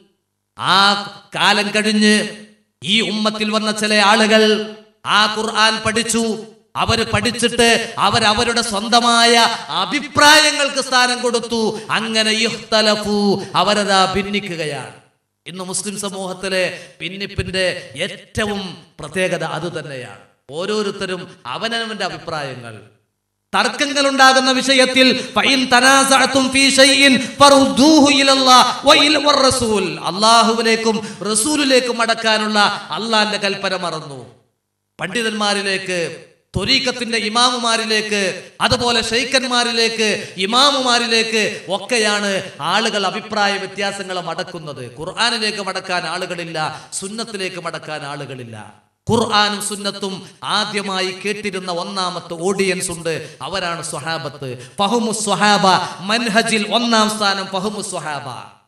ആ കാലം കഴിഞ്ഞ് ഈ ഉമ്മത്തിൽ വന്ന ചില ആളുകൾ ആ ഖുർആൻ പഠിച്ചു അവര് പഠിച്ചിട്ട് അവരവരുടെ സ്വന്തമായ അഭിപ്രായങ്ങൾക്ക് സ്ഥാനം കൊടുത്തു അങ്ങനെ യുഹ്തലഫു അവരതാ ഭിന്നിക്കുകയാണ് ഇന്ന് മുസ്ലിം സമൂഹത്തിലെ ഭിന്നിപ്പിന്റെ ഏറ്റവും പ്രത്യേകത അത് തന്നെയാണ് ഓരോരുത്തരും അവനവന്റെ അഭിപ്രായങ്ങൾ തർക്കങ്ങൾ ഉണ്ടാകുന്ന വിഷയത്തിൽ ഫൈൻ തനാസഅതും ഫീ ഷൈഇൻ ഫറുദ്ദൂഹു ഇലല്ലാഹ് വ ഇല റസൂൽ അല്ലാഹുവിലേക്കും റസൂലിലേക്കും മടക്കാനുള്ള അള്ളാന്റെ കൽപ്പന മറന്നു പണ്ഡിതന്മാരിലേക്ക് ത്വരീക്കത്തിന്റെ ഇമാമുമാരിലേക്ക് അതുപോലെ ഷെയ്ഖന്മാരിലേക്ക് ഇമാമുമാരിലേക്ക് ഒക്കെയാണ് ആളുകൾ അഭിപ്രായ വ്യത്യാസങ്ങൾ മടക്കുന്നത് ഖുർആാനിലേക്ക് മടക്കാൻ ആളുകളില്ല സുന്നത്തിലേക്ക് മടക്കാൻ ആളുകളില്ല ഖുർആാനും സുന്നത്തും ആദ്യമായി കേട്ടിരുന്ന ഒന്നാമത്തെ ഓഡിയൻസ് ഉണ്ട് അവരാണ് സ്വഹാബത്ത് ഫഹുമു സ്വഹാബ മൻഹജിൽ ഒന്നാം സ്ഥാനം ഫഹുമു സ്വഹാബ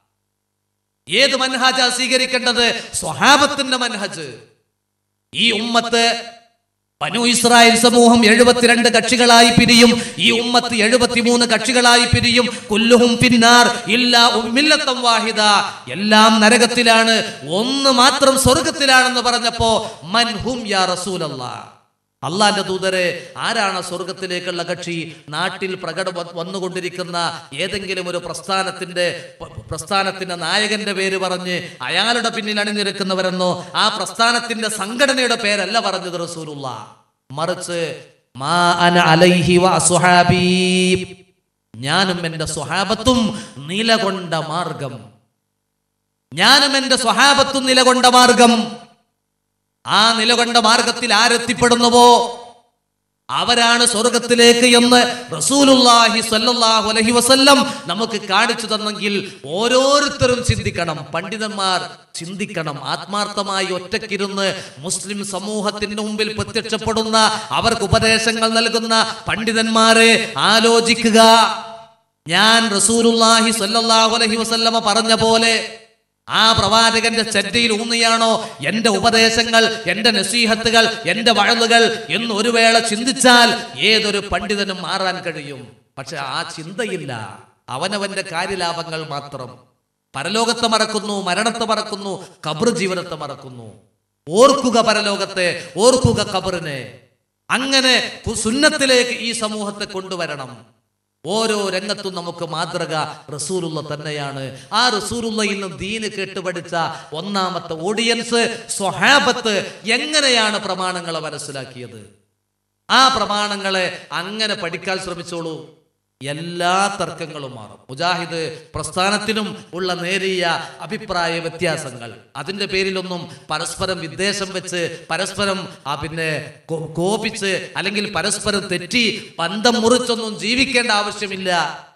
ഏത് മൻഹജ സ്വീകരിക്കേണ്ടത് സ്വഹാബത്തിന്റെ മൻഹജ് ഈ ഉമ്മത്ത് ബനു ഇസ്രായേൽ സമൂഹം എഴുപത്തിരണ്ട് കക്ഷികളായി പിരിയും ഈ ഉമ്മത്ത് എഴുപത്തിമൂന്ന് കക്ഷികളായി പിരിയും കൊല്ലുഹും പിന്നാർ ഇല്ല ഉമ്മില്ലത്തം വാഹിദ എല്ലാം നരകത്തിലാണ് ഒന്ന് മാത്രം സ്വർഗത്തിലാണെന്ന് പറഞ്ഞപ്പോ മൻഹും യാ റസൂലല്ലാ അള്ളാന്റെ ദൂതരെ ആരാണ് സ്വർഗത്തിലേക്കുള്ള കക്ഷി നാട്ടിൽ പ്രകട വ- വന്നുകൊണ്ടിരിക്കുന്ന ഏതെങ്കിലും ഒരു പ്രസ്ഥാനത്തിന്റെ പ- പ്രസ്ഥാനത്തിന്റെ നായകന്റെ പേര് പറഞ്ഞ് അയാളുടെ പിന്നിൽ അണിനിരക്കുന്നവരെന്നോ ആ പ്രസ്ഥാനത്തിന്റെ സംഘടനയുടെ പേരല്ല പറഞ്ഞത് റസൂലുള്ള മറിച്ച് മാ അന അലൈഹി വ അസ്ഹാബീ. ഞാനും എൻ്റെ സ്വഹാബത്തും നിലകൊണ്ട മാർഗം ഞാനും എൻ്റെ സ്വഹാബത്തും നിലകൊണ്ട മാർഗം ആ നിലകൊണ്ട മാർഗത്തിൽ ആരെത്തിപ്പെടുന്നുവോ അവരാണ് സ്വർഗത്തിലേക്ക് എന്ന് റസൂലുള്ളാഹി സ്വല്ലല്ലാഹു അലൈഹി വസല്ലം നമുക്ക് കാണിച്ചു തന്നെങ്കിൽ ഓരോരുത്തരും ചിന്തിക്കണം പണ്ഡിതന്മാർ ചിന്തിക്കണം ആത്മാർത്ഥമായി ഒറ്റക്കിരുന്ന് മുസ്ലിം സമൂഹത്തിന്റെ മുമ്പിൽ പ്രത്യക്ഷപ്പെടുന്ന അവർക്ക് ഉപദേശങ്ങൾ നൽകുന്ന പണ്ഡിതന്മാരെ ആലോചിക്കുക ഞാൻ റസൂലുള്ളാഹി സ്വല്ലല്ലാഹു അലൈഹി വസല്ലമ പറഞ്ഞ പോലെ ആ പ്രവാചകന്റെ ചെറ്റയിൽ ഊന്നിയാണോ എന്റെ ഉപദേശങ്ങൾ എന്റെ നസീഹത്തുകൾ എന്റെ വഴലുകൾ എന്ന് ഒരു വേള ചിന്തിച്ചാൽ ഏതൊരു പണ്ഡിതനും മാറാൻ കഴിയും പക്ഷെ ആ ചിന്തയില്ല അവനവന്റെ കാര്യലാഭങ്ങൾ മാത്രം പരലോകത്തെ മറക്കുന്നു മരണത്തെ മറക്കുന്നു കബർ ജീവനത്തെ മറക്കുന്നു ഓർക്കുക പരലോകത്തെ ഓർക്കുക കബറിനെ അങ്ങനെ കു- സുന്നത്തിലേക്ക് ഈ സമൂഹത്തെ കൊണ്ടുവരണം ഓരോ രംഗത്തും നമുക്ക് മാതൃക റസൂലുള്ള തന്നെയാണ് ആ റസൂലുള്ളയിൽ നിന്ന് ദീന് കേട്ടുപഠിച്ച ഒന്നാമത്തെ ഓഡിയൻസ് സ്വഹാബത്ത് എങ്ങനെയാണ് പ്രമാണങ്ങളെ മനസ്സിലാക്കിയത് ആ പ്രമാണങ്ങളെ അങ്ങനെ പഠിക്കാൻ ശ്രമിച്ചോളൂ എല്ലാ തർക്കങ്ങളും മാറും മുജാഹിദ് പ്രസ്ഥാനത്തിനും ഉള്ള നേരിയ അഭിപ്രായ വ്യത്യാസങ്ങൾ അതിന്റെ പേരിലൊന്നും പരസ്പരം വിദ്വേഷം വെച്ച് പരസ്പരം ആ പിന്നെ കോ- കോപിച്ച് അല്ലെങ്കിൽ പരസ്പരം തെറ്റി ബന്ധം മുറിച്ചൊന്നും ജീവിക്കേണ്ട ആവശ്യമില്ല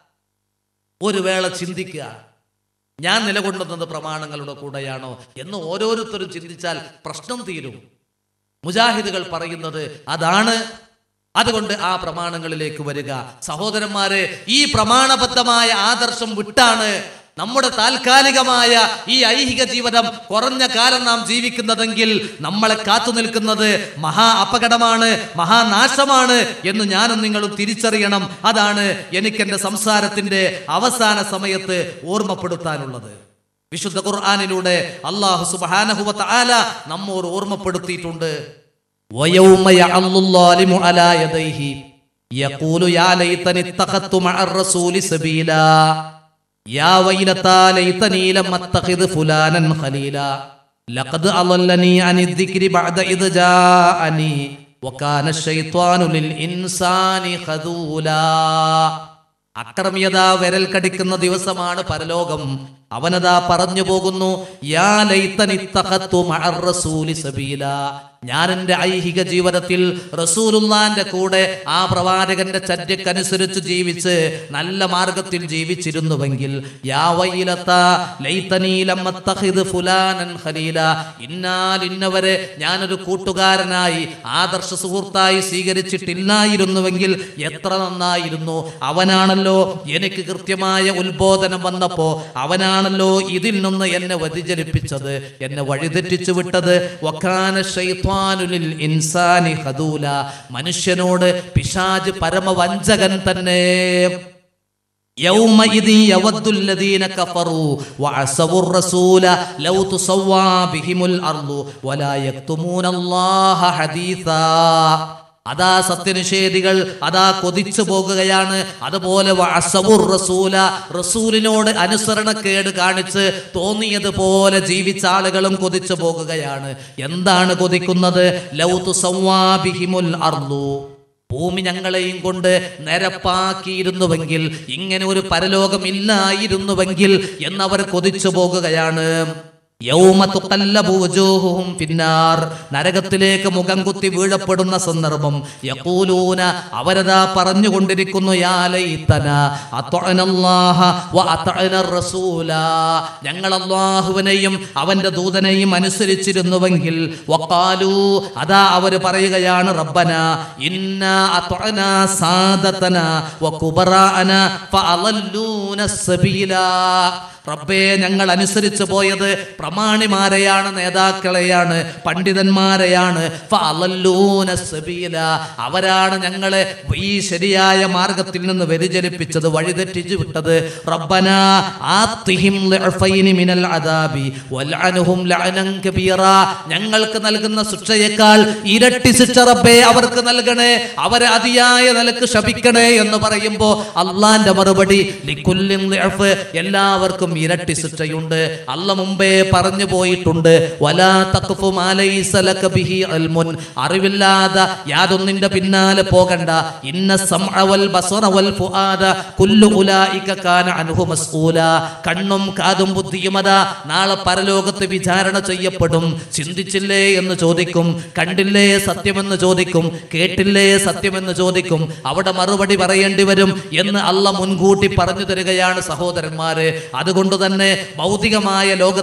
ഒരു വേള ചിന്തിക്കുക ഞാൻ നിലകൊണ്ടുന്നത് പ്രമാണങ്ങളുടെ കൂടെയാണോ എന്ന് ഓരോരുത്തരും ചിന്തിച്ചാൽ പ്രശ്നം തീരും മുജാഹിദുകൾ പറയുന്നത് അതാണ് അതുകൊണ്ട് ആ പ്രമാണങ്ങളിലേക്ക് വരിക സഹോദരന്മാരെ ഈ പ്രമാണബദ്ധമായ ആദർശം വിട്ടാണ് നമ്മുടെ താൽക്കാലികമായ ഈ ഐഹിക ജീവിതം കുറഞ്ഞ കാലം നാം ജീവിക്കുന്നതെങ്കിൽ നമ്മളെ കാത്തു നിൽക്കുന്നത് മഹാ അപകടമാണ് മഹാനാശമാണ് എന്ന് ഞാനും നിങ്ങളും തിരിച്ചറിയണം അതാണ് എനിക്ക് എൻ്റെ സംസാരത്തിന്റെ അവസാന സമയത്ത് ഓർമ്മപ്പെടുത്താനുള്ളത് വിശുദ്ധ ഖുർആാനിലൂടെ അള്ളാഹു സുബാനഹുവ ആല നമ്മോട് ഓർമ്മപ്പെടുത്തിയിട്ടുണ്ട് ويوم يعض الظالم على يديه يقول يا ليتني اتخذت مع الرسول سبيلا يا ويلتى ليتني لم اتخذ فلانا خليلا لقد أضلني عن الذكر بعد إذ جاءني وكان الشيطان للإنسان خذولا അക്രമിയത വിരൽ കടിക്കുന്ന ദിവസമാണ് പരലോകം അവനതാ പറഞ്ഞു പോകുന്നു യാ ലൈത്തനിത്തഖത്തു മഅർ റസൂലി സബീല ഞാൻ എൻ്റെ ഐഹിക ജീവിതത്തിൽ റസൂലുള്ളാന്റെ കൂടെ ആ പ്രവാചകന്റെ ചര്യക്കനുസരിച്ച് ജീവിച്ച് നല്ല മാർഗത്തിൽ ജീവിച്ചിരുന്നുവെങ്കിൽ യാ വൈലത്ത ലൈതനീ ലം അത്തഖിദ് ഫുലാനൻ ഖലീല ഇന്നാൽ ഇന്നവരെ ഞാനൊരു കൂട്ടുകാരനായി ആദർശ സുഹൃത്തായി സ്വീകരിച്ചിട്ടില്ലായിരുന്നുവെങ്കിൽ എത്ര നന്നായിരുന്നു അവനാണല്ലോ എനിക്ക് കൃത്യമായ ഉത്ബോധനം വന്നപ്പോ അവനാണല്ലോ ഇതിൽ നിന്ന് എന്നെ വ്യതിചലിപ്പിച്ചത് എന്നെ വഴിതെറ്റിച്ചു വിട്ടത് വക്കാന ശൈത്വാനുലിൽ ഇൻസാനി ഹദൂല മനുഷ്യനോട് പിശാജ് പരമവഞ്ചകൻ തന്നെ يومئذ يود الذين كفروا وعصوا الرسول لو تسوى بهم الأرض ولا يكتمون الله حديثا അതാ സത്യനിഷേധികൾ അതാ കൊതിച്ചു പോകുകയാണ് അതുപോലെ വഅസവുർ റസൂല റസൂലിനോട് അനുസരണക്കേട് കാണിച്ച് തോന്നിയതുപോലെ ജീവിച്ച ആളുകളും കൊതിച്ചു പോകുകയാണ് എന്താണ് കൊതിക്കുന്നത് ലൗതു സൗവാബിഹിമുൽ അർദു ഭൂമി ഞങ്ങളെയും കൊണ്ട് നിരപ്പാക്കിയിരുന്നുവെങ്കിൽ ഇങ്ങനെ ഒരു പരലോകമില്ലായിരുന്നുവെങ്കിൽ എന്നവർ കൊതിച്ചു പോകുകയാണ് യൗമ തുഖല്ലബു വുജൂഹുഹും ഫിന്നാർ നരകത്തിലേക്ക് മുഖം കുത്തി വീഴപ്പെടുന്ന സന്ദർഭം യഖൂലൂന അവരതാ പറഞ്ഞുകൊണ്ടിരിക്കുന്നു യാ ലൈതന അത്അനല്ലാഹ വ അത്അനർ റസൂല ഞങ്ങൾ അല്ലാഹുവിനെയും അവന്റെ ദൂതനെയും അനുസരിച്ചിരുന്നുവെങ്കിൽ വഖാലു അതാ അവർ പറയുകയാണ് റബ്ബന ഇന്ന അത്അന സാദതന വ കുബറാന ഫഅളല്ലൂന സബീല റബ്ബേ ഞങ്ങൾ അനുസരിച്ചു പോയത് പ്രമാണിമാരെയാണ് നേതാക്കളെയാണ് പണ്ഡിതന്മാരെയാണ് ഫഅളല്ലൂന സബീല അവരാണ് ഞങ്ങളെ ഈ ശരിയായ മാർഗത്തിൽ നിന്ന് വ്യതിചലിപ്പിച്ചത് വഴിതെറ്റിച്ചു വിട്ടത് റബ്ബന ആത്തിഹിം ളിഅഫൈനി മിനൽ അദാബി വൽഅൻഹും ലഅനൻ കബീറ ഞങ്ങൾക്ക് നൽകുന്ന ശിക്ഷയേക്കാൾ ഇരട്ടി ശിക്ഷ റബ്ബേ അവർക്ക് നൽകണേ അവരെ അതിയായ നിലക്ക് ശപിക്കണേ എന്ന് പറയുമ്പോൾ അള്ളാന്റെ മറുപടി ലിക്കുല്ലിൻ ളിഅഫ് എല്ലാവർക്കും ഇരട്ടി ശിക്ഷയുണ്ട് അല്ല മുമ്പേ പറഞ്ഞു പോയിട്ടുണ്ട് വലാ തഖ്ഫു മാ ലൈസ ലക ബിഹി ഇൽമുൻ അറിവില്ലാതെ യാതൊന്നിന്റെ പിന്നാലെ പോകണ്ട ഇന്ന സമഅ വൽ ബസറ വൽ ഫുആദ കുല്ലു ഉലൈക കാന അൻഹു മസ്ഊല കണ്ണും കാതും ബുദ്ധിയും അതാ നാളെ പരലോകത്ത് വിചാരണ ചെയ്യപ്പെടും ചിന്തിച്ചില്ലേ എന്ന് ചോദിക്കും കണ്ടില്ലേ സത്യമെന്ന് ചോദിക്കും കേട്ടില്ലേ സത്യമെന്ന് ചോദിക്കും അവിടെ മറുപടി പറയേണ്ടി വരും എന്ന് അല്ല മുൻകൂട്ടി പറഞ്ഞു തരികയാണ് സഹോദരന്മാരെ അതുകൊണ്ട് തന്നെ ഭൗതികമായ ലോകത്ത് ഒരുപക്ഷെ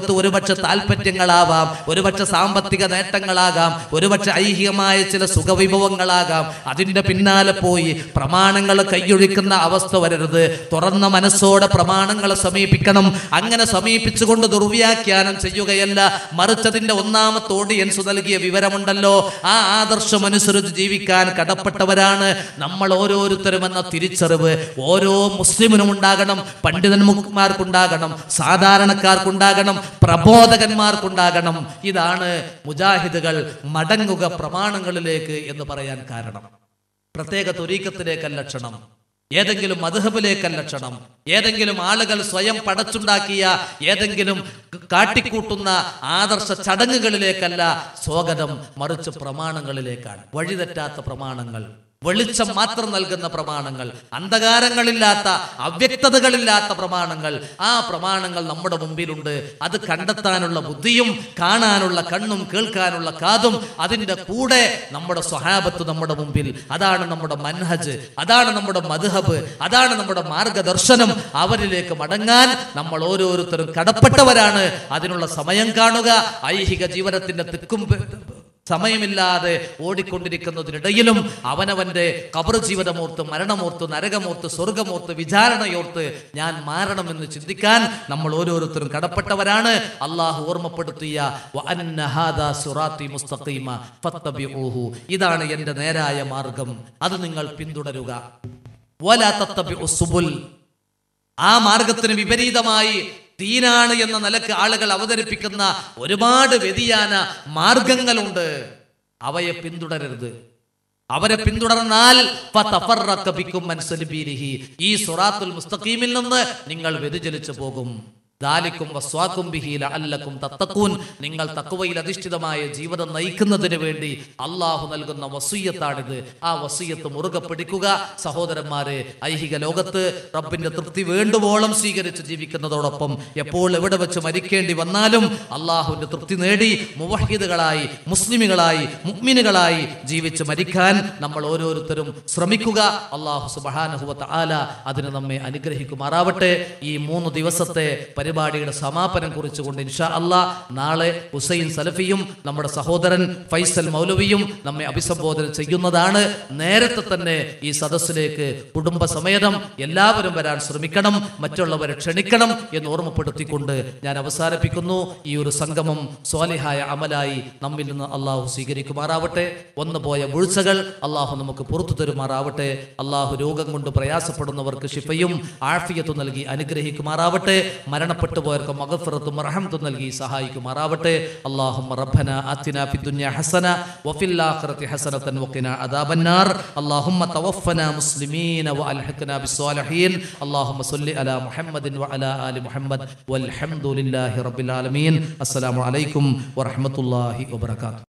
ഒരുപക്ഷെ താല്പര്യങ്ങളാവാം ഒരുപക്ഷെ സാമ്പത്തിക നേട്ടങ്ങളാകാം ഒരുപക്ഷെ ഐഹികമായ ചില സുഖവിഭവങ്ങളാകാം അതിന്റെ പിന്നാലെ പോയി പ്രമാണങ്ങൾ കൈയൊഴിക്കുന്ന അവസ്ഥ വരരുത് തുറന്ന മനസ്സോടെ പ്രമാണങ്ങളെ സമീപിക്കണം അങ്ങനെ സമീപിച്ചുകൊണ്ട് ദുർവ്യാഖ്യാനം ചെയ്യുകയല്ല മറിച്ച് അതിന്റെ ഒന്നാമത്തെ ഓഡിയൻസ് നൽകിയ വിവരമുണ്ടല്ലോ ആ ആദർശം അനുസരിച്ച് ജീവിക്കാൻ കടപ്പെട്ടവരാണ് നമ്മൾ ഓരോരുത്തരും എന്ന തിരിച്ചറിവ് ഓരോ മുസ്ലിമിനും ഉണ്ടാകണം പണ്ഡിതന്മാർക്കുണ്ടാകണം സാധാരണക്കാർക്കുണ്ടാകണം പ്രബോധകന്മാർക്കുണ്ടാകണം ഇതാണ് മുജാഹിദുകൾ മടങ്ങുക പ്രമാണങ്ങളിലേക്ക് എന്ന് പറയാൻ കാരണം പ്രത്യേക തുരീക്കത്തിലേക്കല്ല ക്ഷണം ഏതെങ്കിലും മധുഹബിലേക്കല്ല ക്ഷണം ഏതെങ്കിലും ആളുകൾ സ്വയം പടച്ചുണ്ടാക്കിയ ഏതെങ്കിലും കാട്ടിക്കൂട്ടുന്ന ആദർശ ചടങ്ങുകളിലേക്കല്ല സ്വാഗതം മറിച്ച് പ്രമാണങ്ങളിലേക്കാണ് വഴിതെറ്റാത്ത പ്രമാണങ്ങൾ വെളിച്ചം മാത്രം നൽകുന്ന പ്രമാണങ്ങൾ അന്ധകാരങ്ങളില്ലാത്ത അവ്യക്തതകളില്ലാത്ത പ്രമാണങ്ങൾ ആ പ്രമാണങ്ങൾ നമ്മുടെ മുമ്പിലുണ്ട് അത് കണ്ടെത്താനുള്ള ബുദ്ധിയും കാണാനുള്ള കണ്ണും കേൾക്കാനുള്ള കാതും അതിൻ്റെ കൂടെ നമ്മുടെ സ്വഹാബത്ത് നമ്മുടെ മുമ്പിൽ അതാണ് നമ്മുടെ മൻഹജ് അതാണ് നമ്മുടെ മധുഹബ് അതാണ് നമ്മുടെ മാർഗദർശനം അവരിലേക്ക് മടങ്ങാൻ നമ്മൾ ഓരോരുത്തരും കടപ്പെട്ടവരാണ് അതിനുള്ള സമയം കാണുക ഐഹിക ജീവനത്തിന്റെ തിക്കും സമയമില്ലാതെ ഓടിക്കൊണ്ടിരിക്കുന്നതിനിടയിലും അവനവന്റെ കബർ ജീവിതമോർത്ത് മരണമോർത്ത് നരകമോർത്ത് സ്വർഗമോർത്ത് വിചാരണയോർത്ത് ഞാൻ മാറണമെന്ന് ചിന്തിക്കാൻ നമ്മൾ ഓരോരുത്തരും കടപ്പെട്ടവരാണ് അള്ളാഹു ഓർമ്മപ്പെടുത്തിയ "വ അന്ന ഹാദാ സിറാത്തി മുസ്തഖീമ ഫത്തബിഊഹു." ഇതാണ് എന്റെ നേരായ മാർഗം അത് നിങ്ങൾ പിന്തുടരുക വലാ തത്തബിഉ സുബുൽ ആ മാർഗത്തിന് വിപരീതമായി ദീനാണ് എന്ന നിലക്ക് ആളുകൾ അവതരിപ്പിക്കുന്ന ഒരുപാട് വ്യതിയാന മാർഗങ്ങളുണ്ട് അവയെ പിന്തുടരരുത് അവരെ പിന്തുടർന്നാൽ ഫതഫറഖ ബിക്കും അൻ സബീലിഹി. ഈ സുറാത്തുൽ മുസ്തഖീമിൽ നിന്ന് നിങ്ങൾ വ്യതിചലിച്ചു പോകും ദാലിക്കും വസ്വാക്കും ബിഹി ലഅല്ലക്കും തത്തക്കൂൻ നിങ്ങൾ തക്കുവയിൽ അധിഷ്ഠിതമായ ജീവിതം നയിക്കുന്നതിന് വേണ്ടി അള്ളാഹു നൽകുന്ന വസൂയത്താണിത് ആ വസൂയത്ത് മുറുകെ പിടിക്കുക സഹോദരന്മാരെ ഐഹിക ലോകത്ത് റബ്ബിന്റെ തൃപ്തി വേണ്ടുവോളം സ്വീകരിച്ച് ജീവിക്കുന്നതോടൊപ്പം എപ്പോൾ എവിടെ വെച്ച് മരിക്കേണ്ടി വന്നാലും അള്ളാഹുവിന്റെ തൃപ്തി നേടി മുവഹിദുകളായി മുസ്ലിമുകളായി മുഗ്മിനുകളായി ജീവിച്ച് മരിക്കാൻ നമ്മൾ ഓരോരുത്തരും ശ്രമിക്കുക അള്ളാഹു സുബഹാനഹുവത്ത് ആല അതിന് നമ്മെ അനുഗ്രഹിക്കുമാറാവട്ടെ ഈ മൂന്ന് ദിവസത്തെ പരിപാടിയുടെ സമാപനം കുറിച്ചുകൊണ്ട് ഇൻഷാ അല്ലാ നാളെ ഹുസൈൻ സലഫിയും നമ്മുടെ സഹോദരൻ ഫൈസൽ മൗലവിയും നമ്മെ അഭിസംബോധന ചെയ്യുന്നതാണ് നേരത്തെ തന്നെ ഈ സദസ്സിലേക്ക് കുടുംബസമേതം എല്ലാവരും വരാൻ ശ്രമിക്കണം മറ്റുള്ളവരെ ക്ഷണിക്കണം എന്ന് ഓർമ്മപ്പെടുത്തിക്കൊണ്ട് ഞാൻ അവസാനിപ്പിക്കുന്നു ഈ ഒരു സംഗമം സ്വാലിഹായ അമലായി നമ്മിൽ നിന്ന് അള്ളാഹു സ്വീകരിക്കുമാറാവട്ടെ വന്നു പോയ വീഴ്ചകൾ അള്ളാഹു നമുക്ക് പുറത്തു തരുമാറാവട്ടെ അള്ളാഹു രോഗം കൊണ്ട് പ്രയാസപ്പെടുന്നവർക്ക് ശിഫയും ആഫിയത്തും നൽകി അനുഗ്രഹിക്കുമാറാവട്ടെ മരണപ്പെട്ടു പോയവർക്ക് മഗഫിറത്തും റഹമത്തും നൽകി സഹായിക്കുമാറാവട്ടെ അള്ളാഹും റബ്ബന ആതിന ഫി ദുനിയ ഹസന വഫിൽ ആഖിറതി ഹസനതൻ വഖിന അദാബന്നാർ اللهم توفنا مسلمين والحقنا بالصالحين اللهم صل على محمد وعلى ال محمد والحمد لله رب العالمين السلام عليكم ورحمه الله وبركاته